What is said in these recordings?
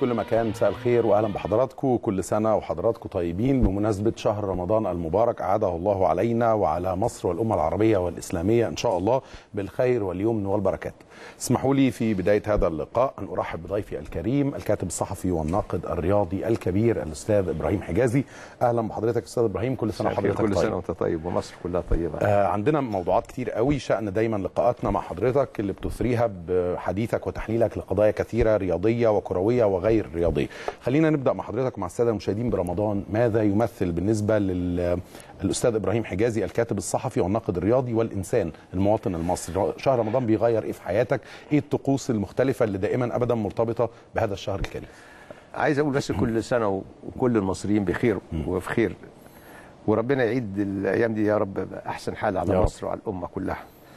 كل مكان مساء الخير واهلا بحضراتكم كل سنه وحضراتكم طيبين بمناسبه شهر رمضان المبارك اعاده الله علينا وعلى مصر والامه العربيه والاسلاميه ان شاء الله بالخير واليمن والبركات. اسمحوا لي في بدايه هذا اللقاء ان ارحب بضيفي الكريم الكاتب الصحفي والناقد الرياضي الكبير الاستاذ ابراهيم حجازي. اهلا بحضرتك استاذ ابراهيم كل سنه وحضرتك كل طيب. سنه وانت طيب ومصر كلها طيبه آه عندنا موضوعات كتير قوي شأن دايما لقاءاتنا مع حضرتك اللي بتثريها بحديثك وتحليلك لقضايا كثيرة رياضية وكروية وغير رياضية خلينا نبدأ مع حضرتك مع السادة المشاهدين برمضان ماذا يمثل بالنسبة للأستاذ إبراهيم حجازي الكاتب الصحفي والناقد الرياضي والإنسان المواطن المصري شهر رمضان بيغير إيه في حياتك إيه الطقوس المختلفة اللي دائما أبدا مرتبطة بهذا الشهر الكريم عايز اقول بس كل سنه وكل المصريين بخير وفي خير وربنا يعيد الايام دي يا رب باحسن حال على يا رب. مصر وعلى الامه كلها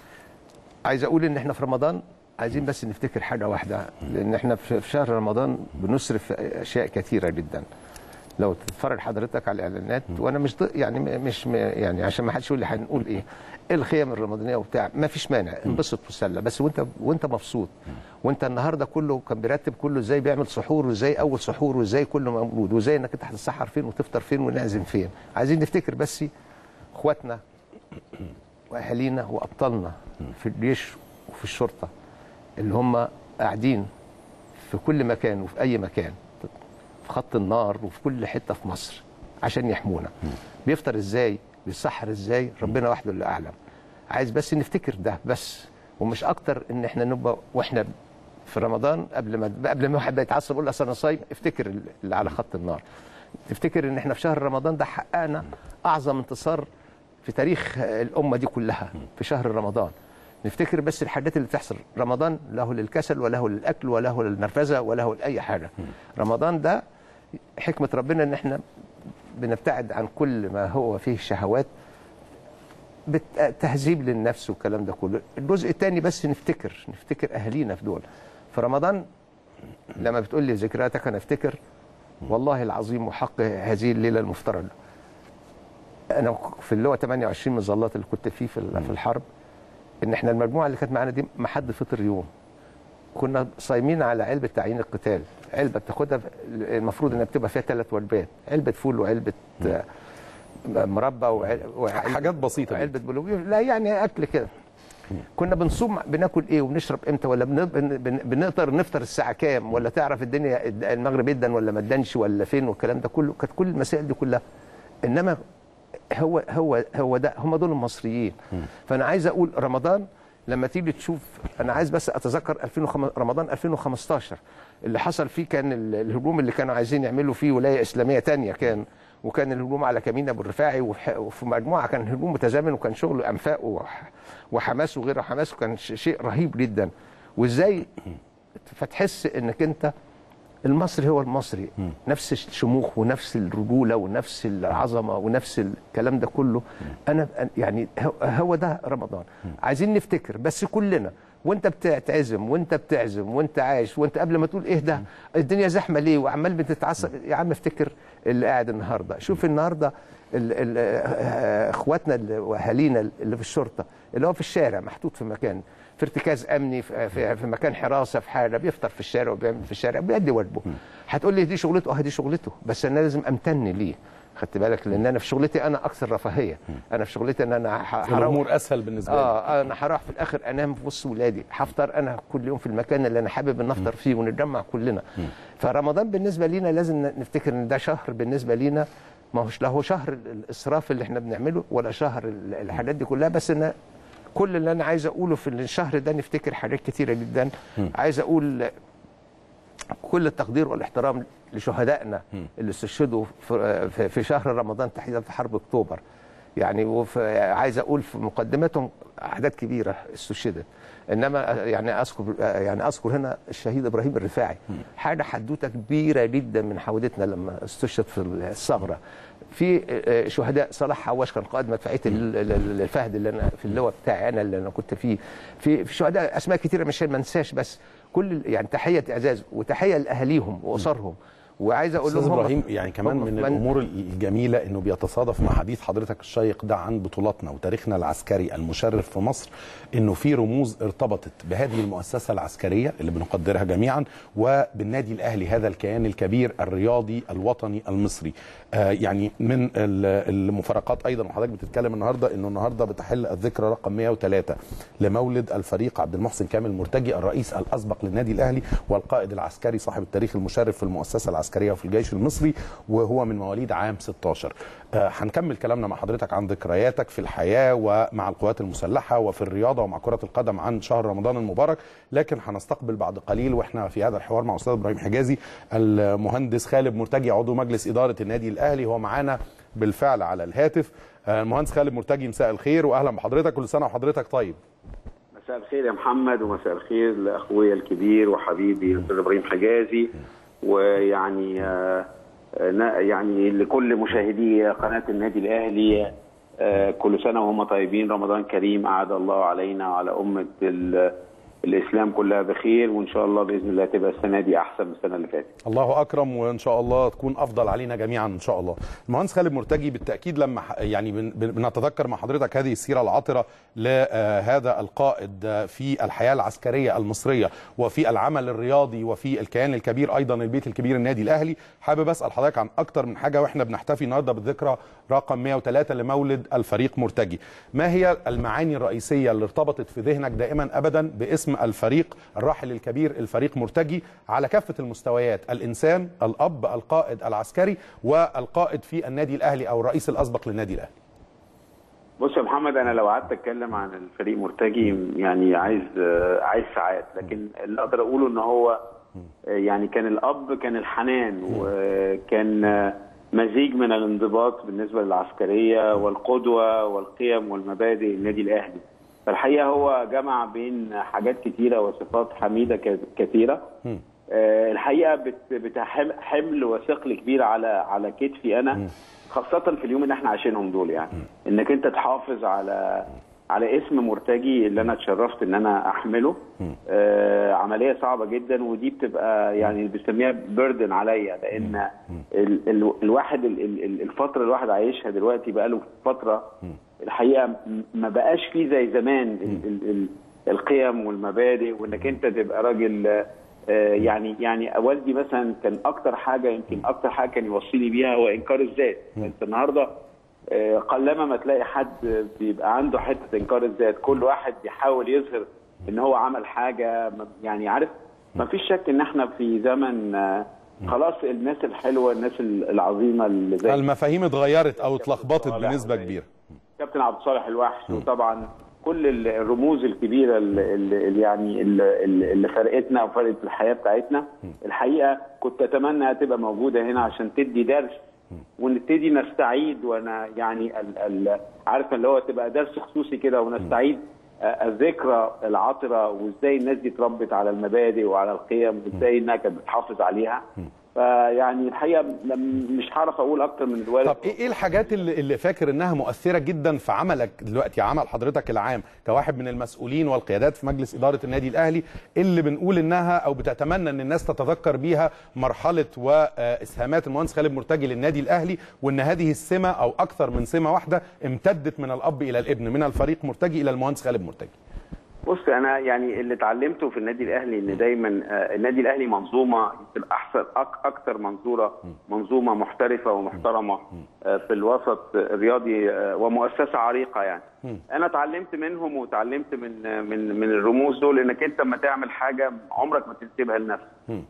عايز اقول ان احنا في رمضان عايزين بس نفتكر حاجه واحده لان احنا في في شهر رمضان بنصرف في اشياء كثيره جدا لو تتفرج حضرتك على الاعلانات وانا مش ض- يعني م- مش م- يعني عشان ما حدش يقول لي هنقول ايه الخيم الرمضانيه وبتاع ما فيش مانع انبسط وسله بس وانت وانت مبسوط وانت النهارده كله كان بيرتب كله ازاي بيعمل سحور وازاي اول سحور وازاي كله موجود وازاي انك انت هتتسحر فين وتفطر فين ونعزم فين عايزين نفتكر بس اخواتنا واهالينا وابطالنا في الجيش وفي الشرطه اللي هم قاعدين في كل مكان وفي اي مكان في خط النار وفي كل حته في مصر عشان يحمونا بيفطر ازاي بيسحر ازاي ربنا وحده اللي اعلم عايز بس نفتكر ده بس ومش اكتر ان احنا نبقى واحنا في رمضان قبل ما قبل ما واحد يتعصب يقول اصل انا صايم افتكر اللي على خط النار تفتكر ان احنا في شهر رمضان ده حققنا اعظم انتصار في تاريخ الامه دي كلها في شهر رمضان نفتكر بس الحاجات اللي بتحصل رمضان له للكسل وله للاكل وله للنرفزه وله لاي حاجه رمضان ده حكمه ربنا ان احنا بنبتعد عن كل ما هو فيه شهوات بت- تهذيب للنفس والكلام ده كله الجزء الثاني بس نفتكر نفتكر اهالينا في دول في رمضان لما بتقول لي ذكرياتك انا افتكر والله العظيم وحق هذه الليله المفترجه انا في اللي هو 28 مظلات اللي كنت فيه في ال- في الحرب ان احنا المجموعه اللي كانت معانا دي ما حد فطر يوم كنا صايمين على علبه تعيين القتال علبه بتاخدها المفروض انها بتبقى فيها ثلاث وجبات علبه فول وعلبه آه، مربى وعل- وعلبة- حاجات بسيطة علبه بلوبيف لا يعني اكل كده كنا بنصوم بناكل ايه وبنشرب امتى ولا بن- بن- بن- بنقدر نفطر الساعه كام ولا تعرف الدنيا المغرب ادن ولا ما ادنش ولا فين والكلام ده كله كانت كل المسائل دي كلها انما هو هو هو ده هم دول المصريين فانا عايز اقول رمضان لما تيجي تشوف انا عايز بس اتذكر 2005 رمضان 2015 اللي حصل فيه كان ال- الهجوم اللي كانوا عايزين يعملوا فيه ولايه اسلاميه تانية كان وكان الهجوم على كمين ابو الرفاعي وح- وفي مجموعه كان هجوم متزامن وكان شغل انفاق وح- وحماس وغير حماس وكان ش- شيء رهيب جدا وازاي فتحس انك انت المصري هو المصري نفس الشموخ ونفس الرجوله ونفس العظمه ونفس الكلام ده كله انا أنا- يعني هو- هو ده رمضان عايزين نفتكر بس كلنا وانت بتعزم وانت بتعزم وانت عايش وانت قبل ما تقول ايه ده الدنيا زحمه ليه وعمال بتتعصب يا عم افتكر اللي قاعد النهارده شوف النهارده ال- ال- آه، اخواتنا اللي- واهالينا اللي في الشرطه اللي هو في الشارع محطوط في مكان في ارتكاز امني في, في, في مكان حراسه في حاجه بيفطر في الشارع وبيعمل في الشارع بيأدي واجبه هتقول لي دي شغلته اه دي شغلته بس انا لازم امتن ليه خدت بالك لان انا في شغلتي انا اكثر رفاهيه انا في شغلتي ان انا ح- هروح الأمور أسهل بالنسبة لي اه انا هروح في الاخر انام في وسط ولادي هفطر انا كل يوم في المكان اللي انا حابب ان افطر فيه ونتجمع كلنا فرمضان بالنسبه لينا لازم نفتكر ان ده شهر بالنسبه لينا ما هوش لا هو شهر الاسراف اللي احنا بنعمله ولا شهر ال- الحاجات دي كلها بس ان كل اللي انا عايز اقوله في الشهر ده نفتكر حاجات كتيره جدا عايز اقول كل التقدير والاحترام لشهدائنا اللي استشهدوا في- في- في شهر رمضان تحديدا في حرب اكتوبر يعني وفي عايز اقول في مقدمتهم اعداد كبيره استشهدت انما يعني اذكر يعني اذكر هنا الشهيد ابراهيم الرفاعي حاجه حدوته كبيره جدا من حودتنا لما استشهد في الثغره في شهداء صلاح حواش كان قائد مدفعيه ال- ال- الفهد اللي انا في اللواء بتاعي انا اللي انا كنت فيه في في شهداء اسماء كثيره مش ما انساش بس كل يعني تحيه اعزاز وتحيه لاهاليهم واسرهم وعايز اقول استاذ لهم هم- ابراهيم يعني كمان هم من من- الامور الجميله انه بيتصادف مع حديث حضرتك الشيق ده عن بطولاتنا وتاريخنا العسكري المشرف في مصر انه في رموز ارتبطت بهذه المؤسسه العسكريه اللي بنقدرها جميعا وبالنادي الاهلي هذا الكيان الكبير الرياضي الوطني المصري آه يعني من ال- المفارقات ايضا وحضرتك بتتكلم النهارده انه النهارده بتحل الذكرى رقم 103 لمولد الفريق عبد المحسن كامل مرتجي الرئيس الاسبق للنادي الاهلي والقائد العسكري صاحب التاريخ المشرف في المؤسسه العسكريه وفي الجيش المصري وهو من مواليد عام 16 آه، هنكمل كلامنا مع حضرتك عن ذكرياتك في الحياه ومع القوات المسلحه وفي الرياضه ومع كره القدم عن شهر رمضان المبارك لكن هنستقبل بعد قليل واحنا في هذا الحوار مع استاذ ابراهيم حجازي المهندس خالد مرتجي عضو مجلس اداره النادي الاهلي هو معانا بالفعل على الهاتف آه، المهندس خالد مرتجي مساء الخير واهلا بحضرتك كل سنه وحضرتك طيب مساء الخير يا محمد ومساء الخير لاخويا الكبير وحبيبي الاستاذ ابراهيم حجازي ويعني آه، آه، نا- يعني لكل مشاهدي قناه النادي الاهلي آه، كل سنه وهم طيبين رمضان كريم اعاد الله علينا وعلى امه ال- الاسلام كلها بخير وان شاء الله باذن الله تبقى السنه دي احسن من السنه اللي فاتت الله اكرم وان شاء الله تكون افضل علينا جميعا ان شاء الله المهندس خالد مرتجي بالتاكيد لما ح- يعني بن- بن- بنتذكر مع حضرتك هذه السيره العطره لهذا القائد آه، في الحياه العسكريه المصريه وفي العمل الرياضي وفي الكيان الكبير ايضا البيت الكبير النادي الاهلي حابب اسال حضرتك عن اكتر من حاجه واحنا بنحتفي النهارده بالذكرى رقم 103 لمولد الفريق مرتجي ما هي المعاني الرئيسيه اللي ارتبطت في ذهنك دائما ابدا باسم الفريق الراحل الكبير الفريق مرتجي على كافه المستويات الانسان الاب القائد العسكري والقائد في النادي الاهلي او الرئيس الاسبق للنادي الاهلي بص يا محمد انا لو قعدت اتكلم عن الفريق مرتجي يعني عايز آه، عايز ساعات لكن اللي اقدر اقوله ان هو آه، يعني كان الاب كان الحنان وكان آه، مزيج من الانضباط بالنسبه للعسكريه والقدوه والقيم والمبادئ النادي الاهلي فالحقيقه هو جمع بين حاجات كتيره وصفات حميده ك- كثيره آه، الحقيقه بت- بتحمل حمل وثقل كبير على على كتفي انا خاصه في اليوم اللي احنا عايشينهم دول يعني انك انت تحافظ على على اسم مرتجي اللي انا اتشرفت ان انا احمله آه عمليه صعبه جدا ودي بتبقى يعني بنسميها بيردن عليا لان ال ال الواحد ال ال الفتره اللي الواحد عايشها دلوقتي بقى له فتره الحقيقه م- ما بقاش فيه زي زمان ال ال ال القيم والمبادئ وانك انت تبقى راجل آه، آه، يعني يعني والدي مثلا كان اكتر حاجه يمكن اكتر حاجه كان يوصيني بيها هو انكار الذات انت النهارده آه، قلما ما تلاقي حد بيبقى عنده حته انكار الذات كل واحد بيحاول يظهر ان هو عمل حاجه ما- يعني عارف ما فيش شك ان احنا في زمن آه، خلاص الناس الحلوه الناس العظيمه اللي زي المفاهيم اتغيرت او اتلخبطت صالح بنسبه وزي- كبيره كابتن عبد الصالح الوحش وطبعا كل ال- الرموز الكبيره اللي اللي يعني اللي, اللي فرقتنا وفرقت الحياه بتاعتنا الحقيقه كنت اتمنى تبقى موجوده هنا عشان تدي درس ونبتدي نستعيد وانا يعني ال ال عارف اللي هو تبقى درس خصوصي كده ونستعيد آه، الذكرى العطره وازاي الناس دي اتربت على المبادئ وعلى القيم وازاي انها كانت بتحافظ عليها فيعني الحقيقه لم- مش هعرف اقول اكتر من الوالد طب ايه ايه الحاجات اللي, اللي فاكر انها مؤثره جدا في عملك دلوقتي عمل حضرتك العام كواحد من المسؤولين والقيادات في مجلس اداره النادي الاهلي اللي بنقول انها او بتتمنى ان الناس تتذكر بيها مرحله واسهامات المهندس خالد مرتجي للنادي الاهلي وان هذه السمه او اكثر من سمه واحده امتدت من الاب الى الابن من الفريق مرتجي الى المهندس خالد مرتجي بص انا يعني اللي اتعلمته في النادي الاهلي ان دايما آه، النادي الاهلي منظومه تبقى احسن أك- اكتر منظوره منظومه محترفه ومحترمه آه، في الوسط الرياضي آه، ومؤسسه عريقه يعني انا اتعلمت منهم وتعلمت من آه، من من الرموز دول انك انت لما تعمل حاجه عمرك ما تنسبها لنفسك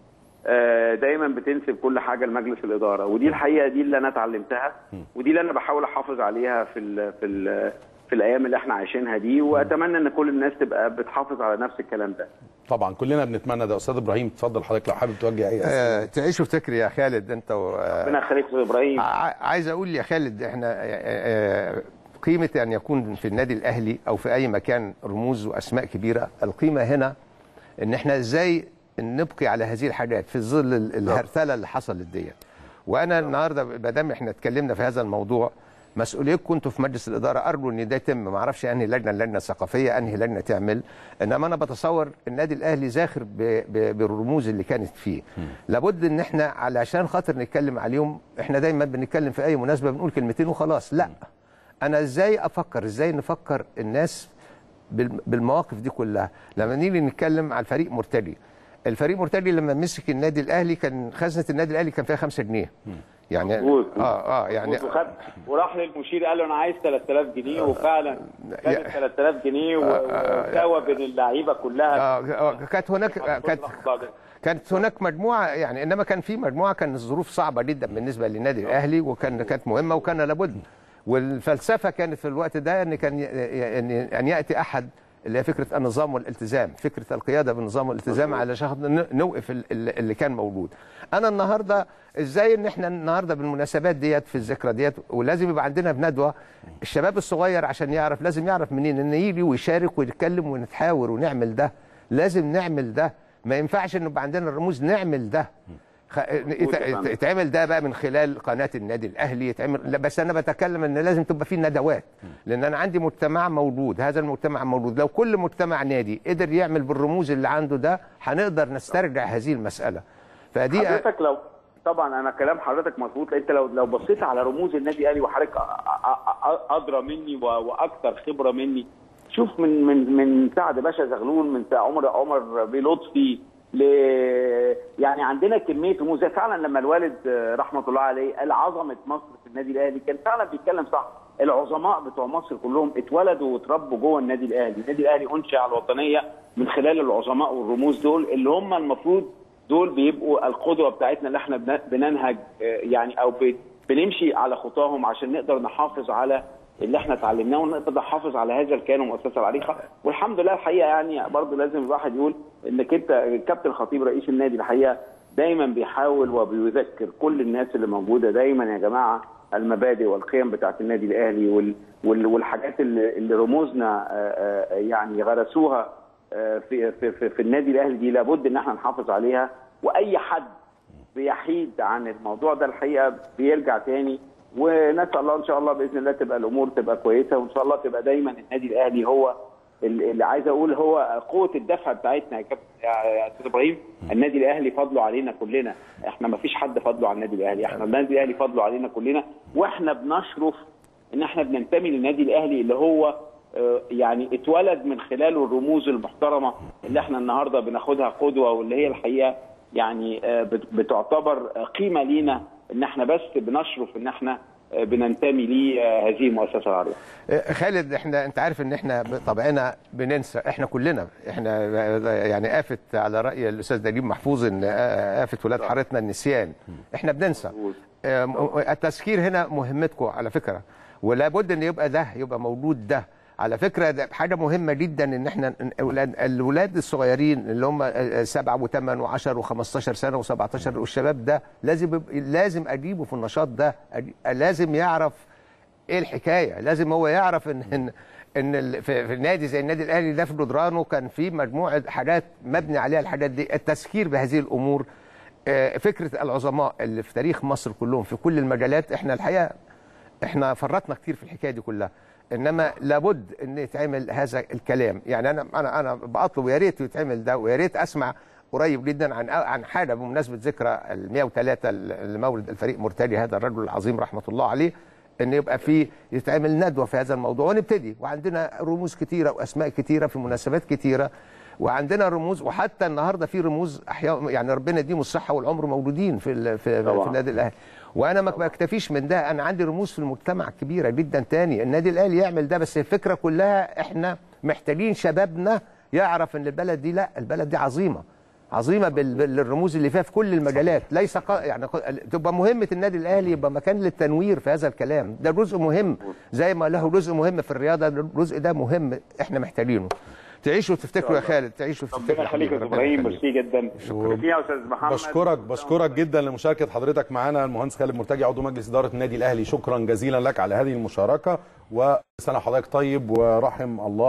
آه، دايما بتنسب كل حاجه لمجلس الاداره ودي الحقيقه دي اللي انا اتعلمتها ودي اللي انا بحاول احافظ عليها في ال في ال في الايام اللي احنا عايشينها دي واتمنى ان كل الناس تبقى بتحافظ على نفس الكلام ده طبعا كلنا بنتمنى ده استاذ ابراهيم اتفضل حضرتك لو حابب توجه اي اسئله آه، تعيش وتفتكر يا خالد انت و... آه، ربنا يخليك يا ابراهيم ع- عايز اقول يا خالد احنا آه، آه، قيمه ان يكون في النادي الاهلي او في اي مكان رموز واسماء كبيره القيمه هنا ان احنا ازاي نبقي على هذه الحاجات في ظل ال- الهرثله اللي حصلت ديت وانا النهارده ما دام احنا اتكلمنا في هذا الموضوع مسؤوليتكم انتوا في مجلس الاداره ارجو ان ده يتم ما اعرفش انهي لجنه اللجنه الثقافيه انهي لجنه تعمل انما انا بتصور النادي الاهلي زاخر ب- ب- بالرموز اللي كانت فيه لابد ان احنا علشان خاطر نتكلم عليهم احنا دايما بنتكلم في اي مناسبه بنقول كلمتين وخلاص لا انا ازاي افكر ازاي نفكر الناس بال- بالمواقف دي كلها لما نيجي نتكلم على الفريق مرتدي الفريق مرتدي لما مسك النادي الاهلي كان خزنه النادي الاهلي كان فيها 5 جنيه يعني مظبوط. اه اه يعني وخد وراح للمشير قال له انا عايز 3000 جنيه وفعلا يا- جاب 3000 جنيه وساوى بين اللعيبه كلها آه آه، كانت هناك آه، كانت كانت هناك مجموعه يعني انما كان في مجموعه كان الظروف صعبه جدا بالنسبه للنادي الاهلي وكان كانت مهمه وكان لابد والفلسفه كانت في الوقت ده ان كان ي- ي- ان ان ياتي احد اللي هي فكره النظام والالتزام فكره القياده بالنظام والالتزام علشان خاطر ن- نوقف ال- ال- اللي كان موجود انا النهارده ازاي ان احنا النهارده بالمناسبات ديت في الذكرى ديت ولازم يبقى عندنا بندوه الشباب الصغير عشان يعرف لازم يعرف منين ان يجي ويشارك ويتكلم ونتحاور ونعمل ده لازم نعمل ده ما ينفعش ان يبقى عندنا الرموز نعمل ده خ... يت- يت- يتعمل ده بقى من خلال قناه النادي الاهلي يتعمل لا بس انا بتكلم ان لازم تبقى في ندوات لان انا عندي مجتمع موجود هذا المجتمع موجود لو كل مجتمع نادي قدر يعمل بالرموز اللي عنده ده هنقدر نسترجع هذه المساله فدي حضرتك لو طبعا انا كلام حضرتك مظبوط انت لو لو بصيت على رموز النادي الاهلي وحضرتك أ- أ- أ- ادرى مني و- واكثر خبره مني شوف من من من سعد باشا زغلول من سعد عمر عمر بيه لطفي ل يعني عندنا كميه رموز زي فعلا لما الوالد آه، رحمه الله عليه قال عظمه مصر في النادي الاهلي كان فعلا بيتكلم صح العظماء بتوع مصر كلهم اتولدوا واتربوا جوه النادي الاهلي النادي الاهلي انشئ على الوطنيه من خلال العظماء والرموز دول اللي هم المفروض دول بيبقوا القدوه بتاعتنا اللي احنا بن- بننهج آه، يعني او ب- بنمشي على خطاهم عشان نقدر نحافظ على اللي احنا اتعلمناه ونقدر نحافظ على هذا الكيان ومؤسسه العريقه والحمد لله الحقيقه يعني برضه لازم الواحد يقول انك انت الكابتن الخطيب رئيس النادي الحقيقه دايما بيحاول وبيذكر كل الناس اللي موجوده دايما يا جماعه المبادئ والقيم بتاعت النادي الاهلي وال وال والحاجات اللي, اللي رموزنا آه، آه، يعني غرسوها آه، في في في, في النادي الاهلي دي لابد ان احنا نحافظ عليها واي حد بيحيد عن الموضوع ده الحقيقه بيرجع تاني ونسال الله ان شاء الله باذن الله تبقى الامور تبقى كويسه وان شاء الله تبقى دايما النادي الاهلي هو ال- اللي عايز اقول هو قوه الدفع بتاعتنا يا كابتن يا استاذ ابراهيم النادي الاهلي فضله علينا كلنا احنا ما فيش حد فضله على النادي الاهلي احنا النادي الاهلي فضله علينا كلنا واحنا بنشرف ان احنا بننتمي للنادي الاهلي اللي هو آه، يعني اتولد من خلاله الرموز المحترمه اللي احنا النهارده بناخدها قدوه واللي هي الحقيقه يعني آه، بت- بتعتبر آه، قيمه لينا ان احنا بس بنشرف ان احنا آه، بننتمي لهذه المؤسسه العريقه. خالد احنا انت عارف ان احنا بطبعنا بننسى احنا كلنا احنا يعني آفة على رأي الأستاذ نجيب محفوظ ان آفة ولاد حارتنا النسيان احنا بننسى اه، م- التذكير هنا مهمتكم على فكرة ولا بد ان يبقى ده يبقى موجود ده على فكرة ده حاجة مهمة جدا ان احنا ن- الولاد- الولاد الصغيرين اللي هم سبعة وثمان وعشر وخمستاشر سنة وسبعتاشر والشباب ده لازم يبقى- لازم اجيبه في النشاط ده أجي- لازم يعرف ايه الحكايه لازم هو يعرف ان ان ان ال- في, في النادي زي النادي الاهلي ده في جدرانه كان في مجموعه حاجات مبني عليها الحاجات دي التذكير بهذه الامور آه، فكره العظماء اللي في تاريخ مصر كلهم في كل المجالات احنا الحقيقه احنا فرطنا كتير في الحكايه دي كلها انما لابد ان يتعمل هذا الكلام يعني انا انا انا بطلب ويا ريت يتعمل ده ويا ريت اسمع قريب جدا عن عن حاجه بمناسبه ذكرى ال 103 لمولد الفريق مرتدي هذا الرجل العظيم رحمه الله عليه ان يبقى في يتعمل ندوه في هذا الموضوع ونبتدي وعندنا رموز كتيره واسماء كتيره في مناسبات كتيره وعندنا رموز وحتى النهارده في رموز احياء يعني ربنا يديهم الصحه والعمر موجودين في ال- في, طبعاً. في النادي الاهلي وانا ما بكتفيش من ده انا عندي رموز في المجتمع كبيره جدا تاني النادي الاهلي يعمل ده بس الفكره كلها احنا محتاجين شبابنا يعرف ان البلد دي لا البلد دي عظيمه عظيمه بال- بالرموز اللي فيها في كل المجالات ليس ق... يعني ق- تبقى مهمه النادي الاهلي يبقى مكان للتنوير في هذا الكلام ده جزء مهم زي ما له جزء مهم في الرياضه الجزء ده مهم احنا محتاجينه تعيشوا وتفتكروا يا خالد تعيشوا وتفتكروا ربنا يا يخليك يا حبيبي، استاذ ربنا ابراهيم يخليك. ميرسي جدا شكرا يا استاذ محمد بشكرك بشكرك جدا لمشاركه حضرتك معنا المهندس خالد مرتجي عضو مجلس اداره النادي الاهلي شكرا جزيلا لك على هذه المشاركه وسنه حضرتك طيب ورحم الله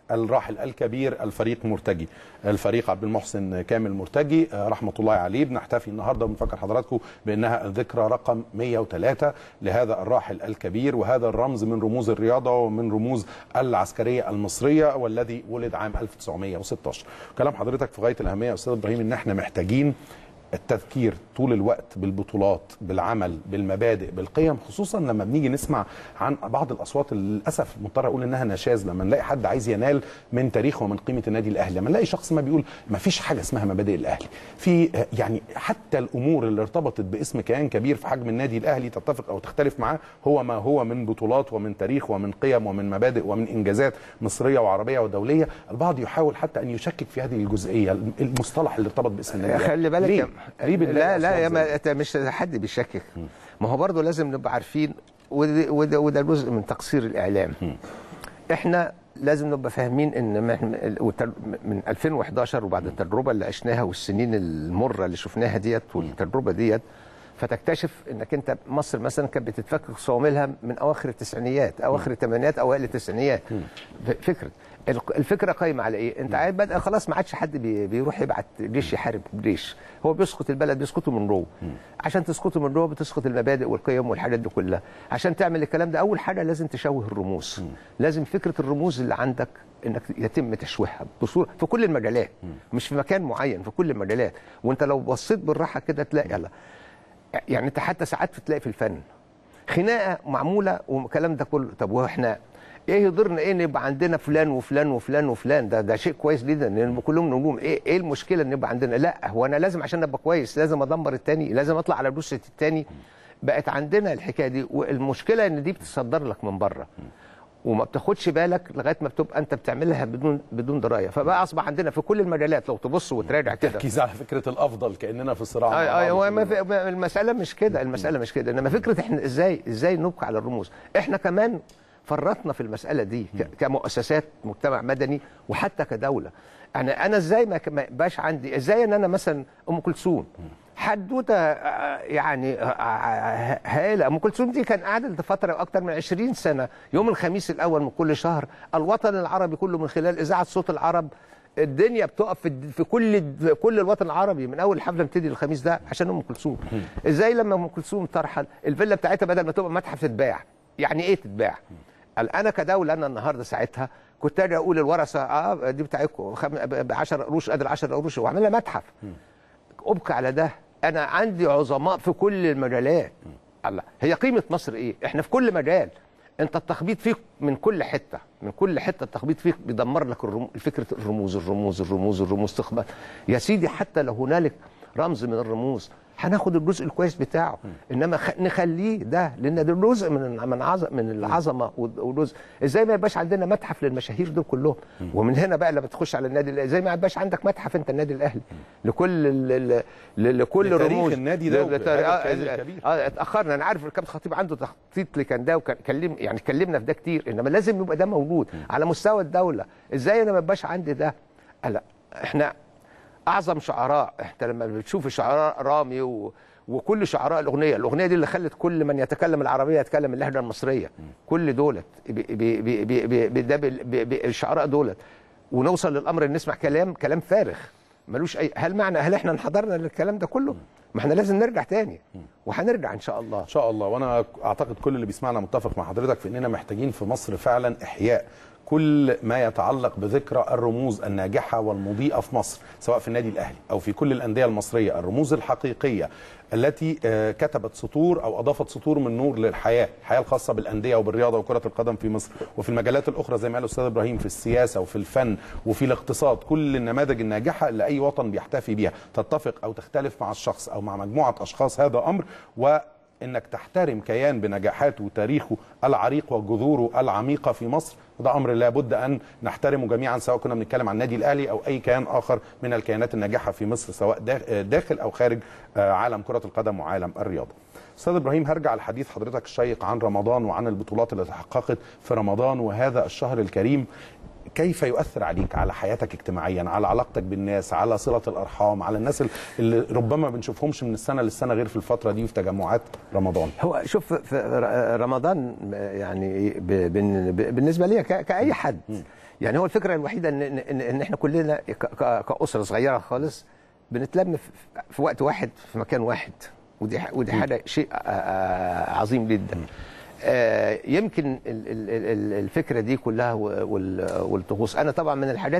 الراحل الكبير الفريق مرتجي الفريق عبد المحسن كامل مرتجي آه، رحمه الله عليه بنحتفي النهارده وبنفكر حضراتكم بانها الذكرى رقم 103 لهذا الراحل الكبير وهذا الرمز من رموز الرياضه ومن رموز العسكريه المصريه والذي ولد عام 1916 كلام حضرتك في غايه الاهميه يا استاذ ابراهيم ان احنا محتاجين التذكير طول الوقت بالبطولات بالعمل بالمبادئ بالقيم خصوصا لما بنيجي نسمع عن بعض الاصوات اللي للاسف مضطر اقول انها نشاز لما نلاقي حد عايز ينال من تاريخه ومن قيمه النادي الاهلي لما نلاقي شخص ما بيقول ما فيش حاجه اسمها مبادئ الاهلي في آه، يعني حتى الامور اللي ارتبطت باسم كيان كبير في حجم النادي الاهلي تتفق او تختلف معاه هو ما هو من بطولات ومن تاريخ ومن قيم ومن مبادئ ومن انجازات مصريه وعربيه ودوليه البعض يحاول حتى ان يشكك في هذه الجزئيه المصطلح اللي ارتبط باسم النادي الأهلي. خلي بالك ليه؟ يا- ليه بنلاقي لا لا أصوات يا زي ما انت مش حد بيشكك ما هو برضه لازم نبقى عارفين وده, وده, وده جزء من تقصير الاعلام احنا لازم نبقى فاهمين ان من من 2011 وبعد التجربه اللي عشناها والسنين المره اللي شفناها ديت والتجربه ديت فتكتشف انك انت مصر مثلا كانت بتتفكك صواملها من اواخر التسعينيات اواخر الثمانينات اوائل التسعينيات فكره الفكره قايمه على ايه؟ انت عارف بدأ خلاص ما عادش حد بي- بيروح يبعت جيش يحارب جيش هو بيسقط البلد بيسقطه من جوه عشان تسقطه من جوه بتسقط المبادئ والقيم والحاجات دي كلها عشان تعمل الكلام ده اول حاجه لازم تشوه الرموز لازم فكره الرموز اللي عندك انك يتم تشويهها بصوره في كل المجالات مش في مكان معين في كل المجالات وانت لو بصيت بالراحه كده تلاقي يلا يعني انت حتى ساعات بتلاقي في الفن خناقه معموله والكلام ده كله طب واحنا ايه يضرنا ايه ان يبقى عندنا فلان وفلان وفلان وفلان ده ده شيء كويس جدا ان يبقى كلهم نجوم ايه ايه المشكله ان يبقى عندنا لا هو انا لازم عشان ابقى كويس لازم ادمر التاني لازم اطلع على جثه التاني بقت عندنا الحكايه دي والمشكله ان دي بتصدر لك من بره وما بتاخدش بالك لغايه ما بتبقى انت بتعملها بدون بدون درايه فبقى اصبح عندنا في كل المجالات لو تبص وتراجع كده تركيز على فكره الافضل كاننا في صراع مع اي بعض اي هو في ما في ما- المساله مش كده المساله مش كده انما فكره احنا ازاي ازاي نبقى على الرموز احنا كمان فرطنا في المساله دي ك- كمؤسسات مجتمع مدني وحتى كدوله انا انا ازاي ما ك- ما يبقاش عندي ازاي ان انا مثلا ام كلثوم حدوته آه، يعني آه، آه، هائله ام كلثوم دي كان قعدت لفتره اكتر من 20 سنه يوم الخميس الاول من كل شهر الوطن العربي كله من خلال اذاعه صوت العرب الدنيا بتقف في الد- في كل في كل الوطن العربي من اول حفله بتبتدي الخميس ده عشان ام كلثوم ازاي لما ام كلثوم ترحل الفيلا بتاعتها بدل ما تبقى متحف تتباع يعني ايه تتباع قال انا كدوله انا النهارده ساعتها كنت اجي اقول الورثه اه دي بتاعتكم ب 10 قروش قد ال 10 قروش واعملها متحف ابقى على ده انا عندي عظماء في كل المجالات الله هي قيمه مصر ايه احنا في كل مجال انت التخبيط فيك من كل حته من كل حته التخبيط فيك بيدمر لك الرم... فكره الرموز الرموز الرموز الرموز تخبط يا سيدي حتى لو هنالك رمز من الرموز هناخد الجزء الكويس بتاعه انما خ... نخليه ده لان ده جزء من من عظم من العظمه وجزء ازاي ما يبقاش عندنا متحف للمشاهير دول كلهم ومن هنا بقى لما تخش على النادي الأهلي، ازاي ما يبقاش عندك متحف انت النادي الاهلي لكل ال... ل... ل... لكل لتاريخ الرموز النادي ده ل- لتاريخ- وهذا آه، الكيان الكبير. اه اتاخرنا انا عارف الكابتن خطيب عنده تخطيط لكان ده وكان كلم يعني اتكلمنا في ده كتير انما لازم يبقى ده موجود على مستوى الدوله ازاي انا ما يبقاش عندي ده لا احنا اعظم شعراء انت لما بتشوف شعراء رامي و... وكل شعراء الاغنيه الاغنيه دي اللي خلت كل من يتكلم العربيه يتكلم اللهجه المصريه كل دولت بي... بي... بي... بي... بي... بي... ده بي... بي... بي... الشعراء دولت ونوصل للامر ان نسمع كلام كلام فارغ ملوش اي هل معنى هل احنا انحدرنا للكلام ده كله ما احنا لازم نرجع تاني وهنرجع ان شاء الله ان شاء الله وانا اعتقد كل اللي بيسمعنا متفق مع حضرتك في اننا محتاجين في مصر فعلا احياء كل ما يتعلق بذكرى الرموز الناجحه والمضيئه في مصر سواء في النادي الاهلي او في كل الانديه المصريه الرموز الحقيقيه التي آه، كتبت سطور او اضافت سطور من نور للحياه الحياه الخاصه بالانديه وبالرياضه وكره القدم في مصر وفي المجالات الاخرى زي ما قال الاستاذ ابراهيم في السياسه وفي الفن وفي الاقتصاد كل النماذج الناجحه اللي اي وطن بيحتفي بيها تتفق او تختلف مع الشخص او مع مجموعه اشخاص هذا امر و انك تحترم كيان بنجاحاته وتاريخه العريق وجذوره العميقه في مصر ده امر لابد ان نحترمه جميعا سواء كنا بنتكلم عن النادي الاهلي او اي كيان اخر من الكيانات الناجحه في مصر سواء دا- داخل او خارج آه، عالم كره القدم وعالم الرياضه. استاذ ابراهيم هرجع لحديث حضرتك الشيق عن رمضان وعن البطولات اللي تحققت في رمضان وهذا الشهر الكريم كيف يؤثر عليك على حياتك اجتماعيا على علاقتك بالناس على صله الارحام على الناس اللي ربما بنشوفهمش من السنه للسنه غير في الفتره دي وفي تجمعات رمضان هو شوف في ر- رمضان يعني ب- بن- ب- بالنسبه لي ك- كاي حد يعني هو الفكره الوحيده ان ان, إن, إن احنا كلنا ك- ك- كاسره صغيره خالص بنتلم في, في وقت واحد في مكان واحد ودي ح- ودي حاجه شيء آه، آه، عظيم جدا آه، يمكن ال- ال- ال- الفكره دي كلها و- وال- والطقوس انا طبعا من الحاجات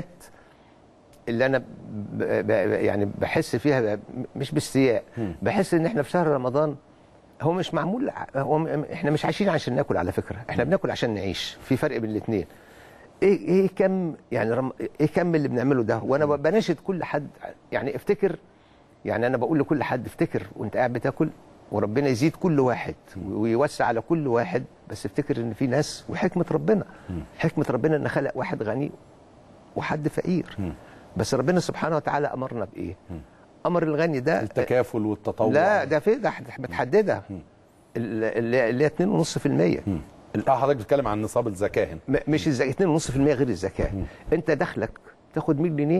اللي انا ب ب يعني بحس فيها ب- مش باستياء بحس ان احنا في شهر رمضان هو مش معمول ع- هو م- احنا مش عايشين عشان ناكل على فكره احنا بناكل عشان نعيش في فرق بين الاثنين ايه ايه كم يعني رم ايه كم اللي بنعمله ده وانا ب- بناشد كل حد يعني افتكر يعني انا بقول لكل حد افتكر وانت قاعد بتاكل وربنا يزيد كل واحد ويوسع على كل واحد بس افتكر ان في ناس وحكمه ربنا حكمه ربنا ان خلق واحد غني وحد فقير بس ربنا سبحانه وتعالى امرنا بايه امر الغني ده التكافل والتطوع لا ده في ده متحدده اللي اللي هي 2.5% اه حضرتك بتتكلم عن نصاب الزكاه هنا م- مش الزكاه 2.5% غير الزكاه انت دخلك تاخد 100 جنيه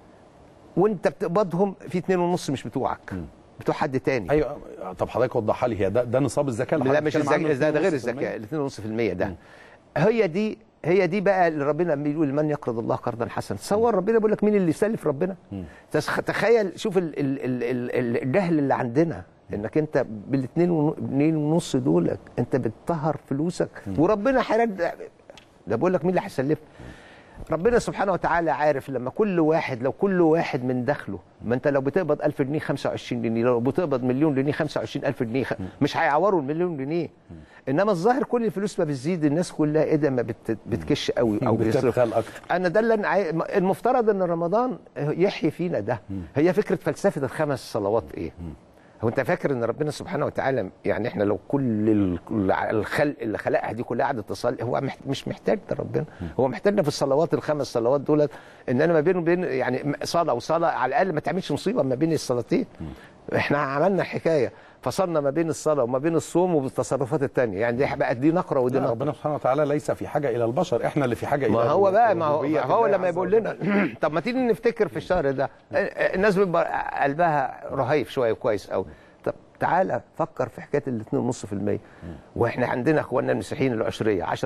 وانت بتقبضهم في 2.5 مش بتوعك بتوع حد تاني ايوه طب حضرتك وضحها لي هي ده, ده نصاب الزكاه اللي لا حضرتك مش بتتكلم عنه الزكاه ده, ده غير 2.5%. الزكاه ال 2.5% ده هي دي هي دي بقى اللي ربنا بيقول من يقرض الله قرضا حسنا تصور ربنا بيقول لك مين اللي يسلف ربنا تسخ- تخيل شوف ال- ال- ال- ال- ال- الجهل اللي عندنا انك انت بالاثنين ونص دول انت بتطهر فلوسك وربنا هيرد ده بقول لك مين اللي هيسلفك ربنا سبحانه وتعالى عارف لما كل واحد لو كل واحد من دخله ما انت لو بتقبض 1000 جنيه 25 جنيه لو بتقبض مليون جنيه 25000 جنيه خ- مش هيعوروا المليون جنيه انما الظاهر كل الفلوس ما بتزيد الناس كلها ايه ده ما بت- بتكش قوي او بيصرف بتبخل اكتر انا ده اللي أنا عاي... المفترض ان رمضان يحيي فينا ده هي فكره فلسفه الخمس صلوات ايه هو انت فاكر ان ربنا سبحانه وتعالى يعني احنا لو كل ال- الخلق اللي خلقها دي كلها قعدت تصلي هو مح- مش محتاج ده ربنا هو محتاجنا في الصلوات الخمس صلوات دولت ان انا ما بينه وبين يعني صلاه وصلاه على الاقل ما تعملش مصيبه ما بين الصلاتين احنا عملنا حكايه فصلنا ما بين الصلاه وما بين الصوم وبالتصرفات الثانيه يعني دي بقت دي نقره ودي لا، نقره ربنا سبحانه وتعالى ليس في حاجه الى البشر احنا اللي في حاجه الى ما هو بقى ما هو, ربوبية هو الله لما عز يقول وجل. لنا طب ما تيجي نفتكر في الشهر ده الناس بيبقى قلبها رهيف شويه كويس قوي طب تعالى فكر في حكايه ال 2.5% واحنا عندنا اخواننا المسيحيين العشريه 10%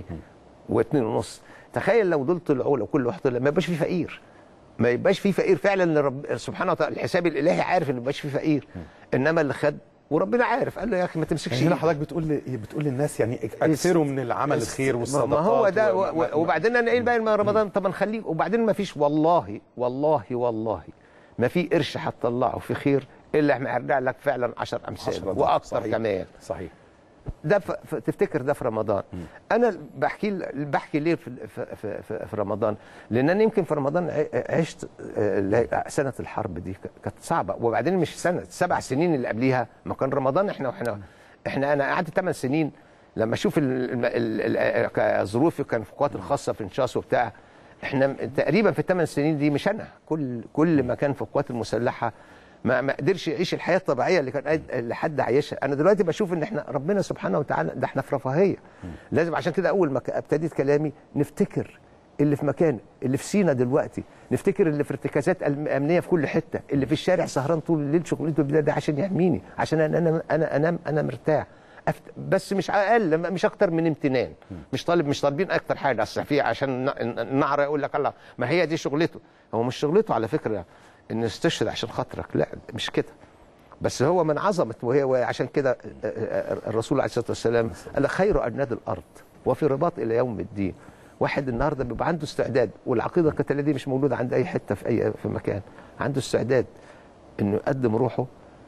و2.5 تخيل لو دول طلعوا لو كل واحد طلع ما يبقاش في فقير ما يبقاش في فقير فعلا ان رب سبحانه وتعالى الحساب الالهي عارف ان ما يبقاش في فقير انما اللي خد وربنا عارف قال له يا اخي ما تمسكش يعني هنا إيدك. حضرتك بتقول ل- بتقول للناس يعني اكثروا من العمل الخير ما- والصدقات ما هو ده و- و- و- وبعدين انا ايه بقى ما رمضان طب نخليه وبعدين ما فيش والله والله والله ما في قرش هتطلعه في خير الا ما هيرجع لك فعلا 10 امثال عشرة ضعف. واكثر صحيح. كمان صحيح ده ف... ف... تفتكر ده في رمضان انا بحكي بحكي ليه في في في, في, في رمضان لان انا يمكن في رمضان ع- عشت آه، اللي هي سنه الحرب دي ك- كانت صعبه وبعدين مش سنه سبع سنين اللي قبليها ما كان رمضان احنا واحنا احنا انا قعدت ثمان سنين لما اشوف ال- ال- ال- ال- ظروفي كان في القوات الخاصه في انشاص وبتاع احنا تقريبا في الثمان سنين دي مش انا كل كل ما كان في القوات المسلحه ما ما قدرش يعيش الحياه الطبيعيه اللي كان قاد- اللي حد عايشها انا دلوقتي بشوف ان احنا ربنا سبحانه وتعالى ده احنا في رفاهيه لازم عشان كده اول ما ك- ابتديت كلامي نفتكر اللي في مكان اللي في سينا دلوقتي نفتكر اللي في ارتكازات أم- امنيه في كل حته اللي في الشارع سهران طول الليل شغلته بالله ده عشان يحميني عشان انا انا انا انام انا مرتاح أفت... بس مش اقل م- مش اكتر من امتنان مش طالب مش طالبين اكتر حاجه اصل في عشان ن- النعره يقول لك الله ما هي دي شغلته هو مش شغلته على فكره ان يستشهد عشان خاطرك لا مش كده بس هو من عظمه وهي وعشان كده الرسول عليه الصلاه والسلام قال خير اجناد الارض وفي رباط الى يوم الدين واحد النهارده بيبقى عنده استعداد والعقيده القتاليه دي مش موجوده عند اي حته في اي في مكان عنده استعداد انه يقدم روحه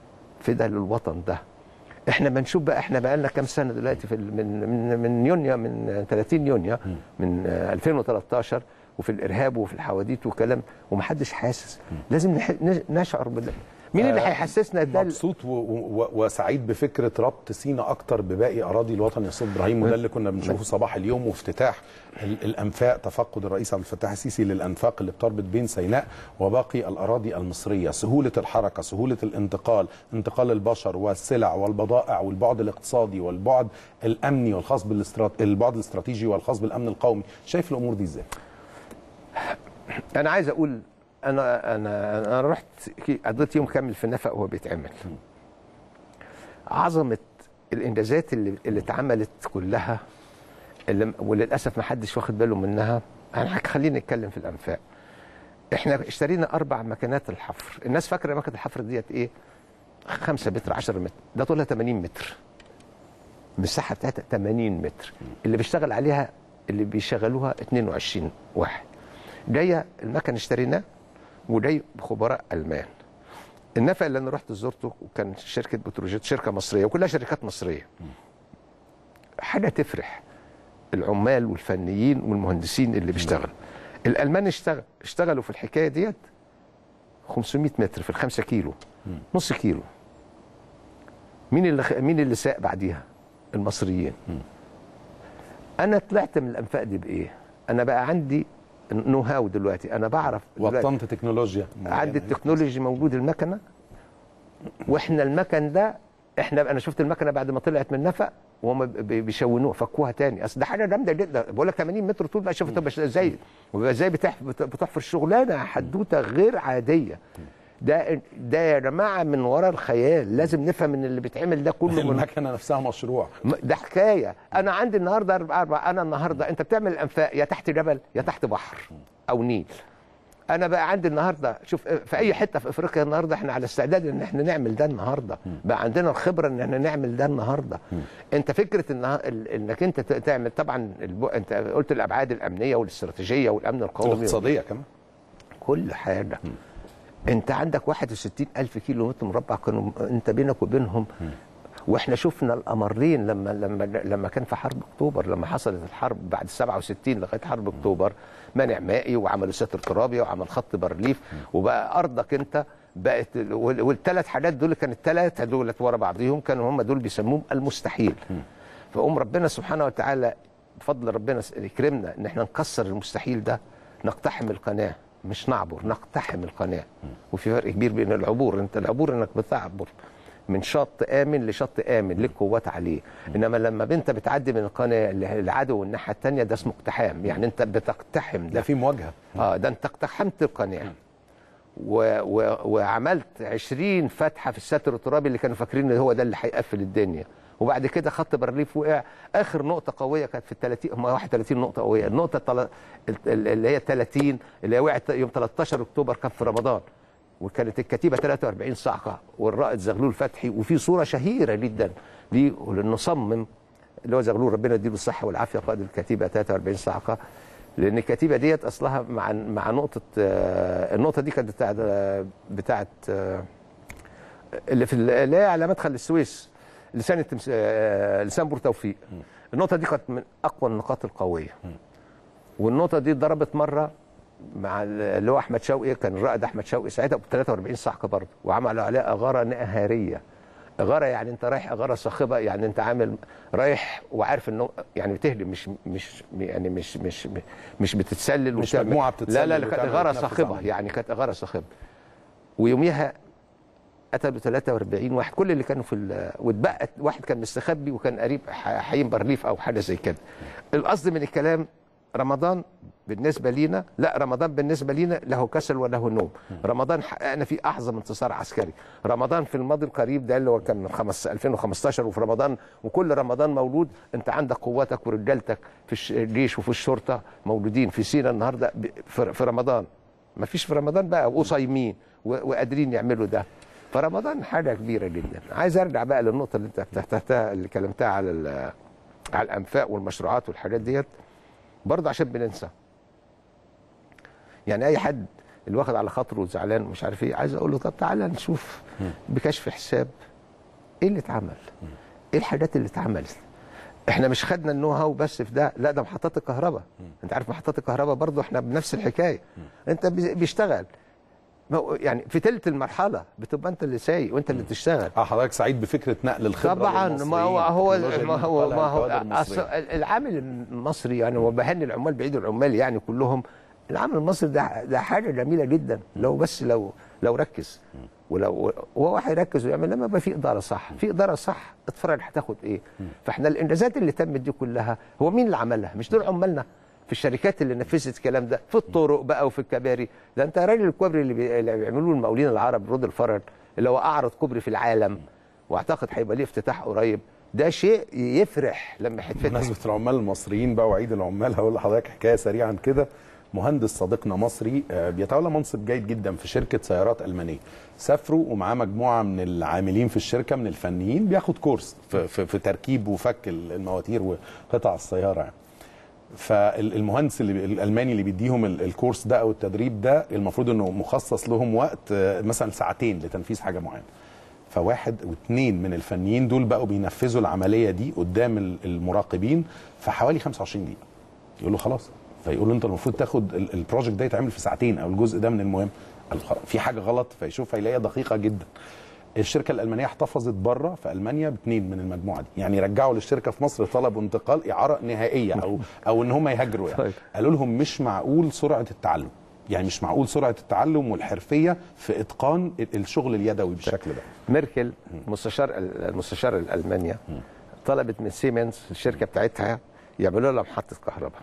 فدا للوطن ده احنا بنشوف بقى احنا بقى لنا كام سنه دلوقتي في ال- من من من يونيو من 30 يونيو من آه، 2013 وفي الارهاب وفي الحواديت وكلام ومحدش حاسس لازم نح- نش- نشعر بده مين اللي آه، هيحسسنا ده مبسوط و- و- وسعيد بفكره ربط سينا اكتر بباقي اراضي الوطن يا استاذ ابراهيم وده اللي كنا بنشوفه صباح اليوم وافتتاح ال- الانفاق تفقد الرئيس عبد الفتاح السيسي للانفاق اللي بتربط بين سيناء وباقي الاراضي المصريه سهوله الحركه سهوله الانتقال انتقال البشر والسلع والبضائع والبعد الاقتصادي والبعد الامني والخاص بالاسترات... البعد الاستراتيجي والخاص بالامن القومي شايف الامور دي ازاي انا عايز اقول انا انا انا رحت كي- قضيت يوم كامل في نفق وهو بيتعمل عظمه الانجازات اللي اللي اتعملت كلها اللي وللاسف ما حدش واخد باله منها انا خلينا نتكلم في الانفاق احنا اشترينا اربع مكانات الحفر الناس فاكره مكنه الحفر ديت ايه 5 متر 10 متر ده طولها 80 متر المساحه بتاعتها 80 متر اللي بيشتغل عليها اللي بيشغلوها 22 واحد جايه المكن اشتريناه وجاي بخبراء المان النفق اللي انا رحت زرته وكان شركه بتروجيت شركه مصريه وكلها شركات مصريه حاجه تفرح العمال والفنيين والمهندسين اللي بيشتغلوا الالمان اشتغل اشتغلوا في الحكايه ديت 500 متر في الخمسة كيلو نص كيلو مين اللي خ... مين اللي ساق بعديها المصريين انا طلعت من الانفاق دي بايه انا بقى عندي نو هاو دلوقتي انا بعرف دلوقتي وطنت تكنولوجيا عندي التكنولوجي موجود المكنه واحنا المكن ده احنا انا شفت المكنه بعد ما طلعت من نفق وهم بي- بيشونوها فكوها تاني اصل ده حاجه جامده جدا بقول لك 80 متر طول بقى شوف طب ازاي ازاي بتح- بت- بتحفر شغلانه حدوته غير عاديه ده ده يا جماعه من ورا الخيال لازم نفهم ان اللي بيتعمل ده كله من المكنه نفسها مشروع م- ده حكايه انا عندي النهارده اربع اربع انا النهارده انت بتعمل الانفاق يا تحت جبل يا تحت بحر او نيل انا بقى عندي النهارده شوف في اي حته في افريقيا النهارده احنا على استعداد ان احنا نعمل ده النهارده بقى عندنا الخبره ان احنا نعمل ده النهارده انت فكره ان انك انت ت- تعمل طبعا الب... انت قلت الابعاد الامنيه والاستراتيجيه والامن القومي الاقتصاديه كمان كل حاجه انت عندك 61 الف كيلو متر مربع كانوا انت بينك وبينهم واحنا شفنا القمرين لما لما لما كان في حرب اكتوبر لما حصلت الحرب بعد 67 لغايه حرب اكتوبر مانع مائي وعملوا ساتر ترابي وعمل خط بارليف وبقى ارضك انت بقت والثلاث حاجات دول كانت الثلاثه دولت ورا بعضهم كانوا هم دول بيسموهم المستحيل فقوم ربنا سبحانه وتعالى بفضل ربنا يكرمنا ان احنا نكسر المستحيل ده نقتحم القناه مش نعبر نقتحم القناه وفي فرق كبير بين العبور انت العبور انك بتعبر من شط امن لشط امن لك قوات عليه انما لما انت بتعدي من القناه للعدو الناحيه الثانيه ده اسمه اقتحام يعني انت بتقتحم ده ده في مواجهه اه ده انت اقتحمت القناه و و وعملت 20 فتحه في الستر الترابي اللي كانوا فاكرين ان هو ده اللي هيقفل الدنيا وبعد كده خط بارليف وقع اخر نقطه قويه كانت في ال 30 هم 31 نقطه قويه النقطه التل... اللي هي 30 اللي هي وقعت يوم 13 اكتوبر كان في رمضان وكانت الكتيبه 43 صعقه والرائد زغلول فتحي وفي صوره شهيره جدا ليه وللمصمم اللي هو زغلول ربنا يديله الصحه والعافيه قائد الكتيبه 43 صعقه لان الكتيبه ديت اصلها مع مع نقطه آه، النقطه دي كانت بتاعت بتاعت آه، اللي في ال- اللي هي على مدخل السويس لسان التمس... آه، لسان بور توفيق النقطه دي كانت من اقوى النقاط القويه والنقطه دي ضربت مره مع ال- اللي هو احمد شوقي كان الرائد احمد شوقي ساعتها ب 43 صعقه برضه وعملوا عليها اغاره نهاريه اغاره يعني انت رايح اغاره صاخبه يعني انت عامل رايح وعارف انه يعني بتهدم مش مش يعني مش مش مش بتتسلل مش وتعمل- مجموعة بتتسلل لا لا لا كانت وتعمل اغاره وتنفذ صاخبه عملية. يعني كانت اغاره صاخبه ويوميها قتلوا 43 واحد كل اللي كانوا في ال- واتبقت واحد كان مستخبي وكان قريب ح- حيين بارليف او حاجه زي كده القصد من الكلام رمضان بالنسبه لينا لا رمضان بالنسبه لينا له كسل وله نوم رمضان حققنا فيه اعظم انتصار عسكري رمضان في الماضي القريب ده اللي هو كان خمس 2015 وفي رمضان وكل رمضان مولود انت عندك قواتك ورجالتك في الش- الجيش وفي الشرطه موجودين في سينا النهارده ب- في في رمضان ما فيش في رمضان بقى وصايمين و- وقادرين يعملوا ده فرمضان حاجه كبيره جدا عايز ارجع بقى للنقطه اللي انت فتحتها اللي كلمتها على ال- على الانفاق والمشروعات والحاجات ديت برضه عشان بننسى يعني اي حد اللي واخد على خاطره وزعلان ومش عارف ايه عايز اقول له طب تعالى نشوف بكشف حساب ايه اللي اتعمل ايه الحاجات اللي اتعملت احنا مش خدنا النو هاو بس في ده لا ده محطات الكهرباء انت عارف محطات الكهرباء برضه احنا بنفس الحكايه انت بي- بيشتغل ما هو- يعني في تلت المرحله بتبقى انت اللي سايق وانت اللي تشتغل اه حضرتك سعيد بفكره نقل الخبره طبعا ما هو هو للمصريين، ما هو التكنولوجيا ما هو للكوادر أصل المصرية. العامل المصري يعني وبهني العمال بعيد العمال يعني كلهم العامل المصري ده ده حاجه جميله جدا لو بس لو لو ركز ولو وهو هيركز ويعمل لما يبقى في اداره صح في اداره صح اتفرج هتاخد ايه فاحنا الانجازات اللي تمت دي كلها هو مين اللي عملها مش دول عمالنا في الشركات اللي نفذت الكلام ده في الطرق بقى وفي الكباري ده انت راجل الكوبري اللي, بي... اللي بيعملوه المقاولين العرب رود الفرج اللي هو اعرض كوبري في العالم واعتقد هيبقى ليه افتتاح قريب ده شيء يفرح لما يتفتح بمناسبه العمال المصريين بقى وعيد العمال هقول لحضرتك حكايه سريعا كده مهندس صديقنا مصري آه، بيتولى منصب جيد جدا في شركه سيارات المانيه سافروا ومعاه مجموعه من العاملين في الشركه من الفنيين بياخد كورس في, في, في تركيب وفك المواتير وقطع السياره يعني. فالمهندس اللي الالماني اللي بيديهم ال- الكورس ده او التدريب ده المفروض انه مخصص لهم وقت آه، مثلا ساعتين لتنفيذ حاجه معينه فواحد واثنين من الفنيين دول بقوا بينفذوا العمليه دي قدام ال- المراقبين في حوالي 25 دقيقه يقول له خلاص فيقول له انت المفروض تاخد ال- البروجكت ده يتعمل في ساعتين او الجزء ده من المهم قال له خلاص، في حاجه غلط فيشوف هيلاقيها دقيقه جدا الشركه الالمانيه احتفظت بره في المانيا باثنين من المجموعه دي يعني رجعوا للشركه في مصر طلبوا انتقال اعاره نهائيه او او ان هم يهاجروا يعني طيب. قالوا لهم مش معقول سرعه التعلم يعني مش معقول سرعه التعلم والحرفيه في اتقان ال- الشغل اليدوي بالشكل ده ميركل مستشار المستشار الالمانيا طلبت من سيمنز الشركه بتاعتها يعملوا لها محطه كهرباء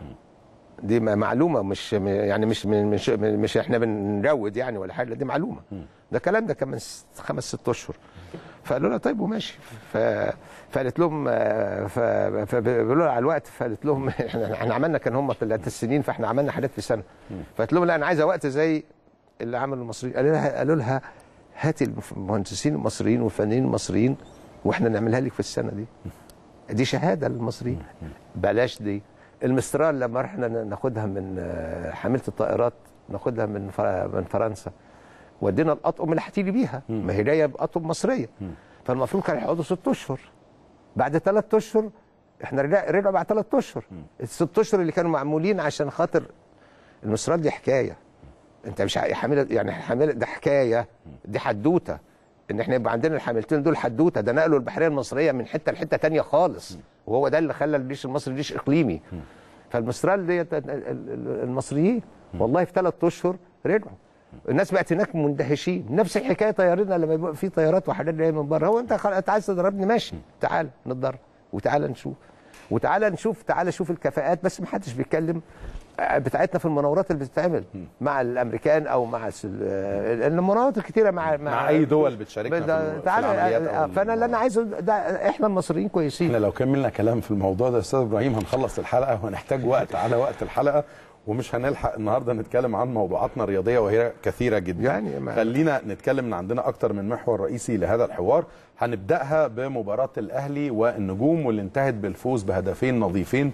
دي م- معلومه مش م- يعني مش من مش, من- مش احنا بنروج يعني ولا حاجه دي معلومه ده الكلام ده كان من ست- خمس ست اشهر فقالوا لها طيب وماشي ف... فقالت لهم آه، ف... فبيقولوا لها على الوقت فقالت لهم احنا احنا عملنا كان هم ثلاث سنين فاحنا عملنا حاجات في سنه فقالت لهم لا انا عايزه وقت زي اللي عمله المصريين قالوا لها قالوا لها هاتي المهندسين المصريين والفنانين المصريين واحنا نعملها لك في السنه دي دي شهاده للمصريين بلاش دي المسترال لما رحنا ناخدها من آه، حامله الطائرات ناخدها من فر- من فرنسا ودينا الاطقم اللي هتيجي بيها ما هي جايه باطقم مصريه فالمفروض كانوا هيقعدوا ست اشهر بعد ثلاث اشهر احنا رجع رجعوا بعد ثلاث اشهر الست اشهر اللي كانوا معمولين عشان خاطر المسترال دي حكايه انت مش ع- حامله يعني حامله ده حكايه دي حدوته ان احنا يبقى عندنا الحاملتين دول حدوته ده نقلوا البحريه المصريه من حته لحته تانية خالص وهو ده اللي خلى الجيش المصري جيش اقليمي فالمسترال ديت ال- ال- ال- المصريين والله في ثلاث اشهر رجعوا الناس بقت هناك مندهشين نفس الحكايه طيارنا لما يبقى في طيارات وحاجات جايه من بره هو انت خل... انت عايز تضربني ماشي تعال نتدرب وتعال نشوف وتعال نشوف تعال شوف الكفاءات بس ما حدش بيتكلم بتاعتنا في المناورات اللي بتتعمل مع الامريكان او مع الس- ال- المناورات الكتيره مع مع أي دول بتشاركنا في ده- ال- في تعالى العمليات أو فانا اللي انا عايزه ده احنا المصريين كويسين احنا لو كملنا كلام في الموضوع ده يا استاذ ابراهيم هنخلص الحلقه وهنحتاج وقت على وقت الحلقه ومش هنلحق النهارده نتكلم عن موضوعاتنا الرياضيه وهي كثيره جدا يعني ما- خلينا نتكلم ان عندنا اكتر من محور رئيسي لهذا الحوار هنبداها بمباراه الاهلي والنجوم واللي انتهت بالفوز بهدفين نظيفين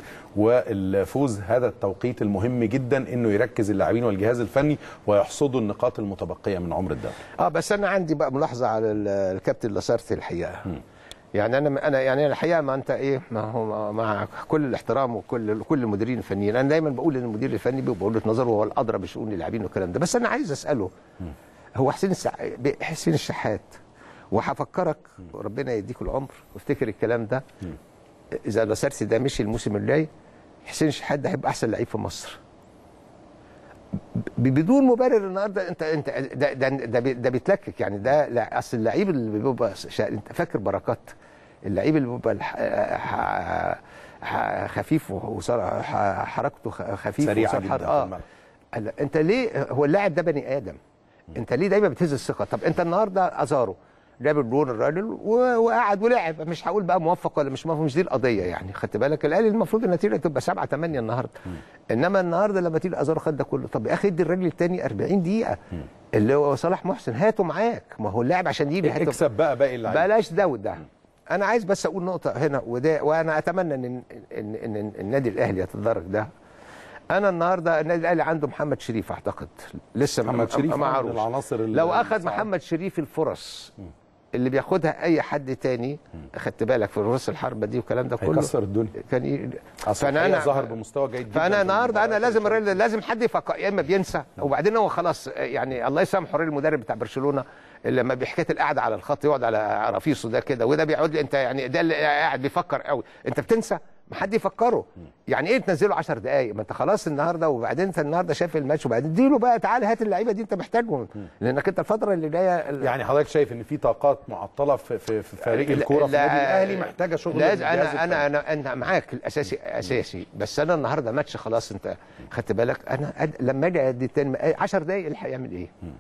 والفوز هذا التوقيت المهم جدا انه يركز اللاعبين والجهاز الفني ويحصدوا النقاط المتبقيه من عمر الدوري اه بس انا عندي بقى ملاحظه على ال- الكابتن لاسارتي الحقيقه يعني انا انا يعني الحقيقه ما انت ايه ما هو مع كل الاحترام وكل كل المديرين الفنيين انا دايما بقول ان المدير الفني بيبقى وجهه نظره وهو الادرى بشؤون اللاعبين والكلام ده بس انا عايز اساله هو حسين السع... حسين الشحات وهفكرك ربنا يديك العمر وافتكر الكلام ده اذا لاسارتي ده مشي الموسم الجاي حسين الشحات ده هيبقى احسن لعيب في مصر ب- بدون مبرر النهارده انت انت ده ده ده, بي- ده بيتلكك يعني ده لا اصل اللعيب اللي بيبقى شا... انت فاكر بركات اللعيب اللي بيبقى الح... ح... ح... خفيف وصار ح... حركته خ- خفيف سريعة وصار جدا حر- في اه الملعب. قال انت ليه هو اللاعب ده بني ادم انت ليه دايما بتهز الثقه طب انت النهارده ازارو جاب الجون الراجل و- وقعد ولعب مش هقول بقى موفق ولا مش موفق مش دي القضيه يعني خدت بالك الاهلي المفروض النتيجه تبقى 7 8 النهارده انما النهارده لما تيجي ازارو خد ده كله طب يا اخي ادي الراجل الثاني 40 دقيقه اللي هو صلاح محسن هاته معاك ما هو اللاعب عشان يجي هاته اكسب بقى باقي اللعيبه بلاش ده وده انا عايز بس اقول نقطه هنا وده وانا اتمنى ان ان, إن, إن النادي الاهلي يتدرج ده انا النهارده النادي الاهلي عنده محمد شريف اعتقد لسه محمد شريف ما من عروش. العناصر اللي- لو اخذ صعب. محمد شريف الفرص اللي بياخدها اي حد تاني خدت بالك في رؤوس الحربه دي والكلام ده كله هيكسر الدنيا كان ي... اصل فانا الحقيقة انا ظهر بمستوى جيد جدا فانا في النهارده انا المباراة. لازم الراجل لازم حد يفكر يا اما بينسى وبعدين هو خلاص يعني الله يسامحه الراجل المدرب بتاع برشلونه اللي لما بحكايه القعده على الخط يقعد على رفيصه ده كده وده بيقعد لي انت يعني ده اللي قاعد بيفكر قوي انت بتنسى ما حد يفكره يعني ايه تنزله 10 دقائق ما انت خلاص النهارده وبعدين انت النهارده شايف الماتش وبعدين اديله بقى تعالى هات اللعيبه دي انت محتاجهم لانك انت الفتره اللي جايه يعني حضرتك شايف ان في طاقات معطله في في, في فريق الكوره في لا- النادي الاهلي محتاجه شغل لازم الجهاز انا انا انا انا معاك الاساسي اساسي بس انا النهارده ماتش خلاص انت خدت بالك انا أد... لما اجي ادي التاني 10 دقايق اللي هيعمل ايه؟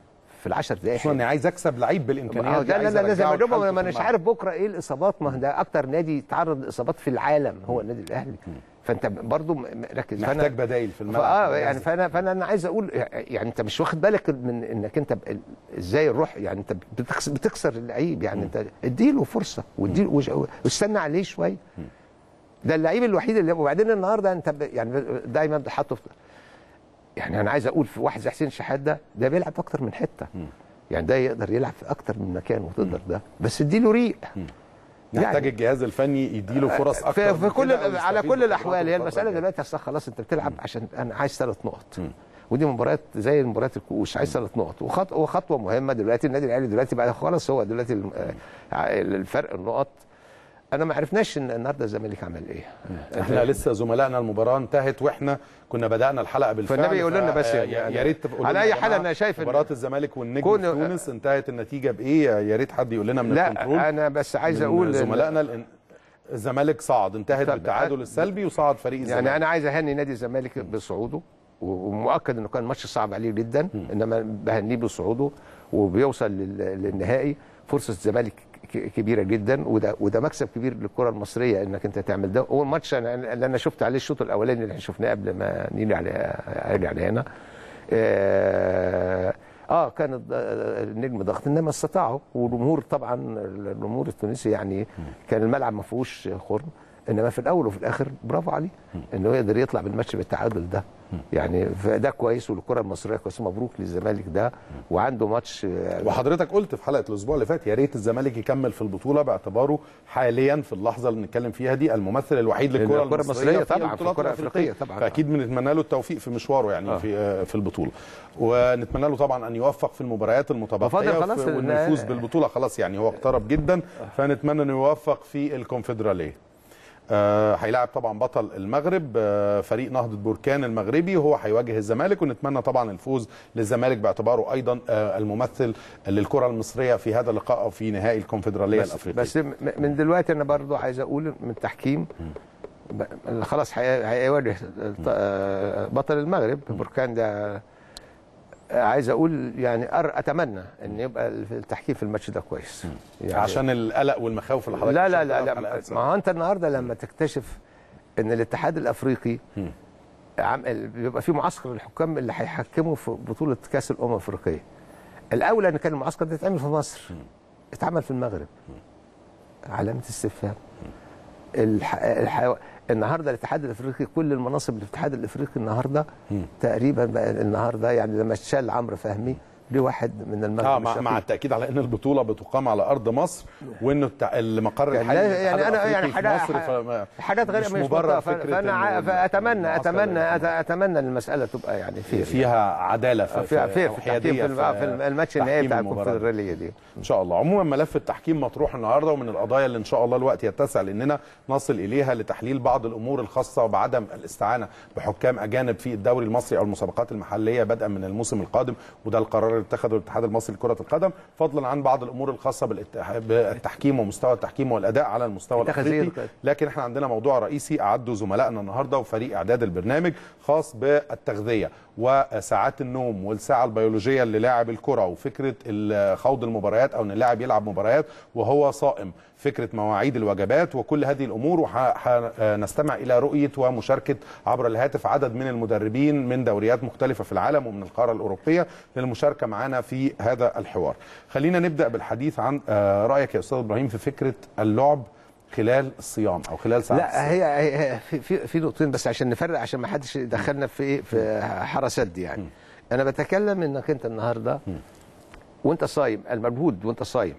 في العشر دقائق خصوصا اني عايز اكسب لعيب ما بالامكانيات هو دي ده لا عايز لا لازم أرجعه أدوبه، لحالته ما في مش الملعب. عارف بكره ايه الاصابات ما هو ده اكتر نادي تعرض لاصابات في العالم هو النادي الاهلي فانت برضو م- مركز فأنا- محتاج بدايل في الملعب اه يعني فانا فانا انا عايز اقول يعني انت مش واخد بالك من انك انت ب- ازاي الروح يعني انت بتكسر, بتكسر اللعيب يعني انت اديله فرصه واديله وش- واستنى عليه شويه ده اللعيب الوحيد اللي وبعدين النهارده انت ب- يعني دايما حاطه في يعني انا عايز اقول في واحد زي حسين شحات ده ده بيلعب في اكتر من حته يعني ده يقدر يلعب في اكتر من مكان وتقدر ده بس اديله ريق محتاج الجهاز الفني يديله فرص اكتر في, من في كل كده أو على يستفيد كل من الاحوال هي خبراته المساله الفترة دلوقتي اصل خلاص انت بتلعب عشان انا عايز ثلاث نقط ودي مباريات زي مباريات الكؤوس عايز ثلاث نقط وخط وخطوه مهمه دلوقتي النادي الاهلي دلوقتي بقى خلاص هو دلوقتي الم- آه، الفرق النقط انا ما عرفناش ان النهارده الزمالك عمل ايه احنا لسه زملائنا المباراه انتهت واحنا كنا بدانا الحلقه بالفعل فالنبي يقول لنا ف- بس آه، يعني يا ريت تقولوا على لنا أي يا حال جماعة أنا شايف إن- مباراه الزمالك والنجم كون- في تونس انتهت النتيجه بايه يا ريت حد يقول لنا من لا الكنترول انا بس عايز من اقول إن- زملائنا لأن الزمالك صعد انتهت طب، بالتعادل السلبي وصعد فريق الزمالك يعني انا عايز اهني نادي الزمالك بصعوده ومؤكد انه كان ماتش صعب عليه جدا انما بهنيه بصعوده وبيوصل لل- للنهائي فرصه الزمالك ك- كبيره جدا وده وده مكسب كبير للكره المصريه انك انت تعمل ده اول ماتش أنا اللي انا شفت عليه الشوط الاولاني اللي احنا شفناه قبل ما نيجي على اجي على هنا اه آه، كان الض- النجم ضغط انما استطاعوا والجمهور طبعا الجمهور التونسي يعني كان الملعب ما فيهوش خرم انما في الاول وفي الاخر برافو عليه انه يقدر يطلع بالماتش بالتعادل ده يعني ده كويس والكره المصريه كويس مبروك للزمالك ده وعنده ماتش آه، وحضرتك قلت في حلقه الاسبوع اللي فات يا ريت الزمالك يكمل في البطوله باعتباره حاليا في اللحظه اللي بنتكلم فيها دي الممثل الوحيد للكره الكرة المصريه المصرية في طبعاً، في البطولات الكرة الافريقيه الأفريقية طبعاً. فاكيد بنتمنى له التوفيق في مشواره يعني آه. في آه، في البطوله ونتمنى له طبعا ان يوفق في المباريات المتبقيه وفاضل خلاص في- وانه ال- يفوز بالبطوله خلاص يعني هو اقترب جدا فنتمنى انه يوفق في الكونفدراليه آه، هيلاعب طبعا بطل المغرب آه، فريق نهضة بركان المغربي وهو هيواجه الزمالك ونتمنى طبعا الفوز للزمالك باعتباره ايضا آه، الممثل للكرة المصرية في هذا اللقاء او في نهائي الكونفدرالية بس, الافريقية بس م- من دلوقتي انا برضو عايز اقول من التحكيم ب- خلاص هي- هيواجه الط- آه، بطل المغرب بركان ده آه، عايز اقول يعني أر- اتمنى ان يبقى التحكيم في الماتش ده كويس يعني عشان القلق والمخاوف اللي حضرتك لا لا شفتها لا, في لا حلقات ما هو انت النهارده لما تكتشف ان الاتحاد الافريقي عمل بيبقى في معسكر الحكام اللي هيحكموا في بطوله كاس الامم الافريقيه الاولى ان كان المعسكر ده يتعمل في مصر اتعمل في المغرب علامه استفهام الح... الح... النهارده الاتحاد الافريقي كل المناصب الاتحاد الافريقي النهارده تقريبا بقى النهارده يعني لما اتشال عمرو فهمي ليه واحد من المغرب اه مع, مع الشقيق. التاكيد على ان البطوله بتقام على ارض مصر وانه التع... المقر كان الحالي لا- يعني للاتحاد أنا- يعني الأفريقي في حاجة- مصر فما- حاجات غير مش مش مبرر منطقة. فكره فانا ع- إنه فاتمنى المعسكر اتمنى يبقى- أت- اتمنى ان المساله تبقى يعني فير فيها عداله في فيها فير أو في التحكيم حيادية في, الم- في الماتش النهائي تحكيم بتاع المباراة. الكونفدراليه دي ان شاء الله عموما ملف التحكيم مطروح النهارده ومن القضايا اللي ان شاء الله الوقت يتسع لاننا نصل اليها لتحليل بعض الامور الخاصه بعدم الاستعانه بحكام اجانب في الدوري المصري او المسابقات المحليه بدءا من الموسم القادم وده القرار اللي اتخذه الاتحاد المصري لكره القدم فضلا عن بعض الامور الخاصه بالاتح- بالتحكيم ومستوى التحكيم والاداء على المستوى اتخذ الافريقي إيه؟ لكن احنا عندنا موضوع رئيسي اعده زملائنا النهارده وفريق اعداد البرنامج خاص بالتغذيه وساعات النوم والساعه البيولوجيه للاعب الكره وفكره ال- خوض المباريات او ان اللاعب يلعب مباريات وهو صائم فكره مواعيد الوجبات وكل هذه الامور وهنستمع الى رؤيه ومشاركه عبر الهاتف عدد من المدربين من دوريات مختلفه في العالم ومن القاره الاوروبيه للمشاركه معنا في هذا الحوار خلينا نبدا بالحديث عن آه، رايك يا استاذ ابراهيم في فكره اللعب خلال الصيام او خلال ساعات لا الصيام. هي, هي في في, في نقطتين بس عشان نفرق عشان ما حدش يدخلنا في ايه في حرسات دي يعني انا بتكلم انك انت النهارده وانت صايم المجهود وانت صايم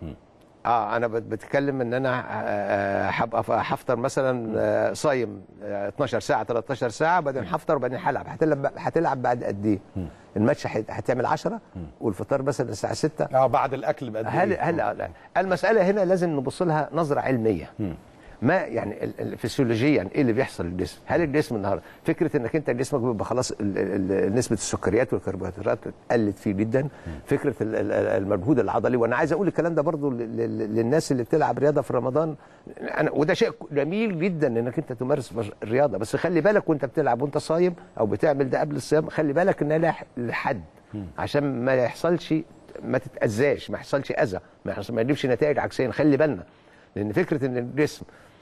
اه انا بت- بتكلم ان انا آه، هبقى ف- هفطر مثلا آه، صايم آه، 12 ساعه 13 ساعه بعدين هفطر وبعدين هلعب هتلعب هتلعب بعد قد ايه؟ الماتش هت- هتعمل 10 والفطار مثلا الساعه 6 اه بعد الاكل بقد هل إيه؟ هل لا. المساله هنا لازم نبص لها نظره علميه ما يعني ال- ال- فسيولوجيا ايه اللي بيحصل للجسم؟ هل الجسم النهارده فكره انك انت جسمك بيبقى خلاص ال- ال- ال- نسبه السكريات والكربوهيدرات قلت فيه جدا فكره ال- ال- المجهود العضلي وانا عايز اقول الكلام ده برضو لل- لل- للناس اللي بتلعب رياضه في رمضان أنا وده شيء جميل جدا انك انت تمارس بش- الرياضه بس خلي بالك وانت بتلعب وانت صايم او بتعمل ده قبل الصيام خلي بالك ان لها لحد عشان ما يحصلش ما تتاذاش ما يحصلش اذى ما يحصل ما يجيبش نتائج عكسيه نخلي بالنا لان فكره ان الجسم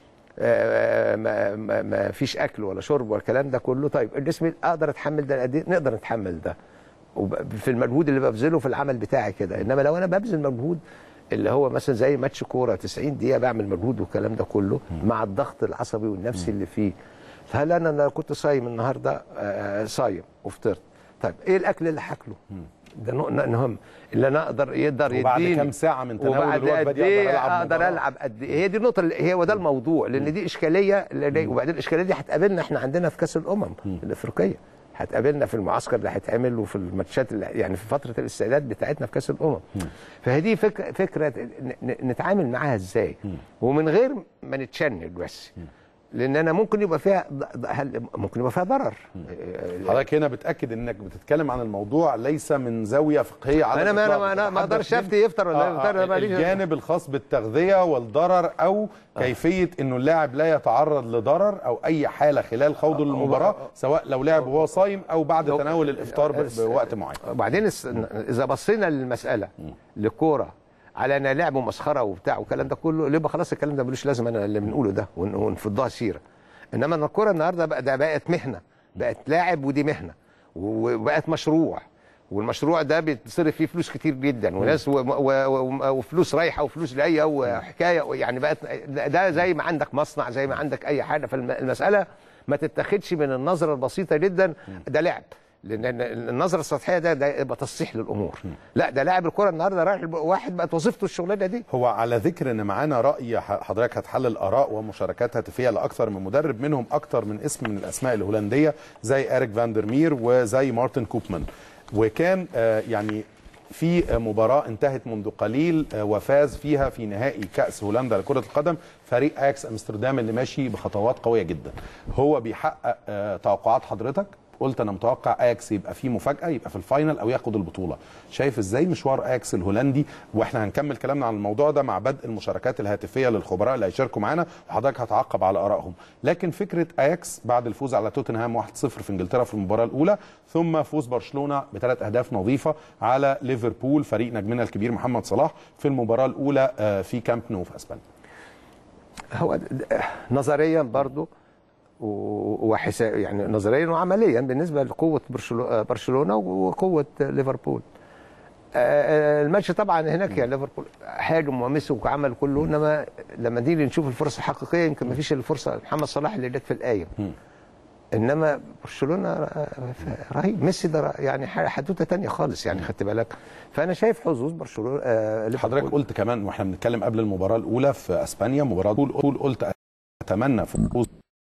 آه، ما, ما, ما فيش اكل ولا شرب ولا الكلام ده كله طيب الجسم اقدر اتحمل ده قد إيه؟ نقدر نتحمل ده وب- في المجهود اللي ببذله في العمل بتاعي كده انما لو انا ببذل مجهود اللي هو مثلا زي ماتش كوره 90 دقيقه بعمل مجهود والكلام ده كله مع الضغط العصبي والنفسي اللي فيه فهل انا لو كنت صايم النهارده آه، صايم وفطرت طيب ايه الاكل اللي هاكله؟ ده نقطة مهم اللي انا اقدر يقدر وبعد يديني كام ساعة من تناول وبعد الوجبة قد دي ايه أقدر ألعب اقدر مباراة؟ العب قد ايه هي دي النقطه اللي هي وده الموضوع لان دي اشكاليه اللي- وبعدين الاشكاليه دي هتقابلنا احنا عندنا في كاس الامم الافريقيه هتقابلنا في المعسكر اللي هيتعمل وفي الماتشات اللي يعني في فتره الاستعداد بتاعتنا في كاس الامم فهذه فكره فكره ن- ن- نتعامل معاها ازاي ومن غير ما نتشنج بس لان انا ممكن يبقى فيها ض- ض- هل- ممكن يبقى فيها ضرر حضرتك هنا بتاكد انك بتتكلم عن الموضوع ليس من زاويه فقهيه على أنا ما- الإطلاق. أنا- أنا ما بتتحدث أقدرش من- أفتي يفطر ولا يفطر، أنا ماليش- الجانب الخاص بالتغذيه والضرر او كيفيه انه اللاعب لا يتعرض لضرر او اي حاله خلال خوض المباراه سواء لو لعب وهو صايم او بعد تناول الافطار ب- بوقت معين وبعدين الس- اذا بصينا للمساله للكوره على ان لعب ومسخره وبتاع والكلام ده كله يبقى خلاص الكلام ده ملوش لازمه أنا اللي بنقوله ده ون- ونفضها سيره انما أنا الكوره النهارده بقى ده بقت مهنه بقت لاعب ودي مهنه وبقت مشروع والمشروع ده بيتصرف فيه فلوس كتير جدا وناس و و و وفلوس رايحه وفلوس جايه وحكايه يعني بقت ده زي ما عندك مصنع زي ما عندك اي حاجه فالمساله ما تتاخدش من النظره البسيطه جدا ده لعب لان النظره السطحيه ده ده يبقى تصحيح للامور لا ده لاعب الكره النهارده رايح واحد بقت وظيفته الشغلانه دي هو على ذكر ان معانا راي ح- حضرتك هتحلل اراء ومشاركات هاتفيه لاكثر من مدرب منهم اكثر من اسم من الاسماء الهولنديه زي اريك فاندر مير وزي مارتن كوبمان وكان آه، يعني في مباراة انتهت منذ قليل آه، وفاز فيها في نهائي كأس هولندا لكرة القدم فريق اياكس امستردام اللي ماشي بخطوات قوية جدا هو بيحقق آه، توقعات حضرتك قلت انا متوقع اياكس يبقى فيه مفاجاه يبقى في الفاينل او ياخد البطوله شايف ازاي مشوار اياكس الهولندي واحنا هنكمل كلامنا عن الموضوع ده مع بدء المشاركات الهاتفيه للخبراء اللي هيشاركوا معانا وحضرتك هتعقب على ارائهم لكن فكره اياكس بعد الفوز على توتنهام 1-0 في انجلترا في المباراه الاولى ثم فوز برشلونه بثلاث اهداف نظيفه على ليفربول فريق نجمنا الكبير محمد صلاح في المباراه الاولى آه، في كامب نو في اسبانيا هو د- نظريا برضو وحساب يعني نظريا وعمليا بالنسبه لقوه برشلو- آه، برشلونه وقوه ليفربول آه، الماتش طبعا هناك يعني ليفربول هاجم ومسك وعمل كله انما لما نيجي نشوف الفرصه الحقيقيه يمكن ما فيش الفرصه محمد صلاح اللي جت في القايم انما برشلونه آه، رهيب ميسي ده يعني ح- حدوته تانية خالص يعني خدت بالك فانا شايف حظوظ برشلونه آه، ليفربول. حضرتك قلت كمان واحنا بنتكلم قبل المباراه الاولى في اسبانيا مباراه قول قلت اتمنى فوز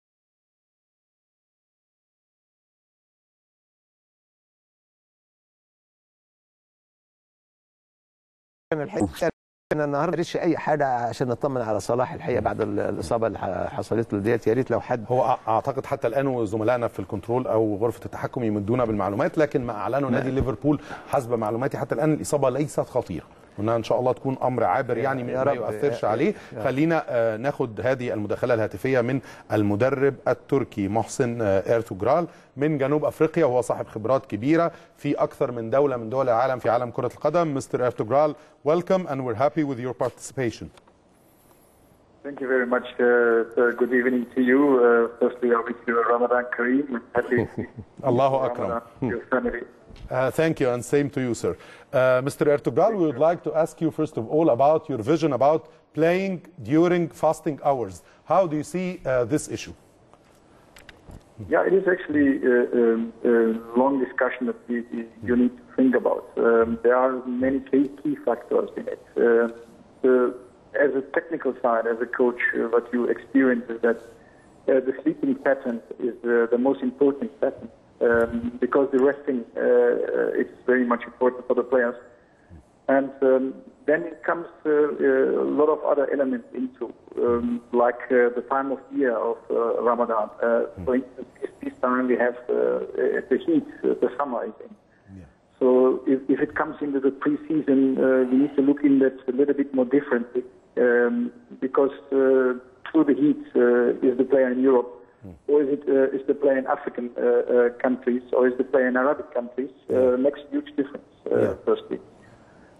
كان الحقيقه انا النهارده ما قريتش اي حاجه عشان نطمن على صلاح الحقيقه بعد ال- الاصابه اللي ح- حصلت له ديت يا ريت لو حد هو أع- اعتقد حتى الان وزملائنا في الكنترول او غرفه التحكم يمدونا بالمعلومات لكن ما اعلنه نادي ليفربول حسب معلوماتي حتى الان الاصابه ليست خطيره وانها ان شاء الله تكون امر عابر يعني يا ما رب. يؤثرش يا- عليه يا- خلينا آه، ناخد هذه المداخله الهاتفيه من المدرب التركي محسن آه، ايرتوغرال من جنوب افريقيا وهو صاحب خبرات كبيره في اكثر من دوله من دول العالم في عالم كره القدم مستر ايرتوغرال welcome and we're happy with your participation Thank you very much. Uh, uh, good evening to you. Uh, firstly, I wish you a Ramadan Kareem. Happy الله أكرم. Ramadan to your family. Uh, thank you, and same to you, sir. Uh, Mr. Ertugrul, we would like to ask you, first of all, about your vision about playing during fasting hours. How do you see uh, this issue? Yeah, it is actually uh, um, a long discussion that we, we- you need to think about. Um, there are many key, key factors in it. Uh, the, as a technical side, as a coach, uh, what you experience is that uh, the sleeping pattern is uh, the most important pattern um, because the resting uh, uh, is very much important for the players. And um, then it comes uh, uh, a lot of other elements into, um, like uh, the time of year of uh, Ramadan. Uh, For instance, this, this time we have uh, uh, the heat, uh, the summer is in. So if, if it comes into the preseason, uh, we need to look in that a little bit more differently um, because uh, through the heat uh, is the player in Europe, or is it uh, is the player in African uh, uh, countries, or is the player in Arabic countries? Uh, makes a huge difference. Uh, Firstly.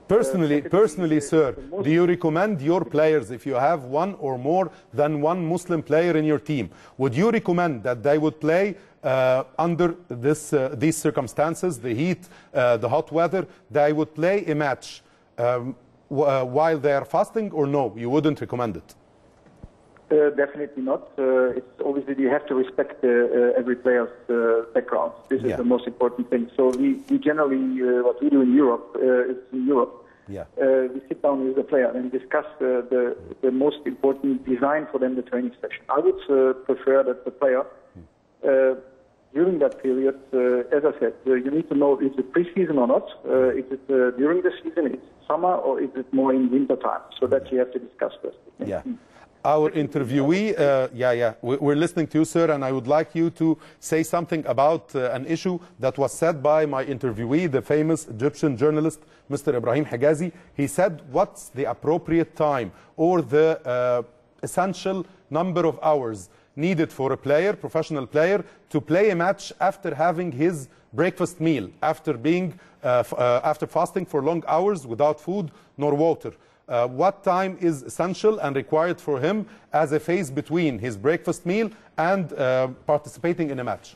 Personally, secondly, personally, the- sir, the most- do you recommend your players, if you have one or more than one Muslim player in your team, would you recommend that they would play uh, under this, uh, these circumstances, the heat, uh, the hot weather, they would play a match um, w- uh, while they are fasting, or no, you wouldn't recommend it? Uh, definitely not. Uh, it's obviously you have to respect uh, uh, every player's uh, background. This is Yeah. the most important thing. So we, we generally, uh, what we do in Europe uh, is in Europe. Yeah. Uh, we sit down with the player and discuss uh, the, the most important design for them, the training session. I would uh, prefer that the player, uh, during that period, uh, as I said, uh, you need to know is it preseason or not? Uh, is it uh, during the season? Is it summer or is it more in winter time? So that you have to discuss first. Yeah. Our interviewee, uh, yeah, yeah, we- we're listening to you, sir, and I would like you to say something about uh, an issue that was said by my interviewee, the famous Egyptian journalist, Mr. Ibrahim Higazi. He said, What's the appropriate time or the uh, essential number of hours needed for a player, professional player, to play a match after having his breakfast meal, after being uh, f- uh, after fasting for long hours without food nor water? uh, what time is essential and required for him as a phase between his breakfast meal and uh, participating in a match?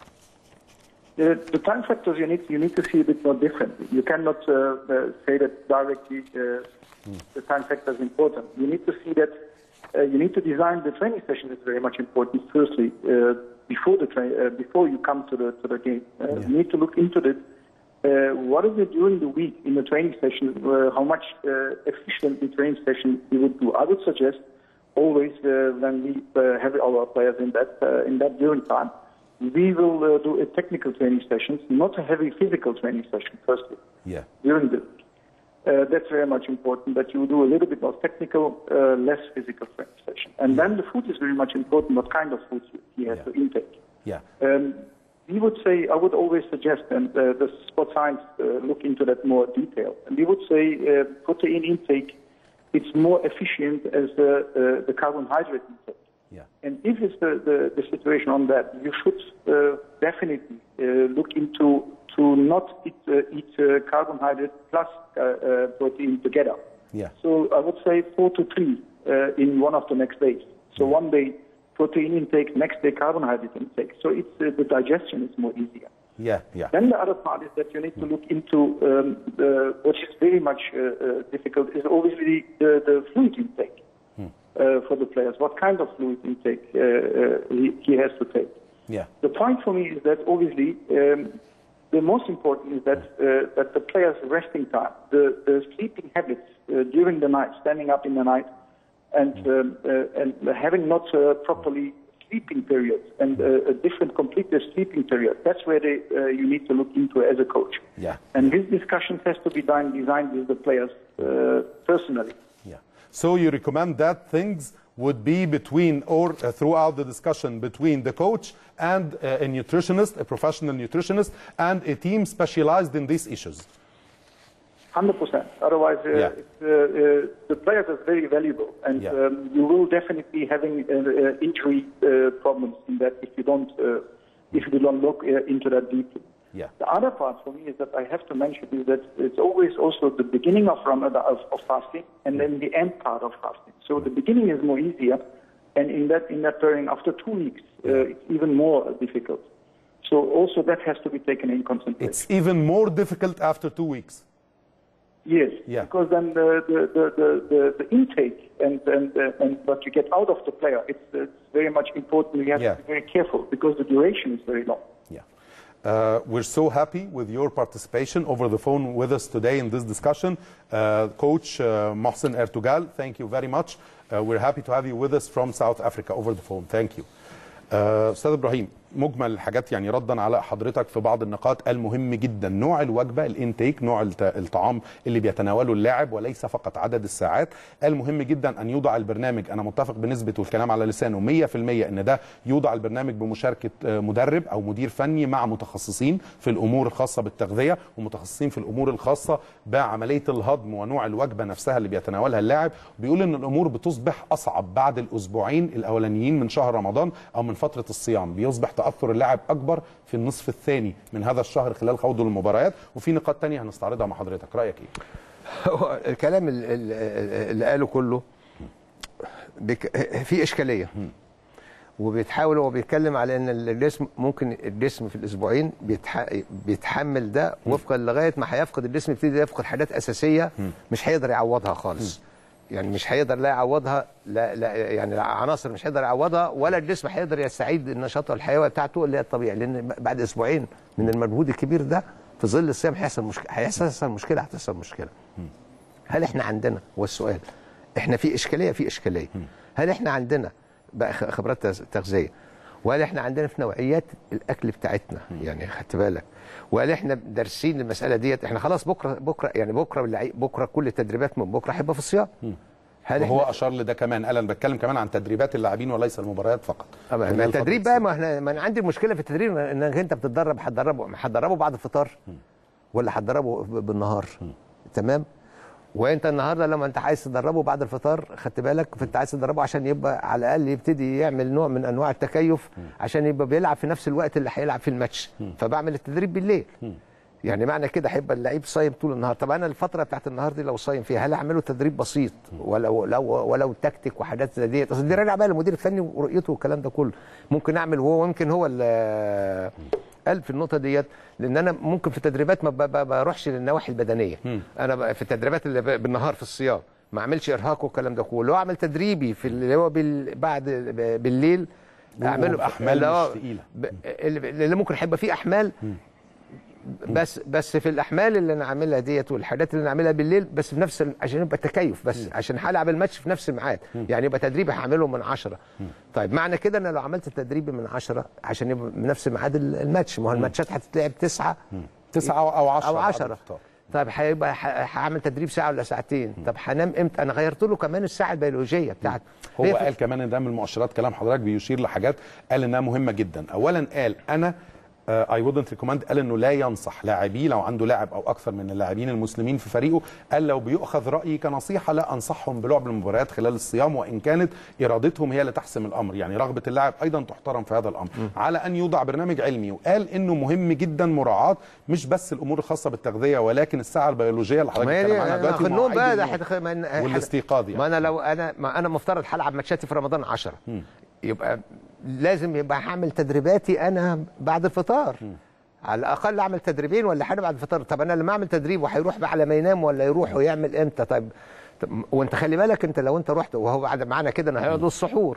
The, the time factors you need you need to see a bit more differently. You cannot uh, uh, say that directly uh, the time factor is important. You need to see that uh, you need to design the training session is very much important. Firstly, uh, before the tra- uh, before you come to the to the game, uh, you need to look into it. Uh, what is it during the week in the training session? Uh, how much uh, efficient the training session you would do? I would suggest always uh, when we uh, have our players in that uh, in that during time, we will uh, do a technical training sessions, not a heavy physical training session. Firstly, Yeah. during the week. Uh, that's very much important that you do a little bit of technical, uh, less physical training session. And then the food is very much important. What kind of food he has Yeah. to intake. Yeah. Um, we would say, I would always suggest, and uh, the sport science uh, look into that more detail. And we would say uh, protein intake, it's more efficient as the, uh, the carbohydrate intake. Yeah. And if it's the, the, the situation on that, you should uh, definitely uh, look into to not eat, uh, eat uh, carbohydrate plus uh, uh, protein together. Yeah. So I would say four to three uh, in one of the next days. So one day protein intake, next day carbohydrate intake. So it's uh, the digestion is more easier. Yeah. Yeah. Then the other part is that you need to look into um, the, which is very much uh, uh, difficult is obviously the, the fluid intake uh, for the players. What kind of fluid intake uh, uh, he, he has to take? Yeah. The point for me is that obviously um, the most important is that uh, that the players' resting time, the, the sleeping habits uh, during the night, standing up in the night, and um, uh, and having not uh, properly sleeping periods and uh, a different complete their sleeping period. That's where they, uh, you need to look into as a coach. Yeah. And this discussion has to be done designed with the players uh, personally. Yeah. So you recommend that things would be between or uh, throughout the discussion between the coach and uh, a nutritionist, a professional nutritionist, and a team specialized in these issues. Hundred percent. Otherwise, uh, Yeah. it's, uh, uh, the players are very valuable, and Yeah. um, you will definitely having uh, uh, injury uh, problems in that if you don't uh, if you don't look uh, into that deeply. Yeah. The other part for me is that I have to mention is that it's always also the beginning of Ramadan of, of fasting and then the end part of fasting. So the beginning is more easier, and in that in that period after two weeks, uh, it's even more difficult. So also that has to be taken in consideration. It's even more difficult after two weeks. Yes, Yeah. because then the, the, the, the, the, the intake and, and, uh, and what you get out of the player, it's, it's very much important. We have Yeah. to be very careful because the duration is very long. Yeah. Uh, we're so happy with your participation over the phone with us today in this discussion. Uh, Coach uh, Mohsen Ertugal, thank you very much. Uh, we're happy to have you with us from South Africa over the phone. Thank you. آه، استاذ ابراهيم مجمل الحاجات يعني ردا على حضرتك في بعض النقاط قال مهم جدا نوع الوجبه الانتيك نوع الت- الطعام اللي بيتناوله اللاعب وليس فقط عدد الساعات قال مهم جدا ان يوضع البرنامج انا متفق بنسبه والكلام على لسانه 100% ان ده يوضع البرنامج بمشاركه آه، مدرب او مدير فني مع متخصصين في الامور الخاصه بالتغذيه ومتخصصين في الامور الخاصه بعمليه الهضم ونوع الوجبه نفسها اللي بيتناولها اللاعب بيقول ان الامور بتصبح اصعب بعد الاسبوعين الاولانيين من شهر رمضان او من فتره الصيام بيصبح تاثر اللاعب اكبر في النصف الثاني من هذا الشهر خلال خوض المباريات وفي نقاط تانية هنستعرضها مع حضرتك رايك ايه هو الكلام ال- ال- اللي قاله كله بك... في اشكاليه وبيتحاول هو بيتكلم على ان الجسم ممكن الجسم في الاسبوعين بيتح... بيتحمل ده وفقا لغايه ما هيفقد الجسم يبتدي يفقد حاجات اساسيه مش هيقدر يعوضها خالص يعني مش هيقدر لا يعوضها لا, لا يعني عناصر مش هيقدر يعوضها ولا الجسم هيقدر يستعيد النشاط والحيويه بتاعته اللي هي الطبيعي لان بعد اسبوعين من المجهود الكبير ده في ظل الصيام هيحصل مشكله هيحصل مشكله هتحصل مشكله هل احنا عندنا هو السؤال احنا في اشكاليه في اشكاليه هل احنا عندنا بقى خ- خبرات تغ- تغذيه وهل احنا عندنا في نوعيات الاكل بتاعتنا يعني خدت بالك وهل احنا دارسين المساله ديت احنا خلاص بكره بكره يعني بكره اللعيب- بكره كل التدريبات من بكره هيبقى في الصيام هل وهو احنا اشار لده كمان قال انا بتكلم كمان عن تدريبات اللاعبين وليس المباريات فقط أما- ما خلال التدريب فترة بقى ما احنا ما انا عندي المشكله في التدريب انك انت بتتدرب هتدربه هتدربه بعد الفطار ولا هتدربه ب- بالنهار تمام وانت النهارده لما انت عايز تدربه بعد الفطار خدت بالك فانت عايز تدربه عشان يبقى على الاقل يبتدي يعمل نوع من انواع التكيف عشان يبقى بيلعب في نفس الوقت اللي هيلعب في الماتش فبعمل التدريب بالليل يعني معنى كده هيبقى اللعيب صايم طول النهار طب انا الفتره بتاعت النهار دي لو صايم فيها هل اعمله تدريب بسيط ولو لو ولو تكتيك وحاجات زي ديت اصل دي راجع بقى للمدير الفني ورؤيته والكلام ده كله ممكن اعمل وهو يمكن هو اللي قال في النقطه ديت لان انا ممكن في التدريبات ما ب- ب- بروحش للنواحي البدنيه انا بقى في التدريبات اللي ب- بالنهار في الصيام ما اعملش ارهاق والكلام ده كله لو اعمل تدريبي في اللي هو بال... بعد ب- بالليل اعمله بأحمال اللي هو مش تقيلة. ب- اللي اللي ممكن هيبقى فيه احمال بس بس في الاحمال اللي انا عاملها ديت والحاجات اللي انا عاملها بالليل بس في نفس ال- عشان يبقى تكيف بس عشان هلعب الماتش في نفس الميعاد يعني يبقى تدريبي هعمله من 10 طيب معنى كده انا لو عملت التدريبي من 10 عشان يبقى من نفس ميعاد ال- الماتش ما هو الماتشات هتتلعب 9 تسعة او 10 او 10 طيب هيبقى ه- هعمل تدريب ساعه ولا ساعتين طب هنام امتى انا غيرت له كمان الساعه البيولوجيه بتاعته هو هي في- قال كمان ان ده من المؤشرات كلام حضرتك بيشير لحاجات قال انها مهمه جدا اولا قال انا اي wouldn't ريكومند قال انه لا ينصح لاعبيه لو عنده لاعب او اكثر من اللاعبين المسلمين في فريقه قال لو بيؤخذ رايي كنصيحه لا انصحهم بلعب المباريات خلال الصيام وان كانت ارادتهم هي اللي تحسم الامر يعني رغبه اللاعب ايضا تحترم في هذا الامر على ان يوضع برنامج علمي وقال انه مهم جدا مراعاه مش بس الامور الخاصه بالتغذيه ولكن الساعه البيولوجيه اللي حضرتك ما هي بتتكلم دي عنها أنا دلوقتي في النوم بقى ومواعيد ده النوم. هتخ... ما والاستيقاظ يعني. ما انا لو انا ما انا مفترض هلعب ماتشاتي في رمضان 10 يبقى لازم يبقى هعمل تدريباتي انا بعد الفطار على الاقل اعمل تدريبين ولا حاجه بعد الفطار طب انا لما اعمل تدريب وهيروح بقى على ما ينام ولا يروح ويعمل امتى طيب طب وانت خلي بالك انت لو انت رحت وهو بعد معانا كده انا هيقعد السحور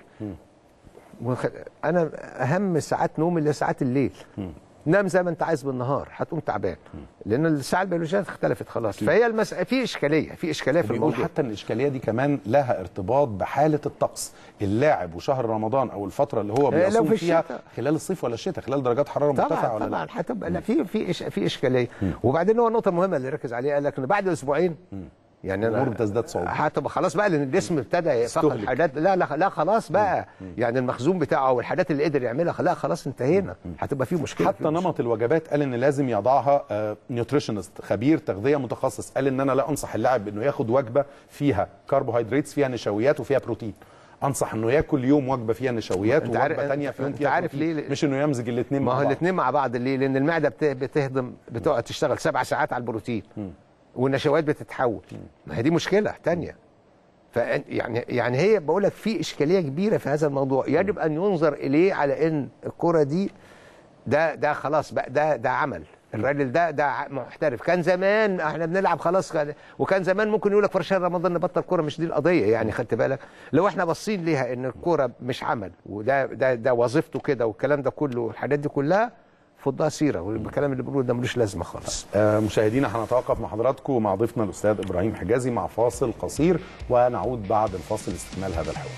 وخ... انا اهم ساعات نومي اللي هي ساعات الليل نام زي ما انت عايز بالنهار هتقوم تعبان لان الساعه البيولوجيه اختلفت خلاص فهي المسألة في اشكاليه في اشكاليه في بيقول الموضوع حتى ان الاشكاليه دي كمان لها ارتباط بحاله الطقس اللاعب وشهر رمضان او الفتره اللي هو آه، لو بيصوم في فيها الشتاء. خلال الصيف ولا الشتاء خلال درجات حراره مرتفعه طبعا ولا طبعا لا هتبقى لا في في إش في اشكاليه وبعدين هو النقطه المهمه اللي ركز عليها قال لك ان بعد اسبوعين يعني الامور انا بتزداد صعوبه هتبقى خلاص بقى لان الجسم ابتدى يفقد استهلك. حاجات لا لا لا خلاص بقى يعني المخزون بتاعه والحاجات اللي قدر يعملها لا خلاص انتهينا هتبقى في مشكله حتى في مشكلة. نمط الوجبات قال ان لازم يضعها نيوتريشنست خبير تغذيه متخصص قال ان انا لا انصح اللاعب انه ياخد وجبه فيها كربوهيدرات فيها نشويات وفيها بروتين انصح انه ياكل يوم وجبه فيها نشويات أنت عارف- ووجبه ثانيه أنت فيها فيها عارف بروتين. ليه؟ مش انه يمزج الاثنين ما هو الاثنين مع بعض ليه؟ لان المعده بت- بتهضم بتقعد تشتغل سبع ساعات على البروتين والنشويات بتتحول ما هي دي مشكله تانية ف يعني يعني هي بقول لك في اشكاليه كبيره في هذا الموضوع يجب ان ينظر اليه على ان الكره دي ده ده خلاص بقى ده ده عمل الراجل ده ده ع- محترف كان زمان احنا بنلعب خلاص كان- وكان زمان ممكن يقول لك في شهر رمضان نبطل كوره مش دي القضيه يعني خدت بالك لو احنا باصين ليها ان الكوره مش عمل وده ده ده وظيفته كده والكلام ده كله والحاجات دي كلها فضها سيره والكلام اللي بيقوله ده ملوش لازمه خالص آه، مشاهدينا هنتوقف مع حضراتكم ومع ضيفنا الاستاذ ابراهيم حجازي مع فاصل قصير ونعود بعد الفاصل لاستكمال هذا الحوار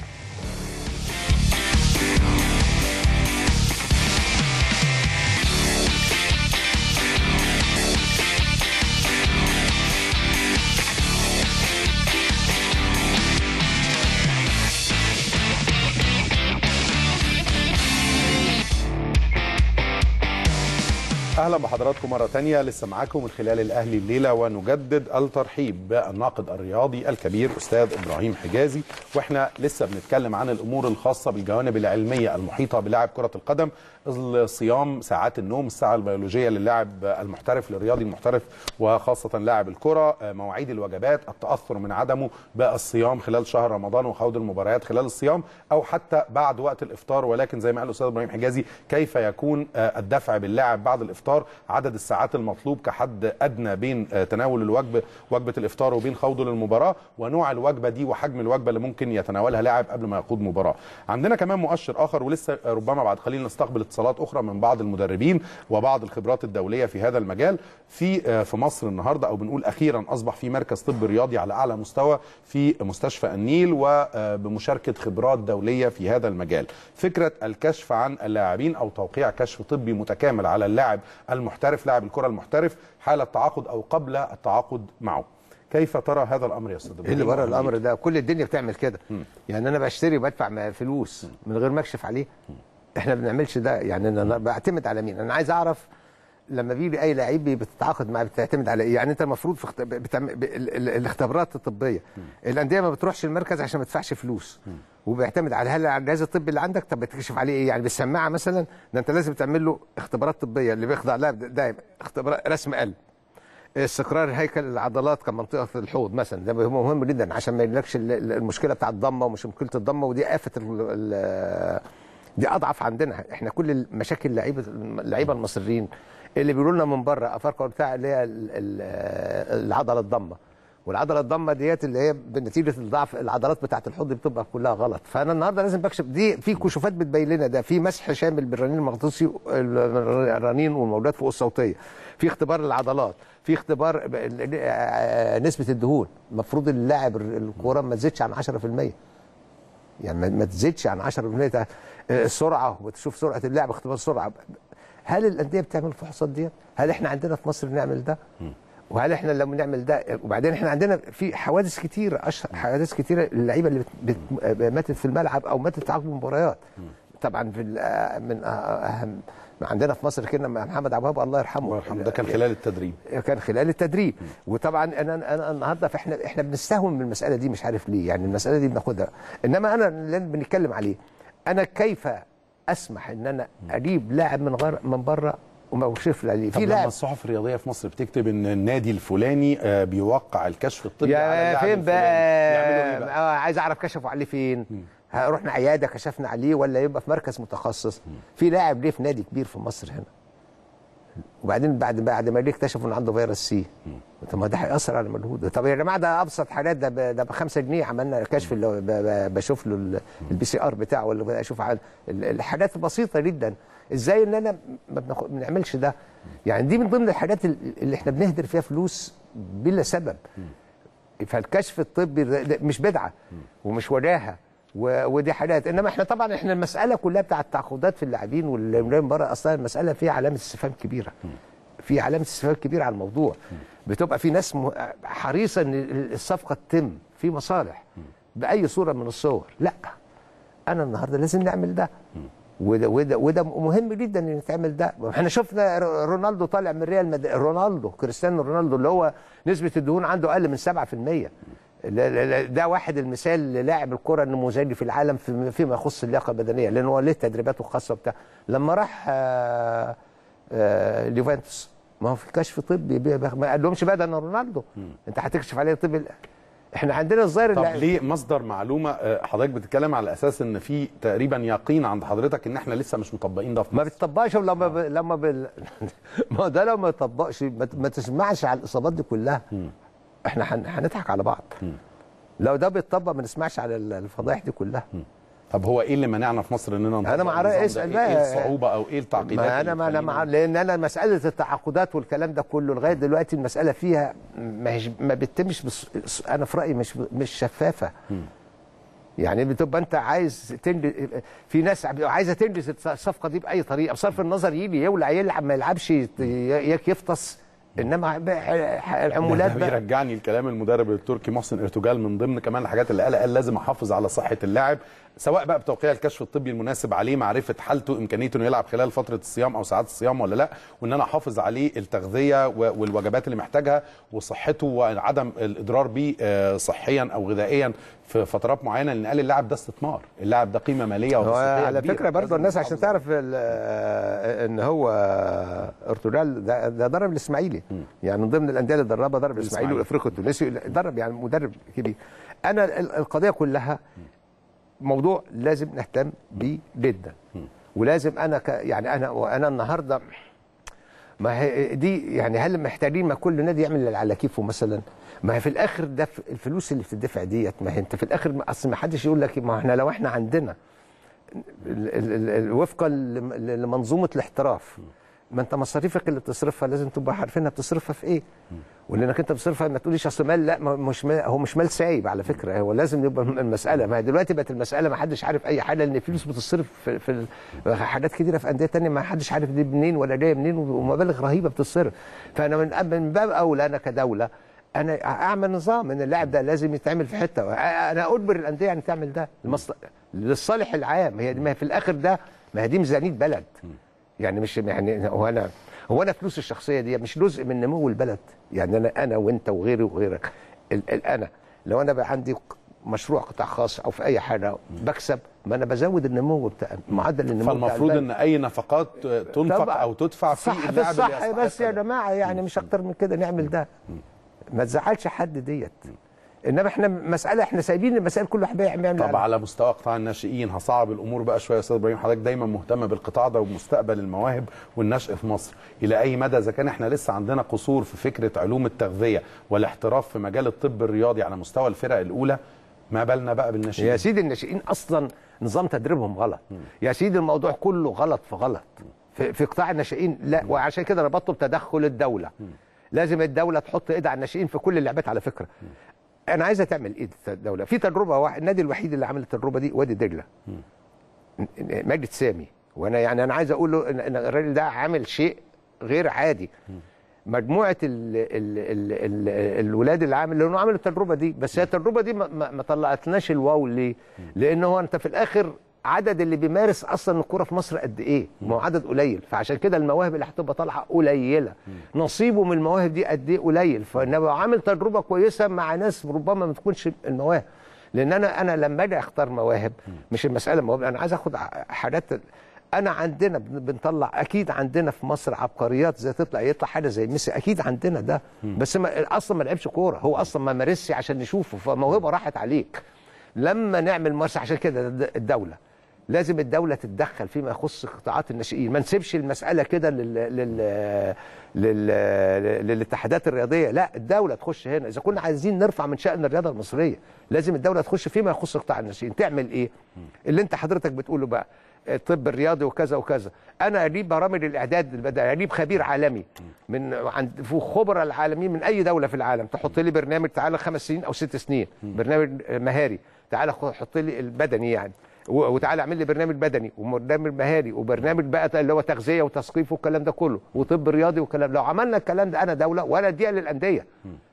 اهلا بحضراتكم مره تانية لسه معاكم من خلال الاهلي الليله ونجدد الترحيب بالناقد الرياضي الكبير استاذ ابراهيم حجازي واحنا لسه بنتكلم عن الامور الخاصه بالجوانب العلميه المحيطه بلاعب كره القدم الصيام ساعات النوم الساعه البيولوجيه للاعب المحترف للرياضي المحترف وخاصه لاعب الكره مواعيد الوجبات التاثر من عدمه بالصيام خلال شهر رمضان وخوض المباريات خلال الصيام او حتى بعد وقت الافطار ولكن زي ما قال الاستاذ ابراهيم حجازي كيف يكون الدفع باللاعب بعد الافطار عدد الساعات المطلوب كحد ادنى بين تناول الوجبه وجبه الافطار وبين خوضه للمباراه ونوع الوجبه دي وحجم الوجبه اللي ممكن يتناولها لاعب قبل ما يخوض مباراه عندنا كمان مؤشر اخر ولسه ربما بعد قليل نستقبل اتصالات اخرى من بعض المدربين وبعض الخبرات الدوليه في هذا المجال في في مصر النهارده او بنقول اخيرا اصبح في مركز طب رياضي على اعلى مستوى في مستشفى النيل وبمشاركه خبرات دوليه في هذا المجال فكره الكشف عن اللاعبين او توقيع كشف طبي متكامل على اللاعب المحترف لاعب الكره المحترف حال التعاقد او قبل التعاقد معه كيف ترى هذا الامر يا استاذ ايه اللي ورا الامر ده كل الدنيا بتعمل كده يعني انا بشتري وبدفع فلوس من غير ما اكشف عليه احنا ما بنعملش ده يعني انا بعتمد على مين انا عايز اعرف لما بيجي اي لعيب بتتعاقد معاه بتعتمد على ايه يعني انت المفروض في اخت... بتعمل... ب... الاختبارات الطبيه الانديه ما بتروحش المركز عشان ما تدفعش فلوس وبيعتمد على هل الجهاز الطبي اللي عندك طب بتكشف عليه ايه يعني بالسماعه مثلا ده انت لازم تعمل له اختبارات طبيه اللي بيخضع لها دايما اختبار رسم قلب استقرار هيكل العضلات كمنطقه الحوض مثلا ده مهم جدا عشان ما يجيلكش المشكله بتاع الضمه ومش مشكله الضمه ودي افه ال... دي اضعف عندنا احنا كل مشاكل اللعيبه اللعيبه المصريين اللي بيقولوا لنا من بره افارقه بتاع اللي هي العضله الضمه والعضله الضمه ديت اللي هي بنتيجه الضعف العضلات بتاعه الحوض بتبقى كلها غلط فانا النهارده لازم بكشف دي في كشوفات بتبين لنا ده في مسح شامل بالرنين المغناطيسي الرنين والموجات فوق الصوتيه في اختبار للعضلات في اختبار نسبه الدهون المفروض اللاعب الكوره ما تزيدش عن 10% يعني ما تزيدش عن 10% السرعه وتشوف سرعه اللاعب اختبار سرعه هل الانديه بتعمل الفحوصات دي؟ هل احنا عندنا في مصر بنعمل ده؟ وهل احنا لما نعمل ده وبعدين احنا عندنا في حوادث كتيره اشهر حوادث كتيره اللعيبه اللي بت بت ماتت في الملعب او ماتت في عقب المباريات طبعا في من اهم عندنا في مصر كنا محمد عبد الوهاب الله يرحمه الله يرحمه ده كان خلال التدريب كان خلال التدريب وطبعا انا انا النهارده فاحنا احنا بنستهون من المساله دي مش عارف ليه يعني المساله دي بناخدها انما انا اللي بنتكلم عليه انا كيف اسمح ان انا اجيب لاعب من غير من بره وما بكشف عليه في لاعب الصحف الرياضيه في مصر بتكتب ان النادي الفلاني بيوقع الكشف الطبي على اللاعب فين بقى, بقى؟ آه عايز اعرف كشفوا عليه فين رحنا عياده كشفنا عليه ولا يبقى في مركز متخصص في لاعب ليه في نادي كبير في مصر هنا وبعدين بعد بعد ما ليه اكتشفوا ان عنده فيروس سي طب ما ده هياثر على مجهوده طب يا جماعه ده ابسط حالات ده ده ب 5 جنيه عملنا كشف اللي بشوف له البي سي ار بتاعه ولا اشوف الحاجات البسيطه جدا ازاي ان انا ما بنعملش ده يعني دي من ضمن الحاجات اللي احنا بنهدر فيها فلوس بلا سبب فالكشف الطبي مش بدعه ومش وجاهه ودي حاجات انما احنا طبعا احنا المساله كلها بتاع التعاقدات في اللاعبين واللاعبين بره اصلا المساله فيها علامه استفهام كبيره في علامه استفهام كبيره على الموضوع بتبقى في ناس حريصه ان الصفقه تتم في مصالح باي صوره من الصور لا انا النهارده لازم نعمل ده وده وده وده مهم جدا ان يتعمل ده احنا شفنا رونالدو طالع من ريال مدريد رونالدو كريستيانو رونالدو اللي هو نسبه الدهون عنده اقل من 7% ده واحد المثال للاعب الكره النموذجي في العالم فيما يخص اللياقه البدنيه لان هو له تدريباته الخاصه بتاع لما راح آآ آآ ليوفنتوس ما هو في كشف طبي ما قالهمش بقى ده انا رونالدو انت هتكشف عليه طب احنا عندنا الظاهر طب ليه مصدر معلومه حضرتك بتتكلم على اساس ان في تقريبا يقين عند حضرتك ان احنا لسه مش مطبقين ده في ما بتطبقش لما ب... لما ب... ما ده لو ما يطبقش ما تسمعش على الاصابات دي كلها م. احنا هنضحك على بعض م. لو ده بيتطبق ما نسمعش على الفضائح دي كلها م. طب هو ايه اللي منعنا في مصر اننا انا مع اسال بقى ايه الصعوبه او ايه التعقيدات ما انا ما انا مع لان انا مساله التعاقدات والكلام ده كله لغايه دلوقتي المساله فيها ما, هش... ما بتتمش بس... انا في رايي مش مش شفافه م. يعني بتبقى انت عايز تنجز في ناس عايزه تنجز الصفقه دي باي طريقه بصرف النظر يجي يولع يلعب ما يلعبش يفطس انما العمولات ده بيرجعني لكلام المدرب التركي محسن ارتجال من ضمن كمان الحاجات اللي قال قال لازم احافظ على صحه اللاعب سواء بقى بتوقيع الكشف الطبي المناسب عليه معرفه حالته امكانيته انه يلعب خلال فتره الصيام او ساعات الصيام ولا لا وان انا احافظ عليه التغذيه و- والوجبات اللي محتاجها وصحته وعدم الاضرار بيه آه، صحيا او غذائيا في فترات معينه لان قال اللاعب ده استثمار اللاعب ده قيمه ماليه هو وتسويقية على كبيرة. فكره برضه لازم الناس عشان نحافظ عليه. تعرف ال- آه، ان هو ارتورال ده, ده درب الاسماعيلي يعني من ضمن الانديه اللي دربها درب الاسماعيلي الإسماعيلي. والافريقي التونسي درب يعني مدرب كبير انا ال- القضيه كلها موضوع لازم نهتم بيه جدا ولازم انا ك يعني انا وانا النهارده ما هي دي يعني هل محتاجين ما كل نادي يعمل اللي على كيفه مثلا ما هي في الاخر ده ف- الفلوس اللي بتدفع ديت ما هي انت في الاخر ما- اصل ما حدش يقول لك ما احنا لو احنا عندنا ال- ال- ال- ال- وفقا لم- لمنظومه الاحتراف ما انت مصاريفك اللي بتصرفها لازم تبقى عارفينها بتصرفها في ايه ولانك انت بتصرفها ما تقوليش اصل مال لا ما- مش مال هو مش مال سايب على فكره هو لازم يبقى المساله ما هي دلوقتي بقت المساله ما حدش عارف اي حاجه لان الفلوس بتصرف في, في ال- حاجات كتيره في انديه تانية ما حدش عارف دي منين ولا جايه منين ومبالغ رهيبه بتصرف فانا من من باب اولى انا كدوله انا اعمل نظام ان اللاعب ده لازم يتعمل في حته انا اجبر الانديه ان تعمل ده المصل... للصالح العام هي ما هي في الاخر ده ما هي دي ميزانيه بلد يعني مش يعني هو انا هو انا فلوس الشخصيه دي مش جزء من نمو البلد يعني انا انا وانت وغيري وغيرك ال ال انا لو انا بقى عندي مشروع قطاع خاص او في اي حاجه بكسب ما انا بزود النمو بتاع معدل النمو بتاع فالمفروض البلد. ان اي نفقات تنفق طبعا. او تدفع في صح اللاعب اللي بالصح يستحق بس يا ده. جماعه يعني مش اكتر من كده نعمل ده ما تزعلش حد ديت انما احنا مساله احنا سايبين المسائل كل واحد بيعمل يعمل طب على- على مستوى قطاع الناشئين هصعب الامور بقى شويه يا استاذ ابراهيم حضرتك دايما مهتم بالقطاع ده ومستقبل المواهب والنشء في مصر الى اي مدى اذا كان احنا لسه عندنا قصور في فكره علوم التغذيه والاحتراف في مجال الطب الرياضي على مستوى الفرق الاولى ما بالنا بقى بالناشئين يا سيدي الناشئين اصلا نظام تدريبهم غلط يا سيدي الموضوع كله غلط في غلط في, في قطاع الناشئين لا وعشان كده انا بطلب تدخل الدوله لازم الدوله تحط ايدها على الناشئين في كل اللعبات على فكره انا عايزه تعمل ايد الدوله في تجربه واحد النادي الوحيد اللي عمل التجربه دي وادي دجله ماجد سامي وانا يعني انا عايز اقول له ان إن الراجل ده عامل شيء غير عادي مجموعه ال ال ال ال الولاد اللي عامل لانه عملوا التجربه دي بس هي التجربه دي ما, ما, ما طلعتناش الواو ليه؟ لان هو انت في الاخر عدد اللي بيمارس اصلا الكوره في مصر قد ايه؟ ما هو عدد قليل فعشان كده المواهب اللي هتبقى طالعه قليله نصيبه من المواهب دي قد ايه قليل فانما عامل تجربه كويسه مع ناس ربما ما تكونش المواهب لان انا انا لما اجي اختار مواهب مش المساله مواهب انا عايز اخد ع- حاجات انا عندنا بن- بنطلع اكيد عندنا في مصر عبقريات زي تطلع يطلع حاجه زي ميسي اكيد عندنا ده بس ما اصلا ما لعبش كوره هو اصلا ما مارسش عشان نشوفه فموهبه راحت عليك لما نعمل مارسه عشان كده الد- الدوله لازم الدوله تتدخل فيما يخص قطاعات الناشئين ما نسيبش المساله كده لل... لل... لل... للاتحادات الرياضيه لا الدوله تخش هنا اذا كنا عايزين نرفع من شان الرياضه المصريه لازم الدوله تخش فيما يخص قطاع الناشئين تعمل ايه اللي انت حضرتك بتقوله بقى الطب الرياضي وكذا وكذا انا اجيب برامج الاعداد البدني اجيب خبير عالمي من عند في خبراء العالمين من اي دوله في العالم تحط لي برنامج تعالى خمس سنين او ست سنين برنامج مهاري تعالى خ- حط لي البدني يعني و- وتعالى اعمل لي برنامج بدني وبرنامج مهاري وبرنامج بقى اللي هو تغذيه وتثقيف والكلام ده كله وطب رياضي والكلام لو عملنا الكلام ده انا دوله وانا اديها للانديه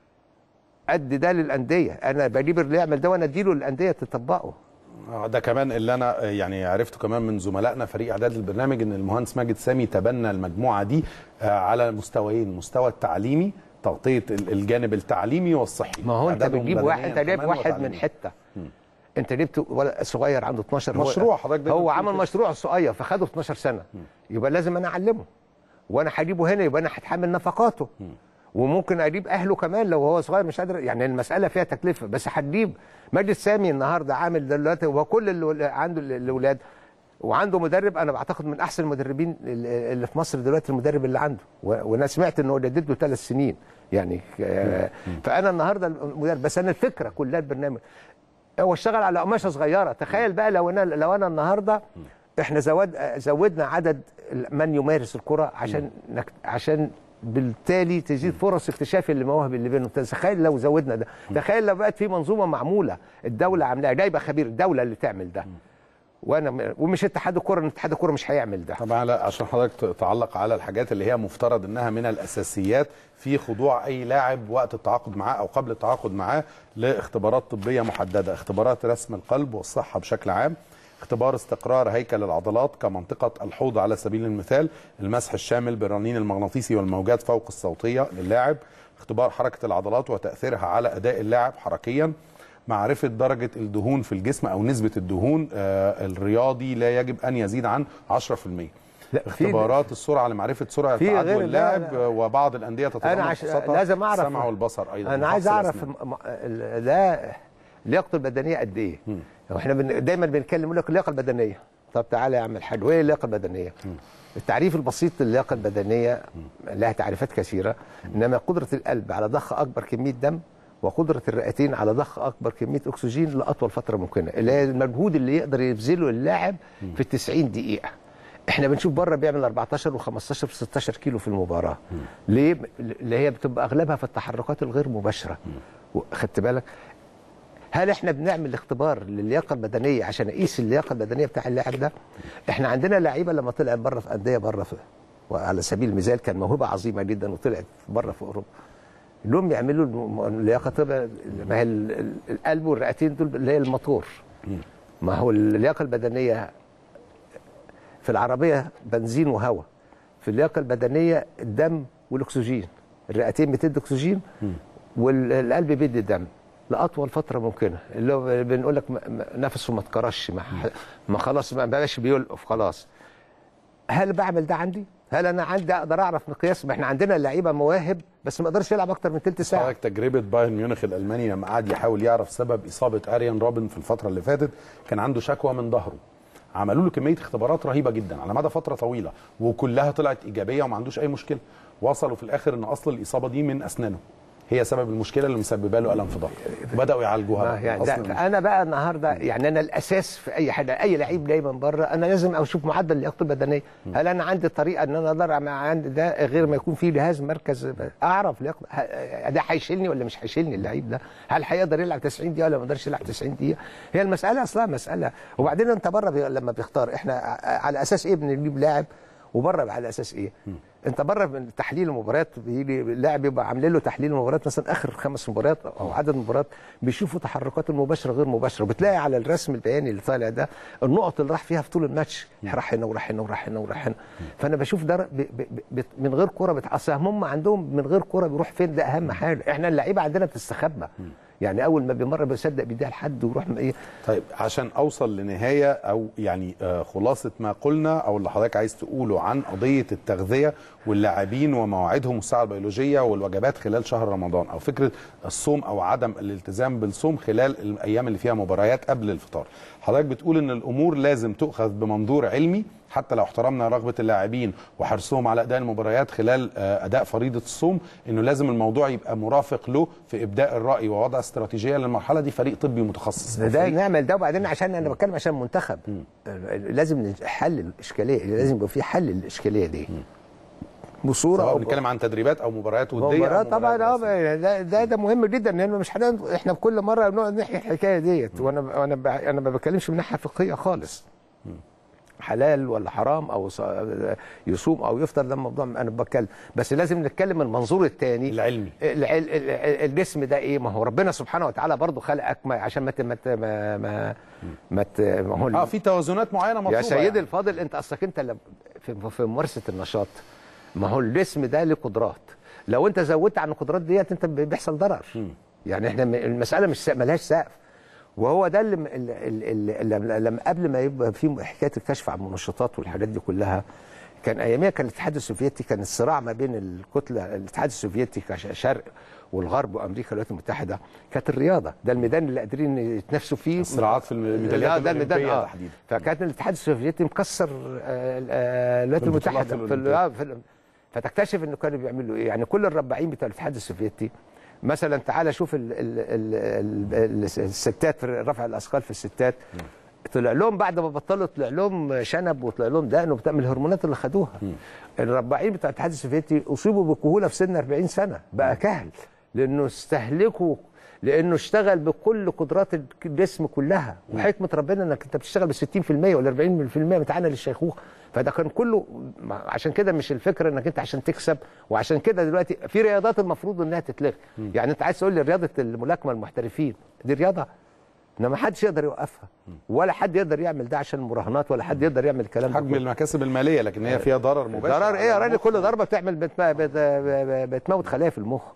ادي ده للانديه انا بجيب اللي يعمل ده وانا اديله للانديه تطبقه آه، ده كمان اللي انا آه، يعني عرفته كمان من زملائنا فريق اعداد البرنامج ان المهندس ماجد سامي تبنى المجموعه دي آه، على مستويين المستوى التعليمي تغطيه ال- الجانب التعليمي والصحي ما هو انت إعدادهم بتجيب بدنياً واحد انت جايب كمان واحد من وتعليمياً. حته انت جبت ولد صغير عنده 12 هو- مشروع حضرتك دايماً هو بتقول عمل كده. مشروع صغير فخده 12 سنه يبقى لازم انا اعلمه وانا هجيبه هنا يبقى انا هتحمل نفقاته وممكن اجيب اهله كمان لو هو صغير مش قادر يعني المساله فيها تكلفه بس هتجيب ماجد سامي النهارده عامل دلوقتي هو كل اللي عنده الاولاد وعنده مدرب انا بعتقد من احسن المدربين اللي اللي في مصر دلوقتي المدرب اللي عنده و- وانا سمعت انه جدد له ثلاث سنين يعني آه، فانا النهارده المدرب بس انا الفكره كلها البرنامج هو اشتغل على قماشه صغيره تخيل بقى لو انا لو انا النهارده احنا زود زودنا عدد من يمارس الكره عشان نك عشان بالتالي تزيد فرص اكتشاف المواهب اللي بينهم تخيل لو زودنا ده تخيل لو بقت في منظومه معموله الدوله عاملاها جايبه خبير الدوله اللي تعمل ده وانا ومش اتحاد الكره إن اتحاد الكره مش هيعمل ده طبعا لا عشان حضرتك تعلق على الحاجات اللي هي مفترض انها من الاساسيات في خضوع اي لاعب وقت التعاقد معاه او قبل التعاقد معاه لاختبارات طبيه محدده اختبارات رسم القلب والصحه بشكل عام اختبار استقرار هيكل العضلات كمنطقه الحوض على سبيل المثال المسح الشامل بالرنين المغناطيسي والموجات فوق الصوتيه للاعب اختبار حركه العضلات وتاثيرها على اداء اللاعب حركيا معرفة درجة الدهون في الجسم أو نسبة الدهون آه الرياضي لا يجب أن يزيد عن 10% لا، في- اختبارات السرعة لمعرفة سرعة في تعدل غير اللاعب لا- لا. آه، وبعض الأندية تتضمن انا عش... خاصتها لازم اعرف السمع والبصر أيضا انا عايز بفحص اعرف الأسنان. م... م... لا لياقته البدنيه قد ايه واحنا بن... دايما بنتكلم يقول لك اللياقه البدنيه طب تعالى يا عم الحاج وايه اللياقه البدنيه التعريف البسيط للياقه البدنيه لها تعريفات كثيره انما قدره القلب على ضخ اكبر كميه دم وقدره الرئتين على ضخ اكبر كميه اكسجين لاطول فتره ممكنه اللي هي المجهود اللي يقدر يبذله اللاعب في ال 90 دقيقه احنا بنشوف بره بيعمل 14 و15 و16 كيلو في المباراه ليه اللي هي بتبقى اغلبها في التحركات الغير مباشره خدت بالك هل احنا بنعمل اختبار للياقه البدنيه عشان اقيس اللياقه البدنيه بتاع اللاعب ده احنا عندنا لعيبه لما طلعت بره في انديه بره في وعلى سبيل المثال كان موهبه عظيمه جدا وطلعت بره في اوروبا لهم يعملوا الم- اللياقه تبقى ما هي ال- ال- القلب والرئتين دول اللي هي الموتور ما هو اللياقه البدنيه في العربيه بنزين وهواء في اللياقه البدنيه الدم والاكسجين الرئتين بتدي اكسجين والقلب بيدي دم لاطول فتره ممكنه اللي هو بنقول لك ما- ما- نفسه ما اتكرش ما, ما خلاص ما بقاش بيلقف خلاص هل بعمل ده عندي؟ هل انا عندي اقدر اعرف مقياس ما احنا عندنا لعيبه مواهب بس ما يقدرش يلعب اكتر من ثلث ساعه حضرتك تجربه بايرن ميونخ الالماني لما قعد يحاول يعرف سبب اصابه اريان روبن في الفتره اللي فاتت كان عنده شكوى من ظهره عملوا له كميه اختبارات رهيبه جدا على مدى فتره طويله وكلها طلعت ايجابيه وما عندوش اي مشكله وصلوا في الاخر ان اصل الاصابه دي من اسنانه هي سبب المشكله اللي مسببه له الم في ظهره وبداوا يعالجوها ما بقى. يعني أصل ده انا بقى النهارده يعني انا الاساس في اي حاجه اي لعيب جاي من بره انا لازم اشوف معدل لياقته البدنيه هل انا عندي طريقه ان انا اقدر مع عندي ده غير ما يكون في جهاز مركز اعرف لياقته ه- ده هيشيلني ولا مش هيشيلني اللعيب ده هل هيقدر يلعب 90 دقيقه ولا ما يقدرش يلعب 90 دقيقه هي المساله اصلا مساله وبعدين انت بره بي- لما بيختار احنا ع- على اساس ايه بنجيب لاعب وبره على اساس ايه؟ انت بره من تحليل المباريات بيجي اللاعب يبقى عاملين له تحليل المباريات مثلا اخر خمس مباريات او عدد مباريات بيشوفوا تحركات المباشره غير مباشره وبتلاقي على الرسم البياني اللي طالع ده النقط اللي راح فيها في طول الماتش راح هنا وراح هنا وراح هنا وراح هنا فانا بشوف ده ب- ب- ب- من غير كوره بتاثر هم عندهم من غير كوره بيروح فين ده اهم حاجه احنا اللعيبه عندنا بتستخبى يعني اول ما بيمر بيصدق بيديها لحد ويروح ايه طيب عشان اوصل لنهايه او يعني آه، خلاصه ما قلنا او اللي حضرتك عايز تقوله عن قضيه التغذيه واللاعبين ومواعيدهم والساعه البيولوجيه والوجبات خلال شهر رمضان او فكره الصوم او عدم الالتزام بالصوم خلال الايام اللي فيها مباريات قبل الفطار. حضرتك بتقول ان الامور لازم تؤخذ بمنظور علمي حتى لو احترمنا رغبه اللاعبين وحرصهم على اداء المباريات خلال آه، اداء فريضه الصوم انه لازم الموضوع يبقى مرافق له في ابداء الراي ووضع استراتيجيه للمرحله دي فريق طبي متخصص ده فريق نعمل ده وبعدين عشان انا بتكلم عشان المنتخب لازم نحل الاشكاليه لازم يبقى في حل للاشكاليه دي بصوره سواء أو بنتكلم عن تدريبات او مباريات وديه أو مباراة طبعا مباريات اه ده, ده ده مهم جدا لان مش هنقعد احنا كل مره بنقعد نحكي الحكايه ديت وانا وانا ب- انا ما بتكلمش من ناحيه فقهيه خالص حلال ولا حرام او ص- يصوم او يفطر ده موضوع انا بتكلم بس لازم نتكلم من المنظور الثاني العلمي. الع- ال- ال- الجسم ده ايه ما هو ربنا سبحانه وتعالى برضه خلقك ما عشان ما ت- ما ت- ما ما, ما, ت- ما هو اه في توازنات معينه مطلوبه يا سيدي يعني. الفاضل انت اصلك انت لم- في, في ممارسه النشاط ما هو الجسم ده له قدرات لو انت زودت عن القدرات ديت انت بيحصل ضرر يعني احنا م- المساله مش س- ملهاش سقف وهو ده اللي, اللي, اللي, اللي لما قبل ما يبقى في حكايه الكشف عن المنشطات والحاجات دي كلها كان اياميها كان الاتحاد السوفيتي كان الصراع ما بين الكتله الاتحاد السوفيتي كشرق والغرب وامريكا الولايات المتحده كانت الرياضه ده الميدان اللي قادرين يتنافسوا فيه الصراعات في الميداليات لا، ده الميدان الأولمبية اه تحديدا. فكان الاتحاد السوفيتي مكسر آه، آه، الولايات بالبطولات المتحده في ال- الأولمبية. آه، في ال- فتكتشف انه كانوا بيعملوا ايه يعني كل الرباعين بتوع الاتحاد السوفيتي مثلا تعالى شوف ال ال ال ال الستات في رفع الاثقال في الستات طلع لهم بعد ما بطلوا طلع لهم شنب وطلع لهم دقن وبتاع من الهرمونات اللي خدوها الرباعين بتوع الاتحاد السوفيتي اصيبوا بالكهوله في سن 40 سنه بقى كهل لانه استهلكوا لانه اشتغل بكل قدرات الجسم كلها وحكمه ربنا انك انت بتشتغل ب 60% ولا 40% متعانه للشيخوخه فده كان كله ما- عشان كده مش الفكره انك انت عشان تكسب وعشان كده دلوقتي في رياضات المفروض انها تتلغي يعني انت عايز تقول لي رياضه الملاكمه المحترفين دي رياضه انما ما حدش يقدر يوقفها ولا حد يقدر يعمل ده عشان المراهنات ولا حد يقدر يعمل الكلام ده حجم كله. المكاسب الماليه لكن هي فيها ضرر مباشر ضرر ايه يا على راجل المخ. كل ضربه بتعمل بتم... بت... بت... بتموت خلايا في المخ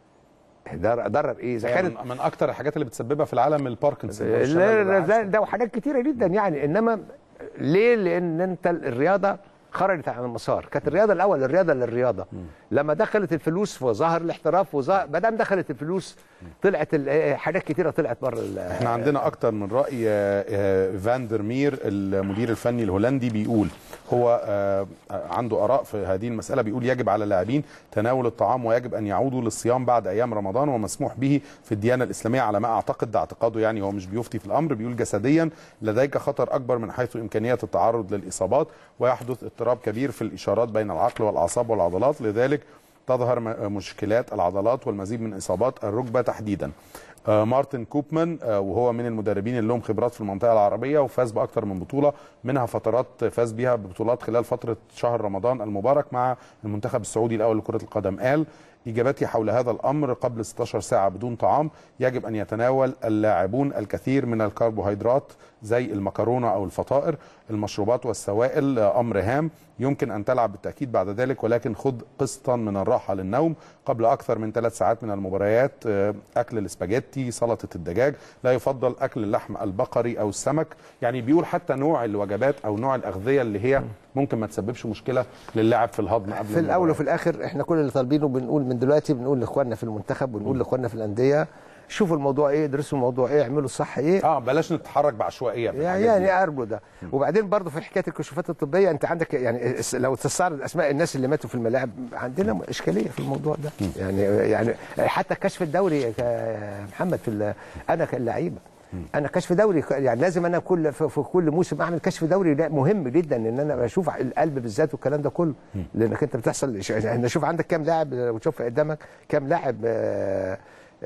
ضرر ضرر ايه اذا كانت من, من اكتر الحاجات اللي بتسببها في العالم الباركنسون أو الشلل لا- لا- الوراثي. ده, ده وحاجات كتيره جدا يعني انما ليه لان انت الرياضه خرجت عن المسار كانت الرياضه الاول الرياضه للرياضه لما دخلت الفلوس وظهر الاحتراف وظهر ما دام دخلت الفلوس طلعت ال- حاجات كتيره طلعت بره ال- احنا عندنا اكتر من راي آه، آه، فاندر مير المدير الفني الهولندي بيقول هو آه، عنده اراء في هذه المساله بيقول يجب على اللاعبين تناول الطعام ويجب ان يعودوا للصيام بعد ايام رمضان ومسموح به في الديانه الاسلاميه على ما اعتقد ده اعتقاده يعني هو مش بيفتي في الامر بيقول جسديا لديك خطر اكبر من حيث امكانيه التعرض للاصابات ويحدث اضطراب كبير في الاشارات بين العقل والاعصاب والعضلات لذلك تظهر م- مشكلات العضلات والمزيد من اصابات الركبه تحديدا آه، مارتن كوبمان آه، وهو من المدربين اللي لهم خبرات في المنطقه العربيه وفاز باكثر من بطوله منها فترات فاز بها ببطولات خلال فتره شهر رمضان المبارك مع المنتخب السعودي الاول لكره القدم قال اجابتي حول هذا الامر قبل 16 ساعه بدون طعام يجب ان يتناول اللاعبون الكثير من الكربوهيدرات زي المكرونه او الفطائر المشروبات والسوائل آه، امر هام يمكن ان تلعب بالتاكيد بعد ذلك ولكن خذ قسطا من الراحه للنوم قبل اكثر من ثلاث ساعات من المباريات آه، اكل الاسباجيتي سلطه الدجاج لا يفضل اكل اللحم البقري او السمك يعني بيقول حتى نوع الوجبات او نوع الاغذيه اللي هي ممكن ما تسببش مشكله للاعب في الهضم قبل في الاول المباراة. وفي الاخر احنا كل اللي طالبينه بنقول من دلوقتي بنقول لاخواننا في المنتخب ونقول لاخواننا في الانديه شوفوا الموضوع ايه ادرسوا الموضوع ايه اعملوا الصح ايه اه بلاش نتحرك بعشوائيه في يعني الحاجات دي. يعني ارجو ده وبعدين برضه في حكايه الكشوفات الطبيه انت عندك يعني اس- لو تستعرض اسماء الناس اللي ماتوا في الملاعب عندنا اشكاليه في الموضوع ده يعني يعني حتى الكشف الدوري يا محمد في ال- انا كلاعيبه انا كشف دوري يعني لازم انا كل في في كل موسم اعمل كشف دوري ده مهم جدا ان انا بشوف القلب بالذات والكلام ده كله لانك انت بتحصل انا اشوف عندك كام لاعب وتشوف قدامك كام لاعب آه،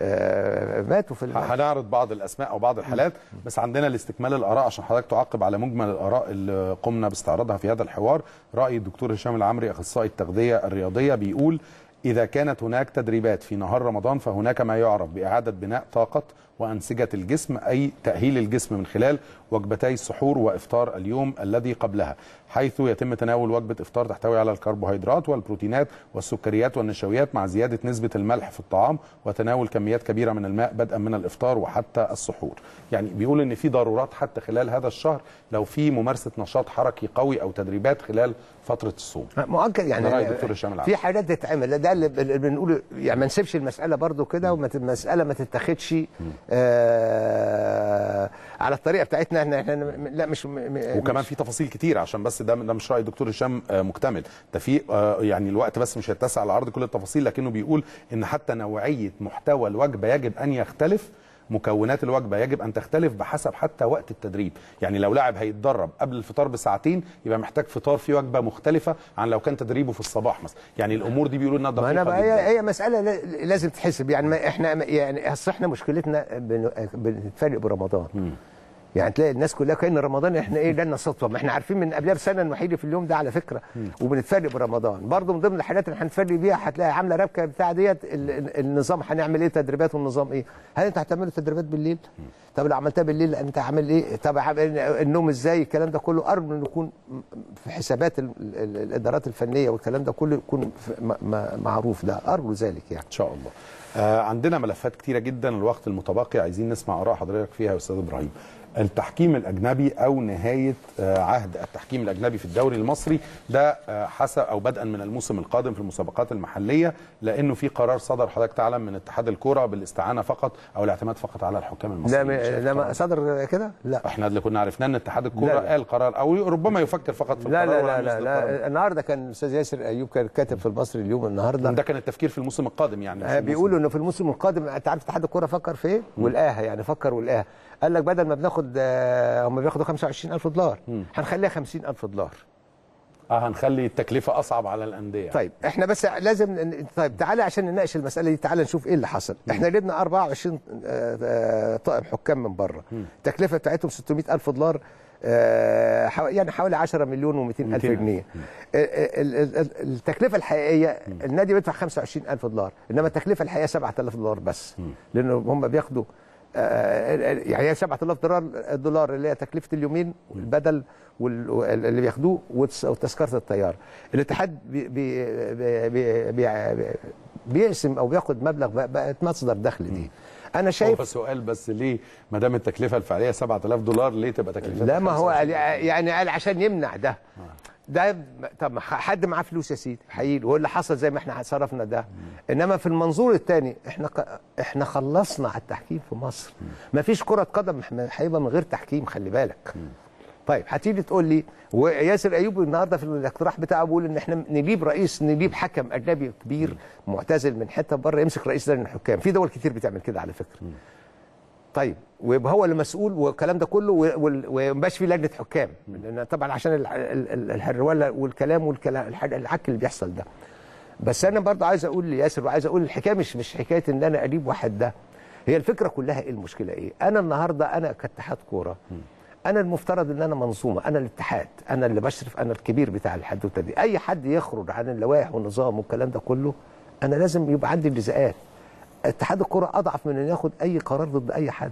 آه، ماتوا في الم- هنعرض بعض الاسماء او بعض الحالات بس عندنا لاستكمال الاراء عشان حضرتك تعقب على مجمل الاراء اللي قمنا باستعراضها في هذا الحوار راي الدكتور هشام العمري اخصائي التغذيه الرياضيه بيقول اذا كانت هناك تدريبات في نهار رمضان فهناك ما يعرف باعاده بناء طاقه وانسجه الجسم اي تاهيل الجسم من خلال وجبتي السحور وافطار اليوم الذي قبلها حيث يتم تناول وجبه افطار تحتوي على الكربوهيدرات والبروتينات والسكريات والنشويات مع زياده نسبه الملح في الطعام وتناول كميات كبيره من الماء بدءا من الافطار وحتى السحور يعني بيقول ان في ضرورات حتى خلال هذا الشهر لو في ممارسه نشاط حركي قوي او تدريبات خلال فتره الصوم مؤكد يعني ده رأي الدكتور هشام العبد. في حاجات تتعمل ده اللي اللي بنقول يعني ما نسيبش المساله برضو كده والمساله ما تتاخدش آه على الطريقه بتاعتنا احنا احنا لا مش م- م- وكمان مش- في تفاصيل كتير عشان بس ده ده مش راي الدكتور هشام آه، مكتمل ده في آه، يعني الوقت بس مش هيتسع لعرض كل التفاصيل لكنه بيقول ان حتى نوعيه محتوى الوجبه يجب ان يختلف مكونات الوجبه يجب ان تختلف بحسب حتى وقت التدريب يعني لو لاعب هيتدرب قبل الفطار بساعتين يبقى محتاج فطار فيه وجبه مختلفه عن لو كان تدريبه في الصباح مثلا يعني الامور دي بيقولوا انها ما انا دقيقه بقى جدا هي هي مساله لا- لازم تحسب يعني ما احنا يعني اصل احنا مشكلتنا بن- بنتفرق برمضان يعني تلاقي الناس كلها كان رمضان احنا ايه لنا صدفه ما احنا عارفين من قبلها بسنه انه هيجي في اليوم ده على فكره وبنتفرق برمضان برضه من ضمن الحاجات اللي هنتفرق بيها هتلاقي عامله ربكه بتاع ديت ال- ال- النظام هنعمل ايه تدريبات والنظام ايه هل انت هتعملوا تدريبات بالليل طب لو عملتها بالليل انت عامل ايه طب عامل النوم ازاي الكلام ده كله ارجو انه يكون في حسابات ال- ال- الادارات الفنيه والكلام ده كله يكون في- م- م- معروف ده ارجو ذلك يعني ان شاء الله آه عندنا ملفات كتيره جدا الوقت المتبقي عايزين نسمع اراء حضرتك فيها يا استاذ ابراهيم التحكيم الاجنبي او نهايه آه عهد التحكيم الاجنبي في الدوري المصري ده آه حسب او بدءا من الموسم القادم في المسابقات المحليه لانه في قرار صدر حضرتك تعلم من اتحاد الكره بالاستعانه فقط او الاعتماد فقط على الحكام لا المصريين م- شايف لا القرار ما ده؟ صدر كده لا احنا اللي كنا عرفناه ان اتحاد الكوره لا، لا. قال قرار او ربما يفكر فقط في لا القرار لا لا ولم لا, يصدر قرار. لا النهارده كان الاستاذ ياسر ايوب كان كاتب في المصري اليوم النهارده ده كان التفكير في الموسم القادم يعني مش آه، الموسم بيقولوا انه في الموسم القادم انت عارف اتحاد الكوره فكر في ايه؟ ولقاها يعني فكر ولقاها قال لك بدل ما بناخد آه، هم بياخدوا 25000 دولار هنخليها 50000 دولار اه هنخلي التكلفه اصعب على الانديه طيب احنا بس لازم ن- طيب تعالى عشان نناقش المساله دي تعالى نشوف ايه اللي حصل احنا جبنا 24 آه، آه، طاقم حكام من بره التكلفه بتاعتهم 600000 دولار آه، حو- يعني حوالي 10 مليون و200 الف 200 جنيه ال- ال- ال- التكلفه الحقيقيه النادي بيدفع 25000 دولار انما التكلفه الحقيقيه 7000 دولار بس لانه هم بياخدوا آه، يعني هي 7000 دولار دولار اللي هي تكلفه اليومين والبدل وال- وال- اللي بياخدوه وتس- وتذكره الطياره الاتحاد بي بي بي بي بي بيقسم او بياخد مبلغ بقى- بقت مصدر دخل دي انا شايف هو سؤال بس ليه ما دام التكلفه الفعليه 7000 دولار ليه تبقى تكلفتها لا ما هو 25 قال يعني قال عشان يمنع ده ده طب ما حد معاه فلوس يا سيدي هيجي هو اللي حصل زي ما احنا صرفنا ده انما في المنظور الثاني احنا ق- احنا خلصنا على التحكيم في مصر ما فيش كره قدم م- هيبقى من غير تحكيم خلي بالك طيب هتيجي تقول لي وياسر ايوب النهارده في الاقتراح بتاعه بيقول ان احنا نجيب رئيس نجيب حكم اجنبي كبير معتزل من حته بره يمسك رئيس لجنه الحكام في دول كتير بتعمل كده على فكره طيب ويبقى هو اللي مسؤول والكلام ده كله و- وال- ومبقاش في لجنه حكام لان طبعا عشان ال- ال- ال- الهروله والكلام والكلام الح- العك اللي بيحصل ده بس انا برضه عايز اقول لياسر وعايز اقول الحكايه مش مش حكايه ان انا اجيب واحد ده هي الفكره كلها ايه المشكله ايه انا النهارده انا كاتحاد كوره انا المفترض ان انا منظومه انا الاتحاد انا اللي بشرف انا الكبير بتاع الحدوته دي اي حد يخرج عن اللوائح والنظام والكلام ده كله انا لازم يبقى عندي الجزاءات اتحاد الكره اضعف من ان ياخد اي قرار ضد اي حد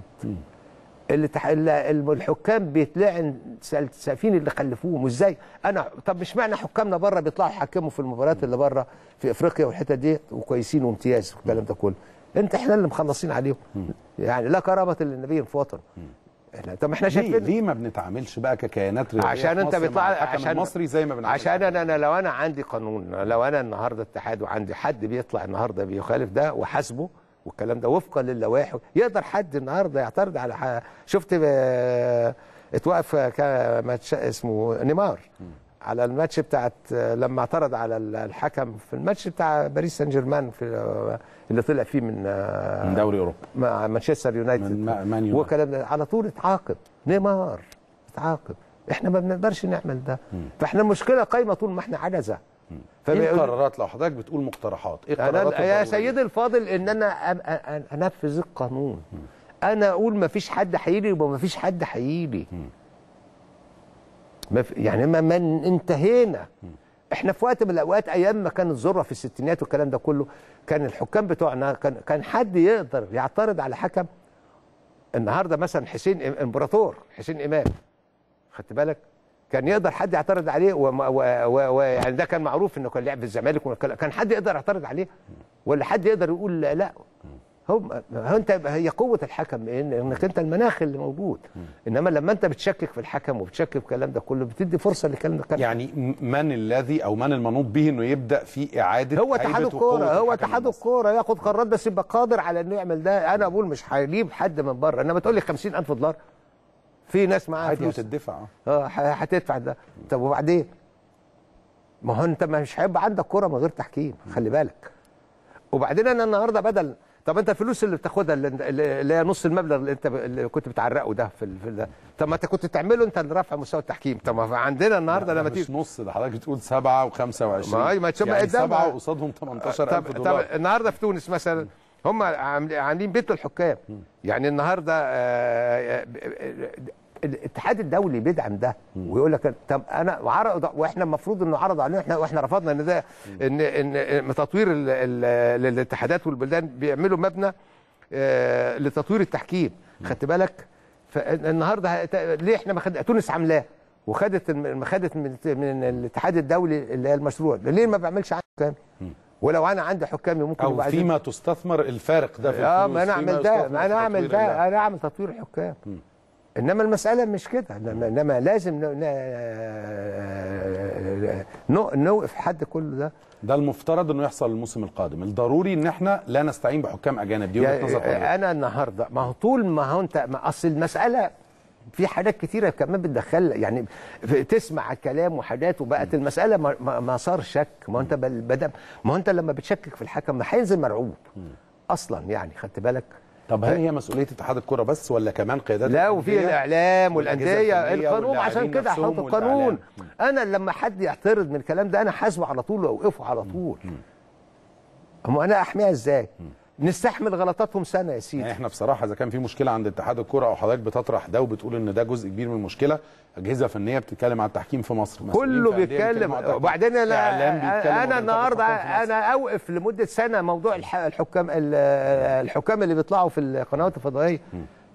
الاتح- ال- ال- الحكام بيتلعن السفين اللي خلفوهم ازاي انا طب مش معنى حكامنا بره بيطلعوا يحكموا في المباريات اللي بره في افريقيا والحتت دي وكويسين وامتياز والكلام ده كله انت احنا اللي مخلصين عليهم يعني لا كرامه للنبي في وطن احنا طب ما احنا ليه, شايفين ليه ما بنتعاملش بقى ككيانات رياضيه عشان في انت مصر بيطلع مع الحكم عشان المصري زي ما بنعمل عشان انا انا لو انا عندي قانون لو انا النهارده اتحاد وعندي حد بيطلع النهارده بيخالف ده وحاسبه والكلام ده وفقا للوائح يقدر حد النهارده يعترض على ح... شفت ب- اتوقف ك- ماتش اسمه نيمار على الماتش بتاعت لما اعترض على الحكم في الماتش بتاع باريس سان جيرمان في اللي طلع فيه من من دوري اوروبا مع مانشستر يونايتد من ما- مان يونايتد. والكلام ده على طول اتعاقب نيمار اتعاقب احنا ما بنقدرش نعمل ده فاحنا المشكله قايمه طول ما احنا عجزه ايه فبيقول- القرارات لو حضرتك بتقول مقترحات ايه القرارات أنا يا الضرورية؟ سيدي الفاضل ان انا أم- أ- انفذ القانون انا اقول ما فيش حد هيجي يبقى ما فيش حد هيجي ما في- يعني ما ما انتهينا احنا في وقت من الاوقات ايام ما كانت ذره في الستينات والكلام ده كله كان الحكام بتوعنا كان كان حد يقدر يعترض على حكم النهارده مثلا حسين إم- امبراطور حسين امام خدت بالك كان يقدر حد يعترض عليه ويعني و... و... و... يعني ده كان معروف انه كان لعب في الزمالك وكان- كان حد يقدر يعترض عليه ولا حد يقدر يقول لا, لا. هم هو انت هي قوه الحكم إن انك انت المناخ اللي موجود انما لما انت بتشكك في الحكم وبتشكك في الكلام ده كله بتدي فرصه للكلام ده يعني م- من الذي او من المنوط به انه يبدا في اعاده هو اتحاد هيبة الكوره وقوة هو الحكم اتحاد المصري؟ الكوره ياخد قرارات بس يبقى قادر على انه يعمل ده انا بقول مش هيجيب حد من بره انما تقول لي 50000 دولار في ناس معاها عادي فلوس هتدفع اه اه ه- هتدفع ده طب وبعدين ما هو انت مش هيبقى عندك كوره من غير تحكيم خلي بالك وبعدين انا النهارده بدل طب انت الفلوس اللي بتاخدها اللي, اللي هي نص المبلغ اللي انت ب- اللي كنت بتعرقه ده في, ال- في ده طب ما انت كنت تعمله انت اللي رافع مستوى التحكيم طب ما عندنا النهارده لا، لما مش تيجي نص ده حضرتك بتقول 7 و25 ما هي- ما تشوف يعني قدام. 7 قصادهم 18000 طب, دولار طب النهارده في تونس مثلا هم عامل- عاملين بيت الحكام يعني النهارده آه، آه، الاتحاد الدولي بيدعم ده ويقول لك طب انا وعرض واحنا المفروض انه عرض علينا احنا واحنا رفضنا ان ده ان ان تطوير ال- ال- الاتحادات والبلدان بيعملوا مبنى آه، لتطوير التحكيم خدت بالك فالنهارده هت- ليه احنا ما خد... تونس عاملاه وخدت الم- خدت من, من الاتحاد الدولي اللي هي المشروع ليه ما بعملش عنده حكام ولو انا عندي حكامي ممكن او يبقى عايزين- فيما تستثمر الفرق ده في اه الفلوس ما انا فيما اعمل ده يستثمر ما في انا اعمل تطوير اللعب. ده انا اعمل تطوير الحكام انما المساله مش كده انما, إنما لازم ن- ن- نو- نوقف حد كل ده ده المفترض انه يحصل الموسم القادم الضروري ان احنا لا نستعين بحكام اجانب دي وجهه نظر حضرتك. يعني انا النهارده ما هو طول ما هو انت ما اصل المساله في حاجات كتيره كمان بتدخل يعني في- تسمع الكلام وحاجات وبقت المساله ما- ما ما صار شك ما هو انت بل- بدأ ما هو انت لما بتشكك في الحكم ما هينزل مرعوب اصلا يعني خدت بالك طب هل هي مسؤوليه اتحاد الكره بس ولا كمان قيادات لا وفي الأندية؟ الاعلام والأجهزة والانديه الفنية القانون عشان واللاعبين كده نفسهم احط القانون والإعلام. انا لما حد يعترض من الكلام ده انا حاسبه على طول واوقفه على طول هم انا احميها ازاي نستحمل غلطاتهم سنه يا سيدي يعني احنا بصراحه اذا كان في مشكله عند اتحاد الكره او حضرتك بتطرح ده وبتقول ان ده جزء كبير من المشكله اجهزه فنيه بتتكلم عن التحكيم في مصر مسؤولين كله في أندية بيتكلم بيتكلموا عن التحكيم. وبعدين إعلام انا بيتكلم انا وبينتقد النهارده الحكام في مصر. انا اوقف لمده سنه موضوع الح- الحكام ال- الحكام اللي بيطلعوا في القنوات الفضائيه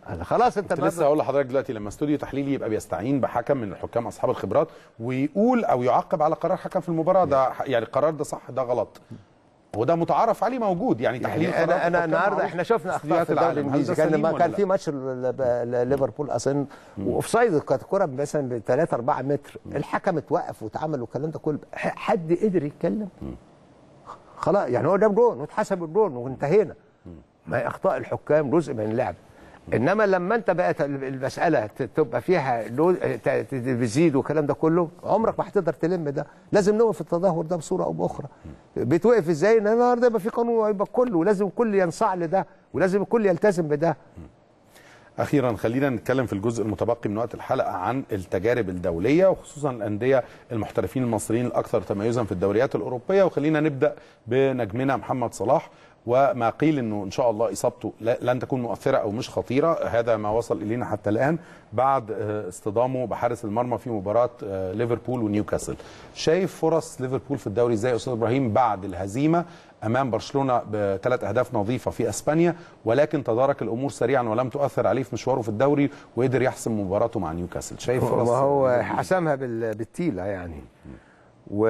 خلاص انت كنت لسه هقول لحضرتك دلوقتي لما استوديو تحليلي يبقى بيستعين بحكم من الحكام اصحاب الخبرات ويقول او يعقب على قرار حكم في المباراه ده ح- يعني القرار ده صح ده غلط وده متعارف عليه موجود يعني تحليل يعني قرارات انا انا الحكام النهارده معروف احنا شفنا اخطاء استوديوهات في الدوري العالم. هل الانجليزي ده كان سليم لما ولا كان لا؟ في ماتش ال- ال- ليفربول اظن واوفسايد كانت كوره مثلا ب 3 4 متر الحكم اتوقف واتعمل والكلام ده كله ح- حد قدر يتكلم خلاص يعني هو ده جون واتحسب الجون وانتهينا ما هي اخطاء الحكام جزء من اللعب انما لما انت بقت المساله ت- تبقى فيها لو- ت- ت- بتزيد والكلام ده كله عمرك ما هتقدر تلم ده لازم نوقف التدهور ده بصوره او باخرى بتوقف ازاي ان النهارده يبقى في قانون يبقى كله ولازم الكل ينصاع لده ولازم الكل يلتزم بده اخيرا خلينا نتكلم في الجزء المتبقي من وقت الحلقه عن التجارب الدوليه وخصوصا الانديه المحترفين المصريين الاكثر تميزا في الدوريات الاوروبيه وخلينا نبدا بنجمنا محمد صلاح وما قيل انه ان شاء الله اصابته لا- لن تكون مؤثره او مش خطيره هذا ما وصل الينا حتى الان بعد آه، اصطدامه بحارس المرمى في مباراه آه، ليفربول ونيوكاسل شايف فرص ليفربول في الدوري ازاي يا استاذ ابراهيم بعد الهزيمه امام برشلونه بثلاث اهداف نظيفه في اسبانيا ولكن تدارك الامور سريعا ولم تؤثر عليه في مشواره في الدوري وقدر يحسم مباراته مع نيوكاسل شايف فرص ما هو حسمها بال- بالتيله يعني و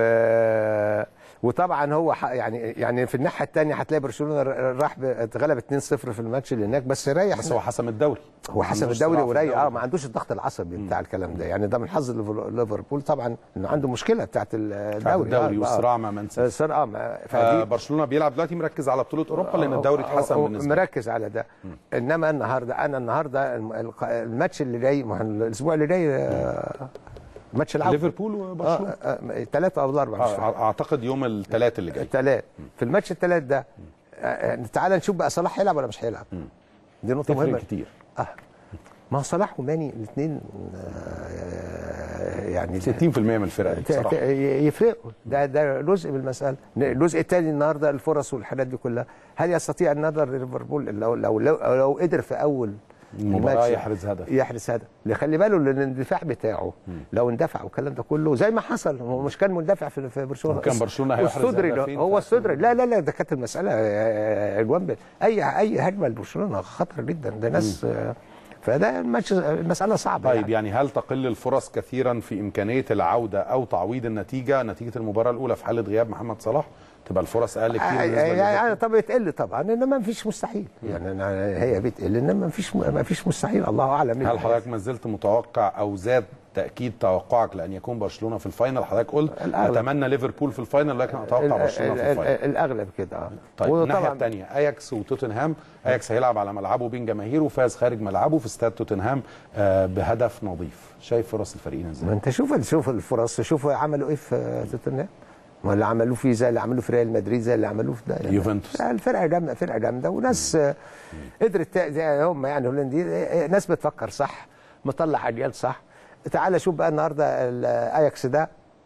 وطبعا هو ح- يعني يعني في الناحيه الثانيه هتلاقي برشلونه ر- راح ب- اتغلب 2-0 في الماتش اللي هناك بس ريح بس هو حسم الدوري هو ما حسب عندوش الدوري صراع في وريح اه الدوري. ما عندوش الضغط العصبي بتاع الكلام ده يعني ده من حظ ليفر- ليفربول طبعا انه عنده مشكله بتاعت الدوري الدوري آه، والصراع مع مان سيتي. الصراع اه ما- آه، فدي برشلونه بيلعب دلوقتي مركز على بطوله اوروبا لان الدوري اتحسم هو بالنسبه له. مركز على ده انما النهارده انا النهارده الم- الق- الماتش اللي جاي ما هو الاسبوع اللي جاي آه، ماتش العوده ليفربول وبرشلونه ثلاثة أو أربعة مش فاكر آه، اعتقد يوم الثلاث اللي جاي الثلاث في الماتش الثلاث ده آه، آه، تعال نشوف بقى صلاح هيلعب ولا مش هيلعب دي نقطة تفرق مهمة كتير اه ما هو صلاح وماني الاثنين يعني 60% من الفرقه دي ت- ت- بصراحه يفرقوا ده ده جزء من المساله الجزء الثاني النهارده الفرص والحاجات دي كلها هل يستطيع النهارده ليفربول لو لو لو, لو قدر في اول المباراه الماتش يحرز هدف يحرز هدف اللي خلي باله لان الاندفاع بتاعه لو اندفع والكلام ده كله زي ما حصل هو مش كان مندفع في في برشلونه كان برشلونة هيحرز والصدري هدفين هو في الصدري لا لا لا ده كانت المساله آه، اجوان ب- اي اي هجمه لبرشلونه خطر جدا ده ناس آه، فده الماتش المساله صعبه طيب يعني هل تقل الفرص كثيرا في امكانيه العوده او تعويض النتيجه نتيجه المباراه الاولى في حاله غياب محمد صلاح تبقى الفرص اقل كتير بالنسبه يعني لليفربول؟ طب بتقل طبعا انما ما فيش مستحيل يعني أنا- هي بتقل انما ما فيش ما فيش مستحيل الله اعلم هل حضرتك ما زلت متوقع او زاد تاكيد توقعك لان يكون برشلونه في الفاينل حضرتك قلت الأغلب. اتمنى ليفربول في الفاينل لكن اتوقع ال- برشلونه في ال- الفاينل ال- الاغلب كده اه طيب الناحيه وطبعاً الثانيه اياكس وتوتنهام اياكس هيلعب على ملعبه بين جماهيره وفاز خارج ملعبه في استاد توتنهام آه، بهدف نظيف شايف فرص الفريقين ما ازاي انت شوف شوف الفرص شوف عملوا ايه في توتنهام ما اللي عملوه فيه زي اللي عملوه في ريال مدريد زي اللي عملوه في ده يعني يوفنتوس. الفرقه جامده فرقه جامده وناس آه، قدرت ت- زي هم يعني هولندي آه، ناس بتفكر صح مطلع اجيال صح تعال شوف بقى النهارده الاياكس ده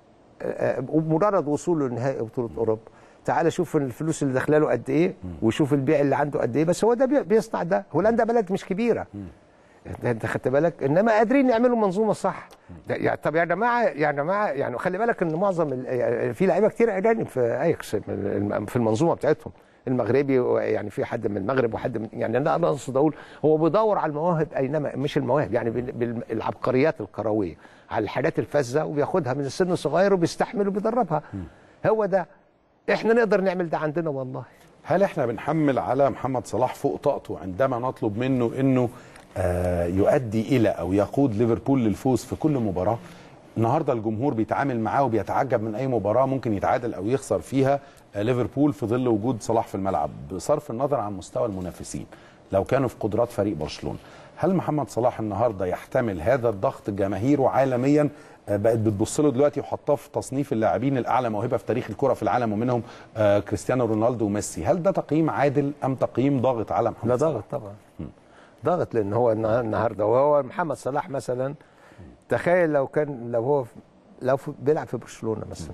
آه، مجرد وصوله لنهائي بطوله اوروبا تعال شوف الفلوس اللي داخله له قد ايه وشوف البيع اللي عنده قد ايه بس هو ده بي- بيصنع ده هولندا بلد مش كبيره انت انت خدت بالك انما قادرين يعملوا منظومه صح ده يعني طب يا جماعه يا جماعه يعني خلي بالك ان معظم ال- في لعيبه كتير اجانب في اياكس في المنظومه بتاعتهم المغربي يعني في حد من المغرب وحد من يعني انا انا اقصد اقول هو بيدور على المواهب اينما مش المواهب يعني بال- بال- بالعبقريات الكرويه على الحاجات الفذه وبياخدها من السن الصغير وبيستحمل وبيدربها هو ده احنا نقدر نعمل ده عندنا والله هل احنا بنحمل على محمد صلاح فوق طاقته عندما نطلب منه انه آه، يؤدي الى او يقود ليفربول للفوز في كل مباراه النهارده الجمهور بيتعامل معاه وبيتعجب من اي مباراه ممكن يتعادل او يخسر فيها آه، ليفربول في ظل وجود صلاح في الملعب بصرف النظر عن مستوى المنافسين لو كانوا في قدرات فريق برشلونه هل محمد صلاح النهارده يحتمل هذا الضغط جماهيره عالميا آه، بقت بتبص له دلوقتي وحطاه في تصنيف اللاعبين الاعلى موهبه في تاريخ الكره في العالم ومنهم آه، كريستيانو رونالدو وميسي هل ده تقييم عادل ام تقييم ضاغط على محمد لا صلاح؟ ضغط طبعا ضغط لان هو النها- النهارده وهو محمد صلاح مثلا تخيل لو كان لو هو في- لو في بيلعب في برشلونه مثلا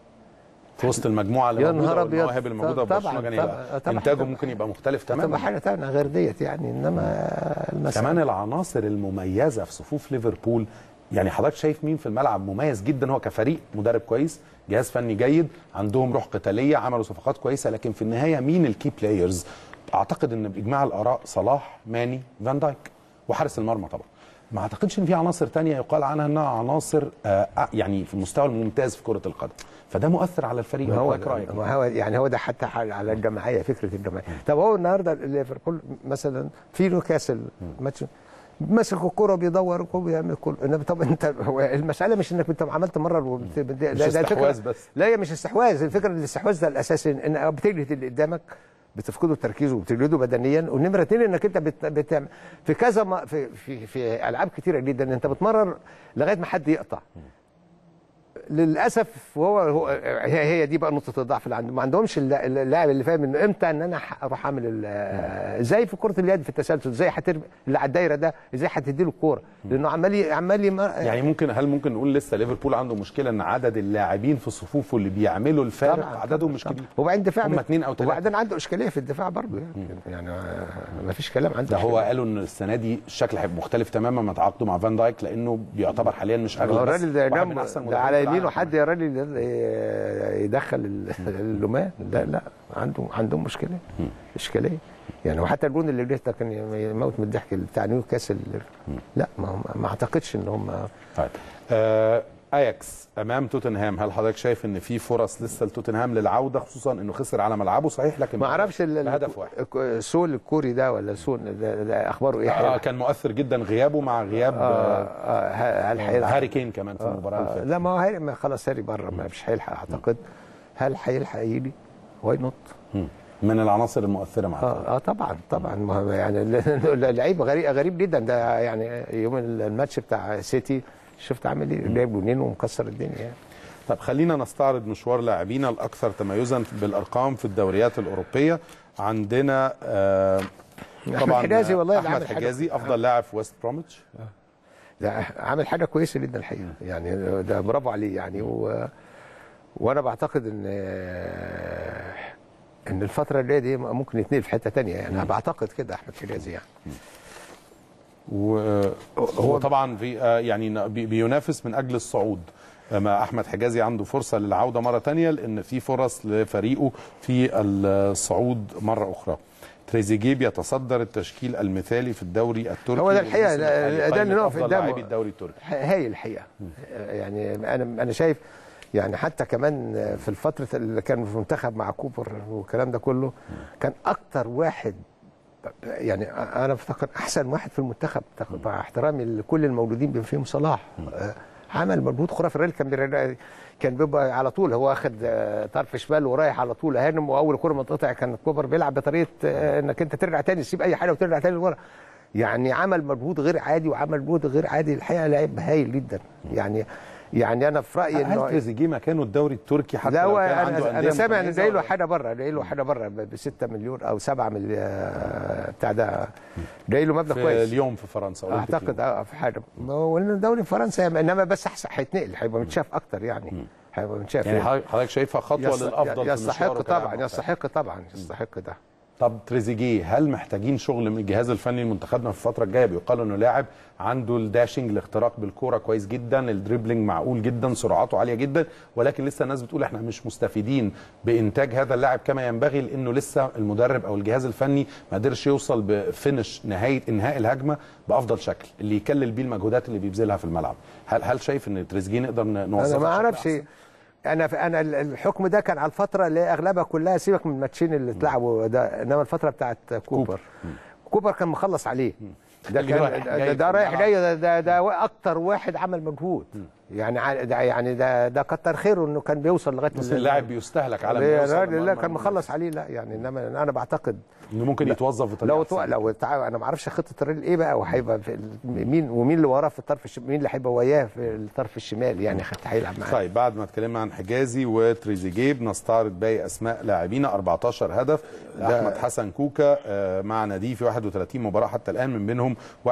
في وسط المجموعه اللي يا موجوده نهار أبيض. والمواهب الموجوده في طبعاً، برشلونه كان طبعاً، يبقى طبعاً. انتاجه ممكن يبقى مختلف تبقى تماما حاجه ثانيه غير ديت يعني انما المسألة كمان العناصر المميزه في صفوف ليفربول يعني حضرتك شايف مين في الملعب مميز جدا هو كفريق مدرب كويس جهاز فني جيد عندهم روح قتاليه عملوا صفقات كويسه لكن في النهايه مين الكي بلايرز اعتقد ان باجماع الاراء صلاح ماني فان دايك وحارس المرمى طبعا ما اعتقدش ان في عناصر تانية يقال عنها انها عناصر آه يعني في المستوى الممتاز في كره القدم فده مؤثر على الفريق ما هو إيه رايك ما هو يعني هو ده حتى على على الجماعيه فكره الجماعيه طب هو النهارده ليفربول مثلا في نيوكاسل ماتش ماسك الكوره بيدور الكورة بيعمل كل إنما طب انت هو المساله مش انك انت عمال تمرر وبت... ده- مش ده- ده استحواذ الفكرة- بس. لا هي مش استحواذ الفكره ان الاستحواذ ده الاساسي ان بتجلد اللي قدامك بتفقده تركيزه وبتجلده بدنيا والنمره اثنين انك انت بت... بت... في كذا ما في في في العاب كتيره جدا انت بتمرر لغايه ما حد يقطع للاسف هو, هو هي, هي دي بقى نقطه الضعف اللي عندهم ما عندهمش الل- اللاعب اللي فاهم انه امتى ان انا ح- اروح اعمل ال- زي في كره اليد في التسلسل ازاي هترمي اللي على الدايره ده ازاي هتدي له الكوره لانه عمال ي- عمال يم- يعني ممكن هل ممكن نقول لسه ليفربول عنده مشكله ان عدد اللاعبين في صفوفه اللي بيعملوا الفارق طبعاً، عددهم مش كبير وبعدين دفاع هم اتنين أو تلاتة. وبعدين عنده اشكاليه في الدفاع برضه يعني يعني ما فيش كلام عنده ده هو إشكالية. قالوا ان السنه دي الشكل هيبقى مختلف تماما ما تعاقدوا مع فان دايك لانه بيعتبر حاليا مش هو اغلى بس الراجل ده واحد نام من أحسن ده مدربين على في يمينه العالم حد يا راجل ده يدخل ال- اللومان لا لا عنده عنده مشكله اشكاليه يعني وحتى الجون اللي جه ده كان يموت من الضحك بتاع نيوكاسل لا ما, ما اعتقدش ان هم طيب آه اياكس امام توتنهام هل حضرتك شايف ان في فرص لسه لتوتنهام للعوده خصوصا انه خسر على ملعبه صحيح لكن ما اعرفش ال- ال- بهدف واحد سول الكوري ده ولا سول ده, ده اخباره ايه آه كان مؤثر جدا غيابه مع غياب آه آه آه هل هيلعب هاري كين كمان في المباراه اللي آه فاتت لا ما هو هاري ما خلاص هاري بره ما مش هيلحق اعتقد هل هيلحق يجي؟ واي نوت؟ مم. من العناصر المؤثره مع الفريق. اه اه طبعا طبعا ما هو يعني لعيب غريب غريب جدا ده يعني يوم الماتش بتاع سيتي شفت عامل ايه جايب جونين ومكسر الدنيا يعني طب خلينا نستعرض مشوار لاعبينا الاكثر تميزا بالارقام في الدوريات الاوروبيه عندنا آه أحمد حجازي والله اللي احمد عامل حاجة. حجازي افضل لاعب في ويست بروميتش ده عامل حاجه كويسه جدا الحقيقه يعني ده برافو عليه يعني و... وانا بعتقد ان ان الفتره اللي دي ممكن يتنقل في حته تانية يعني انا بعتقد كده احمد حجازي يعني وهو طبعا في آه، يعني بي- بينافس من اجل الصعود اما احمد حجازي عنده فرصه للعوده مره تانية لان في فرص لفريقه في الصعود مره اخرى تريزيجيه بيتصدر التشكيل المثالي في الدوري التركي هو ده الحقيقة، والموسم الحالي. ده- ده اللي قائمة نقف أفضل قدامه. لاعبي الدوري التركي هايل الحقيقه يعني انا انا شايف يعني حتى كمان في الفتره اللي كان في المنتخب مع كوبر والكلام ده كله كان اكتر واحد يعني انا افتكر احسن واحد في المنتخب مع احترامي لكل المولودين بما فيهم صلاح آه، عمل مجهود خرافي الراجل كان بيرا- كان بيبقى على طول هو واخد آه، طرف شمال ورايح على طول هانم واول كره ما تقطع كان كوبر بيلعب بطريقه آه، انك انت ترجع تاني تسيب اي حاجه وترجع تاني لورا يعني عمل مجهود غير عادي وعمل مجهود غير عادي الحقيقه لعيب هايل جدا يعني يعني انا في رايي هل انه تريزيجيه مكانه الدوري التركي حتى لا لو هو كان عنده انا أندية انا سامع ان متميزة جاي له ولا- حاجه بره جاي له حاجه بره ب 6 مليون او 7 مليون بتاع ده جاي له مبلغ في كويس اليوم في فرنسا أولمبيك اعتقد ليون. اه في حاجه ما هو لان دوري فرنسا انما بس أحسن- هيتنقل هيبقى متشاف اكتر يعني هيبقى متشاف يعني حضرتك حضرتك شايفها خطوه يص- للافضل في يستحق مشواره كلاعب طبعا محترف. يستحق طبعا يستحق ده طب تريزيجيه هل محتاجين شغل من الجهاز الفني لمنتخبنا في الفتره الجايه بيقال انه لاعب عنده الداشنج الاختراق بالكوره كويس جدا الدريبلينج معقول جدا سرعاته عاليه جدا ولكن لسه الناس بتقول احنا مش مستفيدين بانتاج هذا اللاعب كما ينبغي لانه لسه المدرب او الجهاز الفني ما قدرش يوصل بفينش نهايه انهاء الهجمه بافضل شكل اللي يكلل بيه المجهودات اللي بيبذلها في الملعب هل هل شايف ان تريزيجيه نقدر نوصل انا ما اعرفش انا انا ال- الحكم ده كان على الفتره اللي اغلبها كلها سيبك من الماتشين اللي اتلعبوا ده انما الفتره بتاعت كوبر كوبر كان مخلص عليه ده اللي كان رايح ده, جاي ده في رايح الملعب. جاي ده, ده, ده اكتر واحد عمل مجهود يعني ع- ده يعني ده ده كتر خيره انه كان بيوصل لغايه بس ما- اللاعب بيستهلك على ما لا يوصل لا, لمرمى لا كان المنافس. مخلص عليه لا يعني انما انا بعتقد انه ممكن يتوظف بطريقه لو أحسن. تو... لو تع... انا ما اعرفش خطه الراجل ايه بقى وهيبقى في ال- مين ومين اللي وراه في الطرف الش... مين اللي هيبقى وياه في الطرف الشمال يعني حتى هيلعب معاه طيب بعد ما اتكلمنا عن حجازي وتريزيجيه بنستعرض باقي اسماء لاعبينا 14 هدف احمد حسن كوكا آه، مع ناديه في 31 مباراه حتى الان من بينهم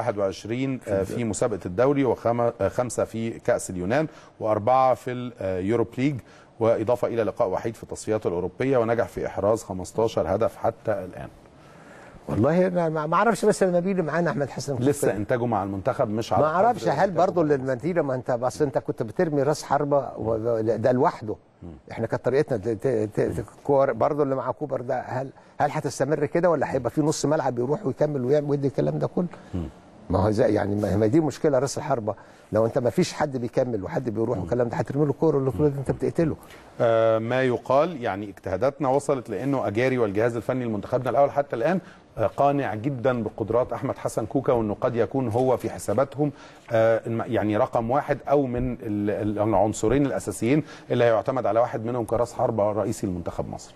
21 آه، في مسابقه الدوري وخمسه في كاس اليونان واربعه في اليوروب ليج واضافه الى لقاء وحيد في التصفيات الاوروبيه ونجح في احراز 15 هدف حتى الان والله انا ما ما اعرفش بس لما بيجي معانا احمد حسن لسه كوكا. انتاجه مع المنتخب مش على ما اعرفش قدر هل إنتاجه برضه مع للمنتيجه ما انت بس انت كنت بترمي راس حربه و- ده لوحده احنا كانت طريقتنا ت- ت- ت- كور برضه اللي مع كوبر ده هل هل هتستمر كده ولا هيبقى في نص ملعب يروح ويكمل ويعمل ويدي الكلام ده كله ما هو زي يعني ما ما دي مشكله راس الحربه لو انت ما فيش حد بيكمل وحد بيروح والكلام ده هترمي له الكوره اللي الكورة دي انت بتقتله آه، ما يقال يعني اجتهاداتنا وصلت لانه اجاري والجهاز الفني لمنتخبنا الاول حتى الان آه، قانع جدا بقدرات احمد حسن كوكا وانه قد يكون هو في حساباتهم آه، الم- يعني رقم واحد او من ال- ال- العنصرين الاساسيين اللي هيعتمد على واحد منهم كراس حربه رئيسي لمنتخب مصر.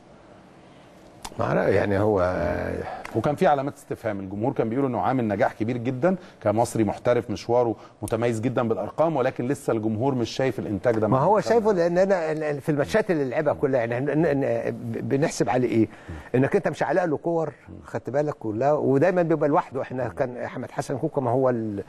ما أعرف يعني هو وكان في علامات استفهام الجمهور كان بيقول انه عامل نجاح كبير جدا كمصري محترف مشواره متميز جدا بالارقام ولكن لسه الجمهور مش شايف الانتاج ده ما مع هو المنتخب. شايفه لان انا في الماتشات اللي لعبها كلها يعني إحنا- إن- إن- بنحسب عليه ايه؟ انك انت مش علق له كور خدت بالك كلها ودايما بيبقى لوحده احنا كان احمد حسن كوكا ما هو ال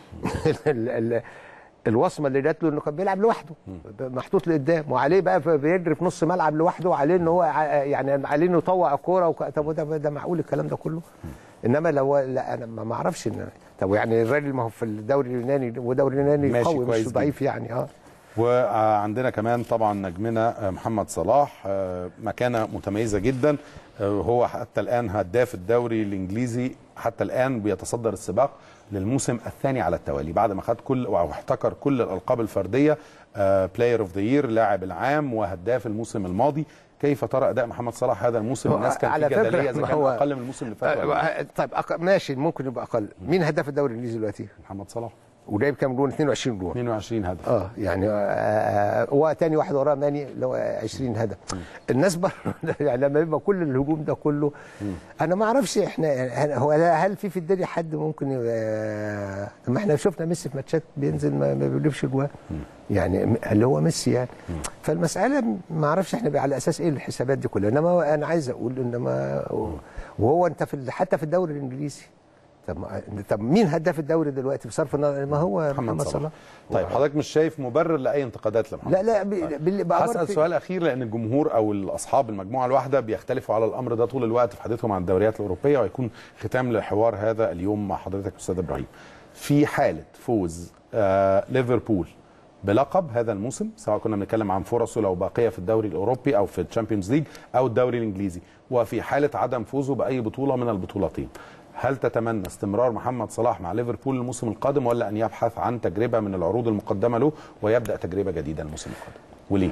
ال ال الوصمه اللي جات له انه كان بيلعب لوحده محطوط لقدام وعليه بقى بيجري في نص ملعب لوحده وعليه ان هو ع- يعني عليه انه يطوع الكوره وك... طب وده ده معقول الكلام ده كله؟ انما لو لا انا ما ما اعرفش ان طب يعني الراجل ما هو في الدوري اليوناني ودوري اليوناني ماشي قوي كويس مش ضعيف يعني اه وعندنا كمان طبعا نجمنا محمد صلاح آه، مكانه متميزه جدا آه، هو حتى الان هداف الدوري الانجليزي حتى الان بيتصدر السباق للموسم الثاني على التوالي بعد ما خد كل واحتكر كل الالقاب الفرديه بلاير اوف ذا يير لاعب العام وهداف الموسم الماضي كيف ترى اداء محمد صلاح هذا الموسم هو الناس كان في على فكرة جدليه اذا ما كان هو- اقل من الموسم اللي فات ولا لا. آه، طيب أق... ماشي ممكن يبقى اقل مين هداف الدوري الانجليزي دلوقتي محمد صلاح وجايب كام جون 22 جون 22 هدف اه يعني آه، هو تاني واحد وراه ماني اللي هو 20 هدف الناس بره يعني لما يبقى كل الهجوم ده كله انا ما اعرفش احنا يعني هو هل في في الدنيا حد ممكن يبقى- ما احنا شفنا ميسي في ماتشات بينزل ما ما بيجيبش جواه يعني اللي هو ميسي يعني فالمساله ما اعرفش احنا بقى على اساس ايه الحسابات دي كلها انما انا عايز اقول انما وهو انت في ال- حتى في الدوري الانجليزي طب ما- طب مين هداف الدوري دلوقتي بصرف النظر ما هو محمد, صلاح طيب حضرتك مش شايف مبرر لاي انتقادات لمحمد لا لا ب- بال- بعبارة هسأل سؤال أخير لأن الجمهور أو الأصحاب المجموعة الواحدة بيختلفوا على الأمر ده طول الوقت في حديثهم عن الدوريات الأوروبية ويكون ختام لحوار هذا اليوم مع حضرتك أستاذ إبراهيم. في حالة فوز آه ليفربول بلقب هذا الموسم سواء كنا بنتكلم عن فرصه لو باقيه في الدوري الاوروبي او في الشامبيونز ليج او الدوري الانجليزي وفي حاله عدم فوزه باي بطوله من البطولتين هل تتمنى استمرار محمد صلاح مع ليفربول الموسم القادم ولا ان يبحث عن تجربه من العروض المقدمه له ويبدا تجربه جديده الموسم القادم وليه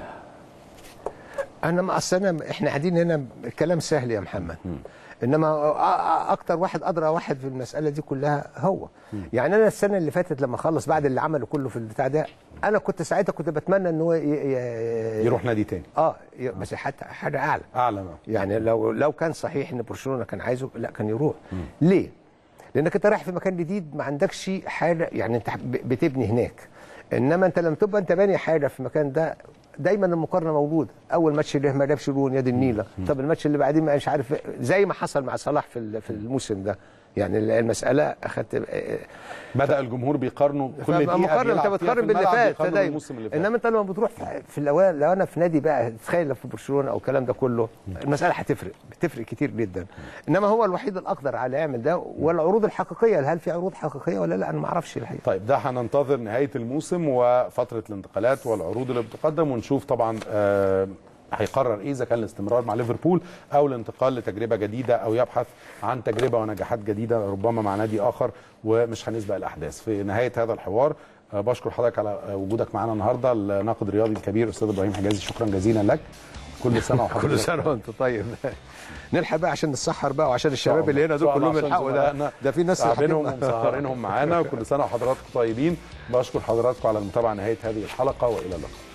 انا ما اصل انا احنا قاعدين هنا الكلام سهل يا محمد انما أ- أ- اكتر واحد ادرى واحد في المساله دي كلها هو يعني انا السنه اللي فاتت لما خلص بعد اللي عمله كله في البتاع ده انا كنت ساعتها كنت بتمنى ان هو ي- ي- يروح نادي تاني اه ي- بس حتى حاجه اعلى اعلى بقى. يعني لو لو كان صحيح ان برشلونه كان عايزه لا كان يروح ليه لانك انت رايح في مكان جديد ما عندكش حاجه يعني انت ب- بتبني هناك انما انت لما تبقى انت باني حاجه في المكان ده دايما المقارنه موجوده اول ماتش اللي ما جابش جون يد النيله طب الماتش اللي بعدين مش عارف زي ما حصل مع صلاح في ال- في الموسم ده يعني المساله اخدت بدا الجمهور بيقارنوا كل دقيقه مقارنه انت بيلعب فيها بتقارن في باللي الملعب فات بيقارنوا فدايما بالموسم اللي فات انما انت لما بتروح في- في الاوان لو انا في نادي بقى تخيل لو في برشلونه او الكلام ده كله المساله هتفرق بتفرق كتير جدا انما هو الوحيد الاقدر على يعمل ده والعروض الحقيقيه هل في عروض حقيقيه ولا لا انا ما اعرفش الحقيقه طيب ده هننتظر نهايه الموسم وفتره الانتقالات والعروض اللي بتقدم ونشوف طبعا آه، هيقرر ايه اذا كان الاستمرار مع ليفربول او الانتقال لتجربه جديده او يبحث عن تجربه ونجاحات جديده ربما مع نادي اخر ومش هنسبق الاحداث في نهايه هذا الحوار آه، بشكر حضرتك على آه، وجودك معنا النهارده الناقد الرياضي الكبير استاذ ابراهيم حجازي شكرا جزيلا لك كل سنه وحضرتك كل سنه وانت طيب نلحق بقى عشان نتسحر بقى وعشان الشباب اللي هنا دول كلهم يلحقوا ده ده في ناس تعبينهم يلحقوا. ومسهرينهم معانا وكل سنه وحضراتكم طيبين بشكر حضراتكم على المتابعه نهايه هذه الحلقه والى اللقاء